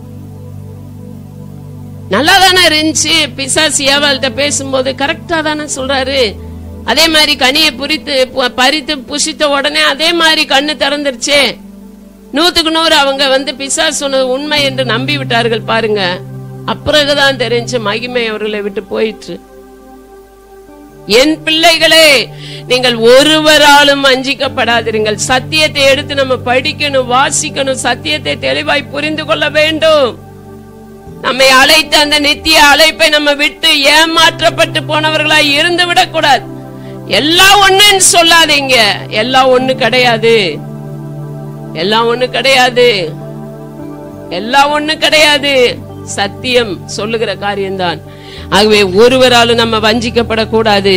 நல்லா தானே இருந்துச்சு பிசாசு ஏவாள்கிட்ட பேசும்போது கரெக்டா தானே சொல்றாரு அதே மாதிரி கனியை புரித்து பு- பறித்து புசித்த உடனே அதே மாதிரி கண்ணு திறந்துருச்சே நூத்துக்கு நூறு அவங்க வந்து பிசாசு சொன்னது உண்மை என்று நம்பி விட்டார்கள் பாருங்க அப்பிறகுதான் தெரிஞ்சு மகிமை அவர்களை விட்டு போயிற்று என் பிள்ளைகளே நீங்கள் ஒருவராலும் வஞ்சிக்கப்படாதிருங்கள் சத்தியத்தை எடுத்து நம்ம படிக்கணும் வாசிக்கணும் சத்தியத்தை தெளிவாய் புரிந்து கொள்ள வேண்டும் நம்மை அழைத்த அந்த நித்திய அழைப்பை நம்ம விட்டு ஏமாற்றப்பட்டு போனவர்களாய் இருந்து விடக்கூடாது எல்லாம் ஒண்ணுன்னு சொல்லாதீங்க எல்லாம் ஒண்ணு கிடையாது எல்லாம் ஒண்ணு கிடையாது எல்லாம் ஒண்ணு கிடையாது சத்தியம் சொல்லுகிற காரியம்தான் ஆகவே ஒருவராலும் நம்ம வஞ்சிக்கப்படக்கூடாது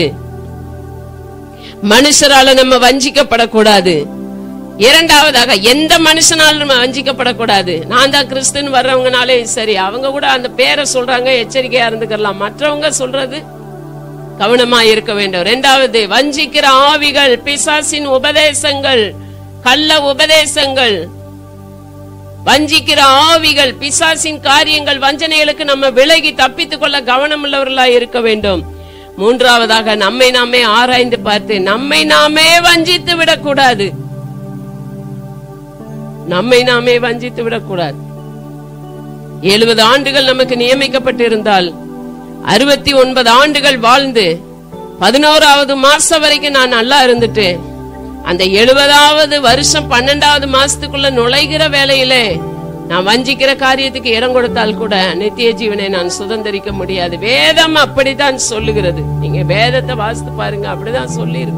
மனுஷரால நம்ம வஞ்சிக்கப்படக்கூடாது இரண்டாவதாக எந்த மனுஷனாலும் நம்ம வஞ்சிக்கப்படக்கூடாது நான் தான் கிறிஸ்துன்னு வர்றவங்கனாலே சரி அவங்க கூட அந்த பேரை சொல்றாங்க எச்சரிக்கையா இருந்துக்கலாம் மற்றவங்க சொல்றது கவனமா இருக்க வேண்டும் இரண்டாவது வஞ்சிக்கிற ஆவிகள் பிசாசின் உபதேசங்கள் கள்ள உபதேசங்கள் வஞ்சிக்கிற ஆவிகள் பிசாசின் காரியங்கள் வஞ்சனைகளுக்கு நம்ம விலகி தப்பித்துக் கொள்ள கவனம் உள்ளவர்களா இருக்க வேண்டும் மூன்றாவதாக நம்மை நாமே ஆராய்ந்து பார்த்து நம்மை நாமே வஞ்சித்து விடக்கூடாது நம்மை நாமே வஞ்சித்து விடக்கூடாது எழுபது ஆண்டுகள் நமக்கு நியமிக்கப்பட்டிருந்தால் அறுபத்தி ஒன்பது ஆண்டுகள் வாழ்ந்து பதினோராவது மாசம் வரைக்கும் நான் நல்லா இருந்துட்டு அந்த எழுபதாவது வருஷம் பன்னெண்டாவது மாசத்துக்குள்ள நுழைகிற வேலையிலே நான் வஞ்சிக்கிற காரியத்துக்கு இடம் கொடுத்தால் கூட நித்திய ஜீவனை நான் சுதந்திரிக்க முடியாது வேதம் அப்படித்தான் சொல்லுகிறது நீங்க வேதத்தை வாசித்து பாருங்க அப்படிதான் சொல்லி இருக்கு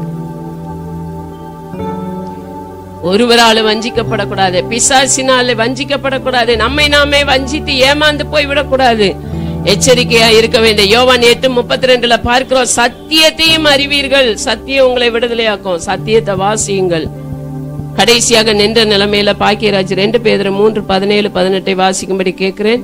ஒருவரால வஞ்சிக்கப்படக்கூடாது பிசாசினால வஞ்சிக்கப்படக்கூடாது நம்மை நாமே வஞ்சித்து ஏமாந்து போய் விடக்கூடாது எச்சரிக்கையா இருக்க வேண்டிய யோவான் எட்டு முப்பத்தி ரெண்டுல பார்க்கிறோம் சத்தியத்தையும் அறிவீர்கள் சத்தியம் உங்களை விடுதலையாக்கும் சத்தியத்தை வாசியுங்கள் கடைசியாக நின்ற நிலைமையில பாக்கியராஜ் ரெண்டு பேர் மூன்று பதினேழு பதினெட்டை வாசிக்கும்படி கேட்கிறேன்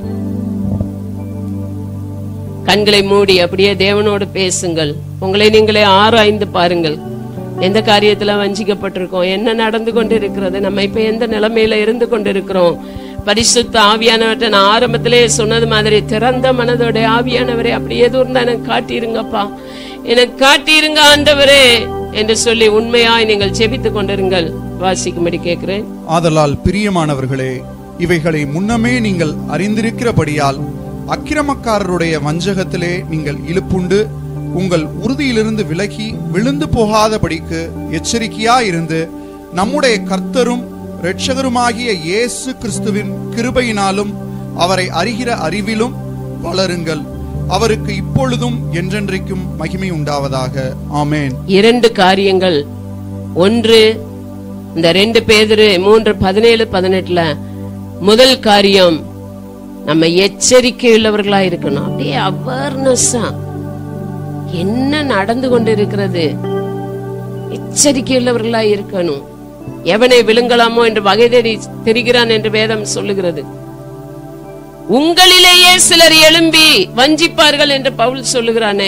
கண்களை மூடி அப்படியே தேவனோடு பேசுங்கள் உங்களை நீங்களே ஆராய்ந்து பாருங்கள் எந்த காரியத்துல வஞ்சிக்கப்பட்டிருக்கோம் என்ன நடந்து கொண்டிருக்கிறது நம்ம இப்ப எந்த நிலைமையில இருந்து கொண்டிருக்கிறோம் பரிசுத்த ஆவியானவர்கிட்ட நான் ஆரம்பத்திலே சொன்னது மாதிரி திறந்த மனதோட ஆவியானவரே அப்படி எதுவும் இருந்தா எனக்கு காட்டிருங்கப்பா எனக்கு காட்டிருங்க ஆண்டவரே என்று சொல்லி உண்மையாய் நீங்கள் செபித்துக் கொண்டிருங்கள் வாசிக்கும்படி கேட்கிறேன் ஆதலால் பிரியமானவர்களே இவைகளை முன்னமே நீங்கள் அறிந்திருக்கிறபடியால் அக்கிரமக்காரருடைய வஞ்சகத்திலே நீங்கள் இழுப்புண்டு உங்கள் உறுதியிலிருந்து விலகி விழுந்து போகாதபடிக்கு எச்சரிக்கையாயிருந்து நம்முடைய கர்த்தரும் இரட்சகருமாகிய இயேசு கிறிஸ்துவின் கிருபையினாலும் அவரை அறிகிற அறிவிலும் வளருங்கள் அவருக்கு இப்பொழுதும் என்றென்றைக்கும் மகிமை உண்டாவதாக ஆமென் இரண்டு காரியங்கள் ஒன்று இந்த ரெண்டு பேதரு மூன்று பதினேழு பதினெட்டுல முதல் காரியம் நம்ம எச்சரிக்கை உள்ளவர்களா இருக்கணும் அப்படியே அவேர்னஸா என்ன நடந்து கொண்டிருக்கிறது எச்சரிக்கை உள்ளவர்களா இருக்கணும் எவனை விழுங்கலாமோ என்று வகை தேடி தெரிகிறான் என்று வேதம் சொல்லுகிறது உங்களிலேயே சிலர் எழும்பி வஞ்சிப்பார்கள் என்று பவுல் சொல்லுகிறானே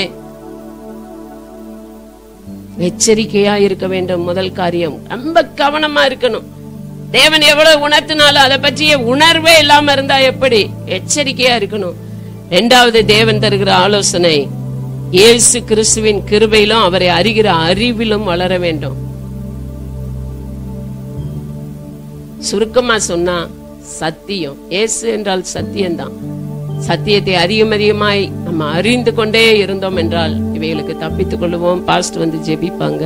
எச்சரிக்கையா இருக்க வேண்டும் முதல் காரியம் ரொம்ப கவனமா இருக்கணும் தேவன் எவ்வளவு உணர்த்தினாலும் அதை பற்றிய உணர்வே இல்லாம இருந்தா எப்படி எச்சரிக்கையா இருக்கணும் இரண்டாவது தேவன் தருகிற ஆலோசனை இயேசு கிறிஸ்துவின் கிருபையிலும் அவரை அறிகிற அறிவிலும் வளர வேண்டும் சுருக்கமா சொன்னா சத்தியம் இயேசு என்றால் சத்தியம்தான் சத்தியத்தை அறியும் அறியுமாய் நம்ம அறிந்து கொண்டே இருந்தோம் என்றால் இவைகளுக்கு தப்பித்துக் கொள்ளுவோம் பாஸ்ட் வந்து ஜெபிப்பாங்க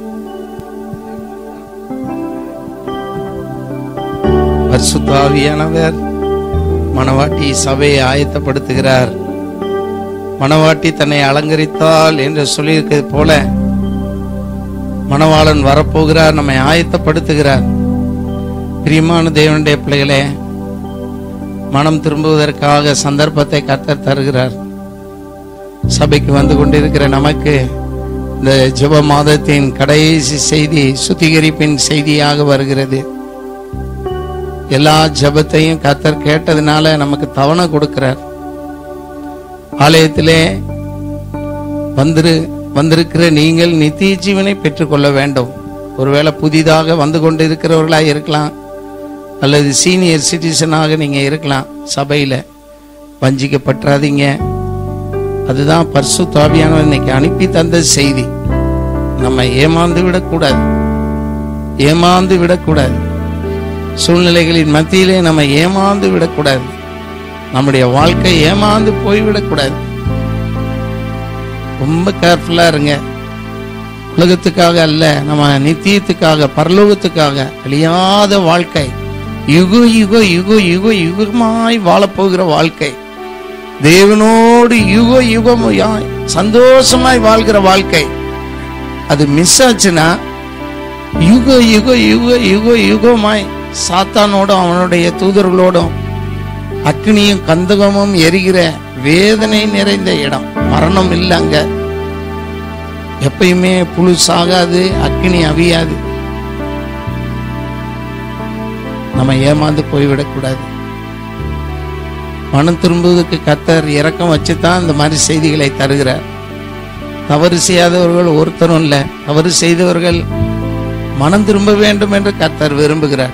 பரிசுத்தாவியானவர் மணவாட்டி சபையை ஆயத்தப்படுத்துகிறார் மணவாட்டி தன்னை அலங்கரித்தால் என்று சொல்லியிருக்கிறது போல மணவாளன் வரப்போகிறார் நம்மை ஆயத்தப்படுத்துகிறார் பிரியமான தேவனுடைய பிள்ளைகளே மனம் திரும்புவதற்காக சந்தர்ப்பத்தை கத்தர் தருகிறார் சபைக்கு வந்து கொண்டிருக்கிற நமக்கு இந்த ஜெப மாதத்தின் கடைசி செய்தி சுத்திகரிப்பின் செய்தியாக வருகிறது எல்லா ஜெபத்தையும் கத்தர் கேட்டதுனால நமக்கு தவணை கொடுக்கிறார் ஆலயத்திலே வந்திரு வந்திருக்கிற நீங்கள் நித்திய ஜீவனை பெற்றுக்கொள்ள வேண்டும் ஒருவேளை புதிதாக வந்து கொண்டிருக்கிறவர்களாக இருக்கலாம் அல்லது சீனியர் சிட்டிசனாக நீங்க இருக்கலாம் சபையில வஞ்சிக்கப்பட்டுறாதீங்க அதுதான் பரிசு தாவியானவர் இன்னைக்கு அனுப்பி தந்த செய்தி நம்ம ஏமாந்து விடக்கூடாது ஏமாந்து விடக்கூடாது சூழ்நிலைகளின் மத்தியிலே நம்ம ஏமாந்து விடக்கூடாது நம்முடைய வாழ்க்கை ஏமாந்து போய்விடக்கூடாது ரொம்ப கேர்ஃபுல்லா இருங்க உலகத்துக்காக அல்ல நம்ம நித்தியத்துக்காக பரலோகத்துக்காக அழியாத வாழ்க்கை யுக யுக யுக யுக யுகமாய் வாழப்போகிற வாழ்க்கை தேவனோடு யுக யுகமாய் சந்தோஷமாய் வாழ்கிற வாழ்க்கை அது மிஸ் ஆச்சுன்னா யுக யுக யுக யுக யுகமாய் சாத்தானோடும் அவனுடைய தூதர்களோடும் அக்னியும் கந்தகமும் எரிகிற வேதனை நிறைந்த இடம் மரணம் இல்லை அங்க எப்பயுமே புழு சாகாது அக்னி அவியாது நம்ம ஏமாந்து போய்விடக்கூடாது மனம் திரும்புவதற்கு கத்தர் இரக்கம் வச்சுதான் இந்த மாதிரி செய்திகளை தருகிறார் தவறு செய்யாதவர்கள் ஒருத்தரும் இல்லை தவறு செய்தவர்கள் மனம் திரும்ப வேண்டும் என்று கத்தர் விரும்புகிறார்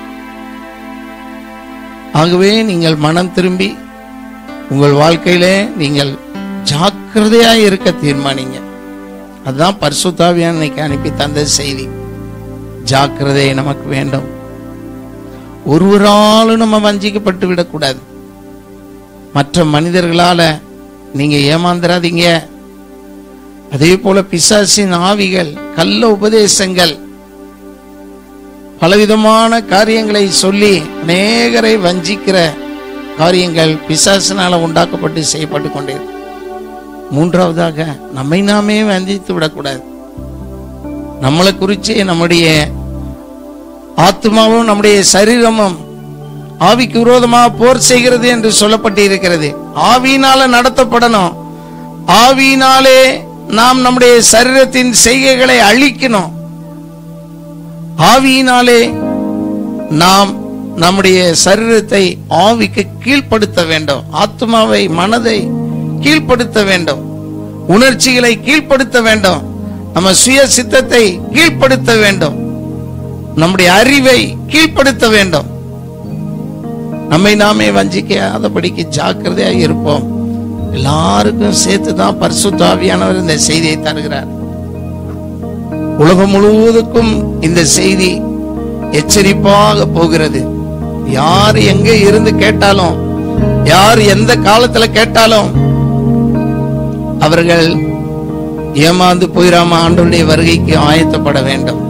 ஆகவே நீங்கள் மனம் திரும்பி உங்கள் வாழ்க்கையிலே நீங்கள் ஜாக்கிரதையாய் இருக்க தீர்மானிங்க அதுதான் பரிசுத்தாவியான இன்னைக்கு அனுப்பி தந்த செய்தி ஜாக்கிரதை நமக்கு வேண்டும் ஒருவராலும் நம்ம வஞ்சிக்கப்பட்டு விடக்கூடாது மற்ற மனிதர்களால நீங்க ஏமாந்துடாதீங்க அதே போல பிசாசின் ஆவிகள் கள்ள உபதேசங்கள் பலவிதமான காரியங்களை சொல்லி அநேகரை வஞ்சிக்கிற காரியங்கள் பிசாசினால உண்டாக்கப்பட்டு செய்யப்பட்டு கொண்டே இருக்கு. மூன்றாவதாக நம்மை நாமே வஞ்சித்து விடக்கூடாது நம்மளை குறித்து நம்முடைய ஆத்மாவும் நம்முடைய சரீரமும் ஆவிக்கு விரோதமாக போர் செய்கிறது என்று சொல்லப்பட்டு இருக்கிறது ஆவியினால நடத்தப்படணும் ஆவியினாலே நாம் நம்முடைய சரீரத்தின் செய்கைகளை அழிக்கணும் ஆவியினாலே நாம் நம்முடைய சரீரத்தை ஆவிக்கு கீழ்ப்படுத்த வேண்டும் ஆத்மாவை மனதை கீழ்ப்படுத்த வேண்டும் உணர்ச்சிகளை கீழ்ப்படுத்த வேண்டும் நம்ம சுய சித்தத்தை கீழ்ப்படுத்த வேண்டும் நம்முடைய அறிவை கீழ்ப்படுத்த வேண்டும் நம்மை நாமே வஞ்சிக்காதபடிக்கு ஜாக்கிரதையா இருப்போம் எல்லாருக்கும் சேர்த்து தான் பரிசுத்தாவியானவர் இந்த செய்தியை தருகிறார் உலகம் முழுவதுக்கும் இந்த செய்தி எச்சரிப்பாக போகிறது யார் எங்க இருந்து கேட்டாலும் யார் எந்த காலத்துல கேட்டாலும் அவர்கள் ஏமாந்து போயிராம ஆண்டவருடைய வருகைக்கு ஆயத்தப்பட வேண்டும்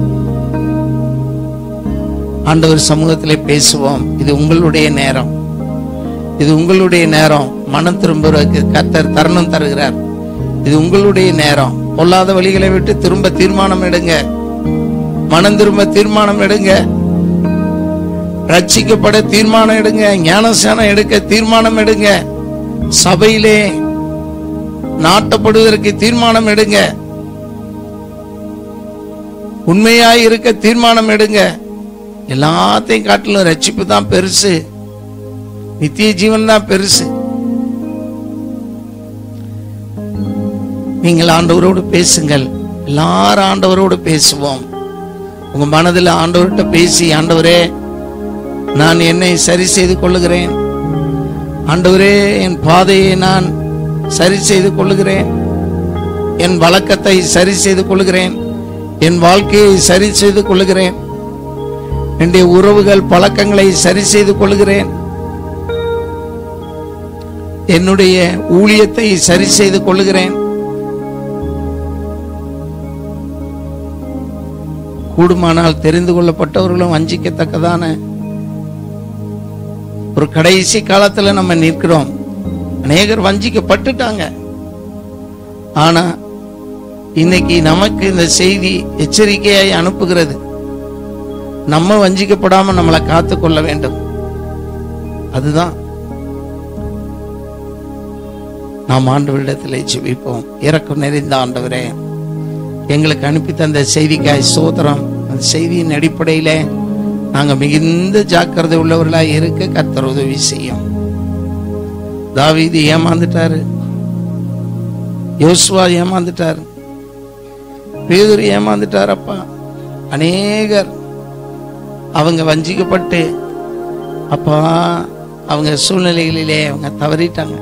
ஆண்டவர் சமூகத்திலே பேசுவோம் இது உங்களுடைய நேரம் இது உங்களுடைய நேரம் மனம் திரும்புவதற்கு கத்தர் தருணம் தருகிறார் இது உங்களுடைய நேரம் பொல்லாத வழிகளை விட்டு திரும்ப தீர்மானம் எடுங்க மனம் திரும்ப தீர்மானம் எடுங்க ரட்சிக்கப்பட தீர்மானம் எடுங்க ஞானஸ்தானம் எடுக்க தீர்மானம் எடுங்க சபையிலே நாட்டப்படுவதற்கு தீர்மானம் எடுங்க உண்மையாய் இருக்க தீர்மானம் எடுங்க எல்லாத்தையும் காட்டிலும் ரட்சிப்பு தான் பெருசு நித்திய ஜீவன் தான் பெருசு நீங்கள் ஆண்டவரோடு பேசுங்கள் எல்லாரும் ஆண்டவரோடு பேசுவோம் உங்க மனதில் ஆண்டவர்கிட்ட பேசி ஆண்டவரே நான் என்னை சரி செய்து கொள்ளுகிறேன் ஆண்டவரே என் பாதையை நான் சரி செய்து கொள்ளுகிறேன் என் வழக்கத்தை சரி செய்து கொள்ளுகிறேன் என் வாழ்க்கையை சரி செய்து கொள்ளுகிறேன் என்னுடைய உறவுகள் பழக்கங்களை சரி செய்து கொள்கிறேன் என்னுடைய ஊழியத்தை சரி செய்து கொள்கிறேன் கூடுமானால் தெரிந்து கொள்ளப்பட்டவர்களும் வஞ்சிக்கத்தக்கதான ஒரு கடைசி காலத்துல நம்ம நிற்கிறோம் அநேகர் வஞ்சிக்கப்பட்டுட்டாங்க ஆனா இன்னைக்கு நமக்கு இந்த செய்தி எச்சரிக்கையாய் அனுப்புகிறது நம்ம வஞ்சிக்கப்படாம நம்மளை காத்து கொள்ள வேண்டும் அதுதான் நாம் ஆண்டவரிடத்திலே ஜெபிப்போம் இறக்கம் நிறைந்த ஆண்டவரே எங்களுக்கு அனுப்பி தந்த செய்திக்காய் சோதரம் அந்த செய்தியின் அடிப்படையில நாங்க மிகுந்த ஜாக்கிரதை உள்ளவர்களாய் இருக்க கர்த்தர் உதவி செய்யும் தாவீது ஏமாந்துட்டாரு யோசுவா ஏமாந்துட்டாரு பேதுரு ஏமாந்துட்டார் அப்பா அநேகர் அவங்க வஞ்சிக்கப்பட்டு அப்பா அவங்க சூழ்நிலைகளிலே அவங்க தவறிட்டாங்க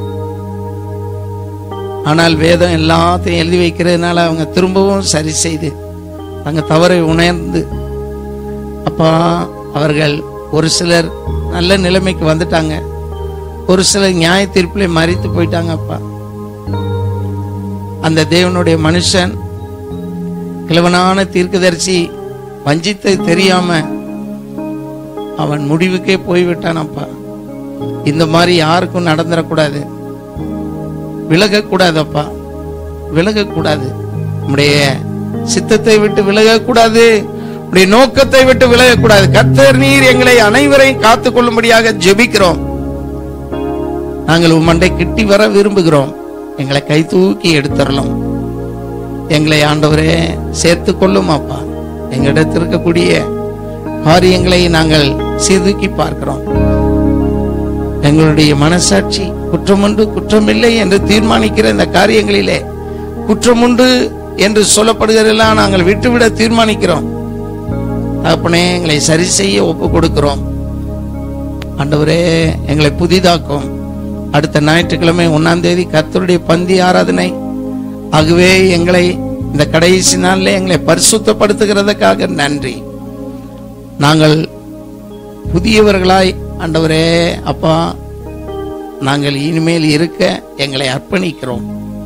ஆனால் வேதம் எல்லாத்தையும் எழுதி வைக்கிறதுனால அவங்க திரும்பவும் சரி செய்து தங்க தவறை உணர்ந்து அப்பா அவர்கள் ஒரு சிலர் நல்ல நிலைமைக்கு வந்துட்டாங்க ஒரு சிலர் நியாய தீர்ப்பிலே மறித்து போயிட்டாங்க அப்பா அந்த தேவனுடைய மனுஷன் கிழவனான தீர்க்கதரிசி வஞ்சித்து தெரியாம அவன் முடிவுக்கே போய்விட்டான் அப்பா இந்த மாதிரி யாருக்கும் நடந்துடக்கூடாது விலகக்கூடாதப்பா விலகக்கூடாது நம்முடைய சித்தத்தை விட்டு விலகக்கூடாது நம்முடைய நோக்கத்தை விட்டு விலகக்கூடாது கர்த்தர் நீர் எங்களை அனைவரையும் காத்துக் கொள்ளும்படியாக ஜெபிக்கிறோம் நாங்கள் உம்மண்டை கிட்டி வர விரும்புகிறோம் எங்களை கை தூக்கி எடுத்துடலாம் எங்களை ஆண்டவரே சேர்த்து கொள்ளும் அப்பா எங்களிடத்தில் இருக்கக்கூடிய காரியங்களை நாங்கள் சீர்தூக்கி பார்க்கிறோம் எங்களுடைய மனசாட்சி குற்றமுண்டு குற்றமில்லை என்று தீர்மானிக்கிற இந்த காரியங்களிலே குற்றமுண்டு என்று சொல்லப்படுகிறதெல்லாம் நாங்கள் விட்டுவிட தீர்மானிக்கிறோம் தகப்பனே எங்களை சரி செய்ய ஒப்பு கொடுக்கிறோம் ஆண்டவரே எங்களை புதிதாக்கும் அடுத்த ஞாயிற்றுக்கிழமை ஒன்னாம் தேதி கர்த்தருடைய பந்தி ஆராதனை ஆகவே எங்களை இந்த கடைசி நாளில் எங்களை பரிசுத்தப்படுத்துகிறதுக்காக நன்றி நாங்கள் புதியவர்களாய் ஆண்டவரே அப்பா நாங்கள் இனிமேல் இருக்க எங்களை அர்ப்பணிக்கிறோம்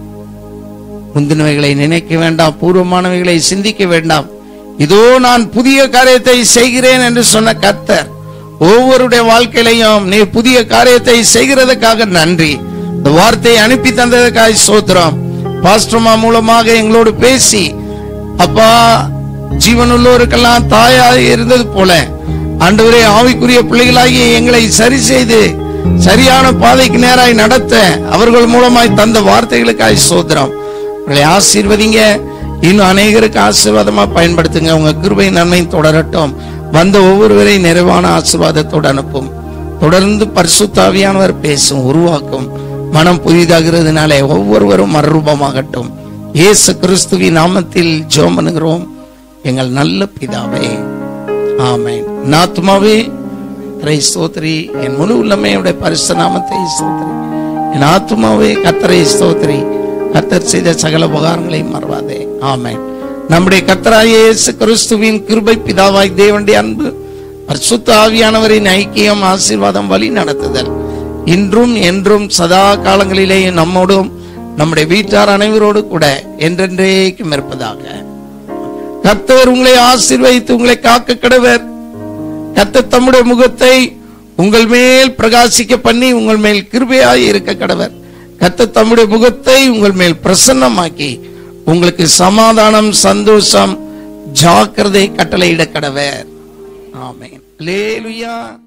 முந்தினவைகளை நினைக்க வேண்டாம் பூர்வமானவைகளை சிந்திக்க வேண்டாம் இதோ நான் புதிய காரியத்தை செய்கிறேன் என்று சொன்ன கர்த்தர் ஒவ்வொருடைய வாழ்க்கையிலையும் நீ புதிய காரியத்தை செய்கிறதுக்காக நன்றி இந்த வார்த்தையை அனுப்பி தந்ததுக்காக சோத்திரம் பாஸ்டர்மா மூலமாக எங்களோடு பேசி அப்பா ஜீவனுள்ளோருக்கெல்லாம் தாயாக இருந்தது போல ஆண்டவரே ஆவிக்குரிய பிள்ளைகளாகிய எங்களை சரி செய்து சரியான பாதைக்கு நேராய் நடத்த அவர்கள் மூலமாய் தந்த வார்த்தைகளுக்காய் சோத்திரம் உங்களை ஆசீர்வதிங்க இன்னும் அநேகருக்கு ஆசீர்வாதமா பயன்படுத்துங்க உங்க கிருபை நன்மை தொடரட்டும் வந்த ஒவ்வொருவரையும் நிறைவான ஆசீர்வாதத்தோடு அனுப்பும் தொடர்ந்து பரிசுத்தாவியானவர் பேசும் உருவாக்கும் மனம் புதிதாகிறதுனாலே ஒவ்வொருவரும் மறுரூபமாகட்டும் இயேசு கிறிஸ்துவின் நாமத்தில் ஜெபம் பண்ணுகிறோம் எங்கள் நல்ல பிதாவே ஆமென் நாத்துமாவே கத்தரை ஸ்தோத்திரி என் முழு உள்ளமையுடைய பரிசு நாமத்தை ஸ்தோத்திரி என் ஆத்துமாவே கத்தரை ஸ்தோத்திரி கத்தர் செய்த சகல உபகாரங்களை மறவாதே ஆமென் நம்முடைய கத்தராய இயேசு கிறிஸ்துவின் கிருபை பிதாவாய் தேவனுடைய அன்பு பரிசுத்த ஆவியானவரின் ஐக்கியம் ஆசீர்வாதம் வழி நடத்துதல் இன்றும் என்றும் சதா காலங்களிலே நம்மோடும் நம்முடைய வீட்டார் அனைவரோடு கூட என்றென்றேக்கும் இருப்பதாக கர்த்தர் உங்களை ஆசீர்வதித்து உங்களை காக்க கடவர் கர்த்தர் தம்முடைய முகத்தை உங்கள் மேல் பிரகாசிக்க பண்ணி உங்கள் மேல் கிருபையாய் இருக்க கடவர் கர்த்தர் தம்முடைய முகத்தை உங்கள் மேல் பிரசன்னமாக்கி உங்களுக்கு சமாதானம் சந்தோஷம் ஜாக்கிரதை கட்டளையிட கடவர் ஆமென் அல்லேலூயா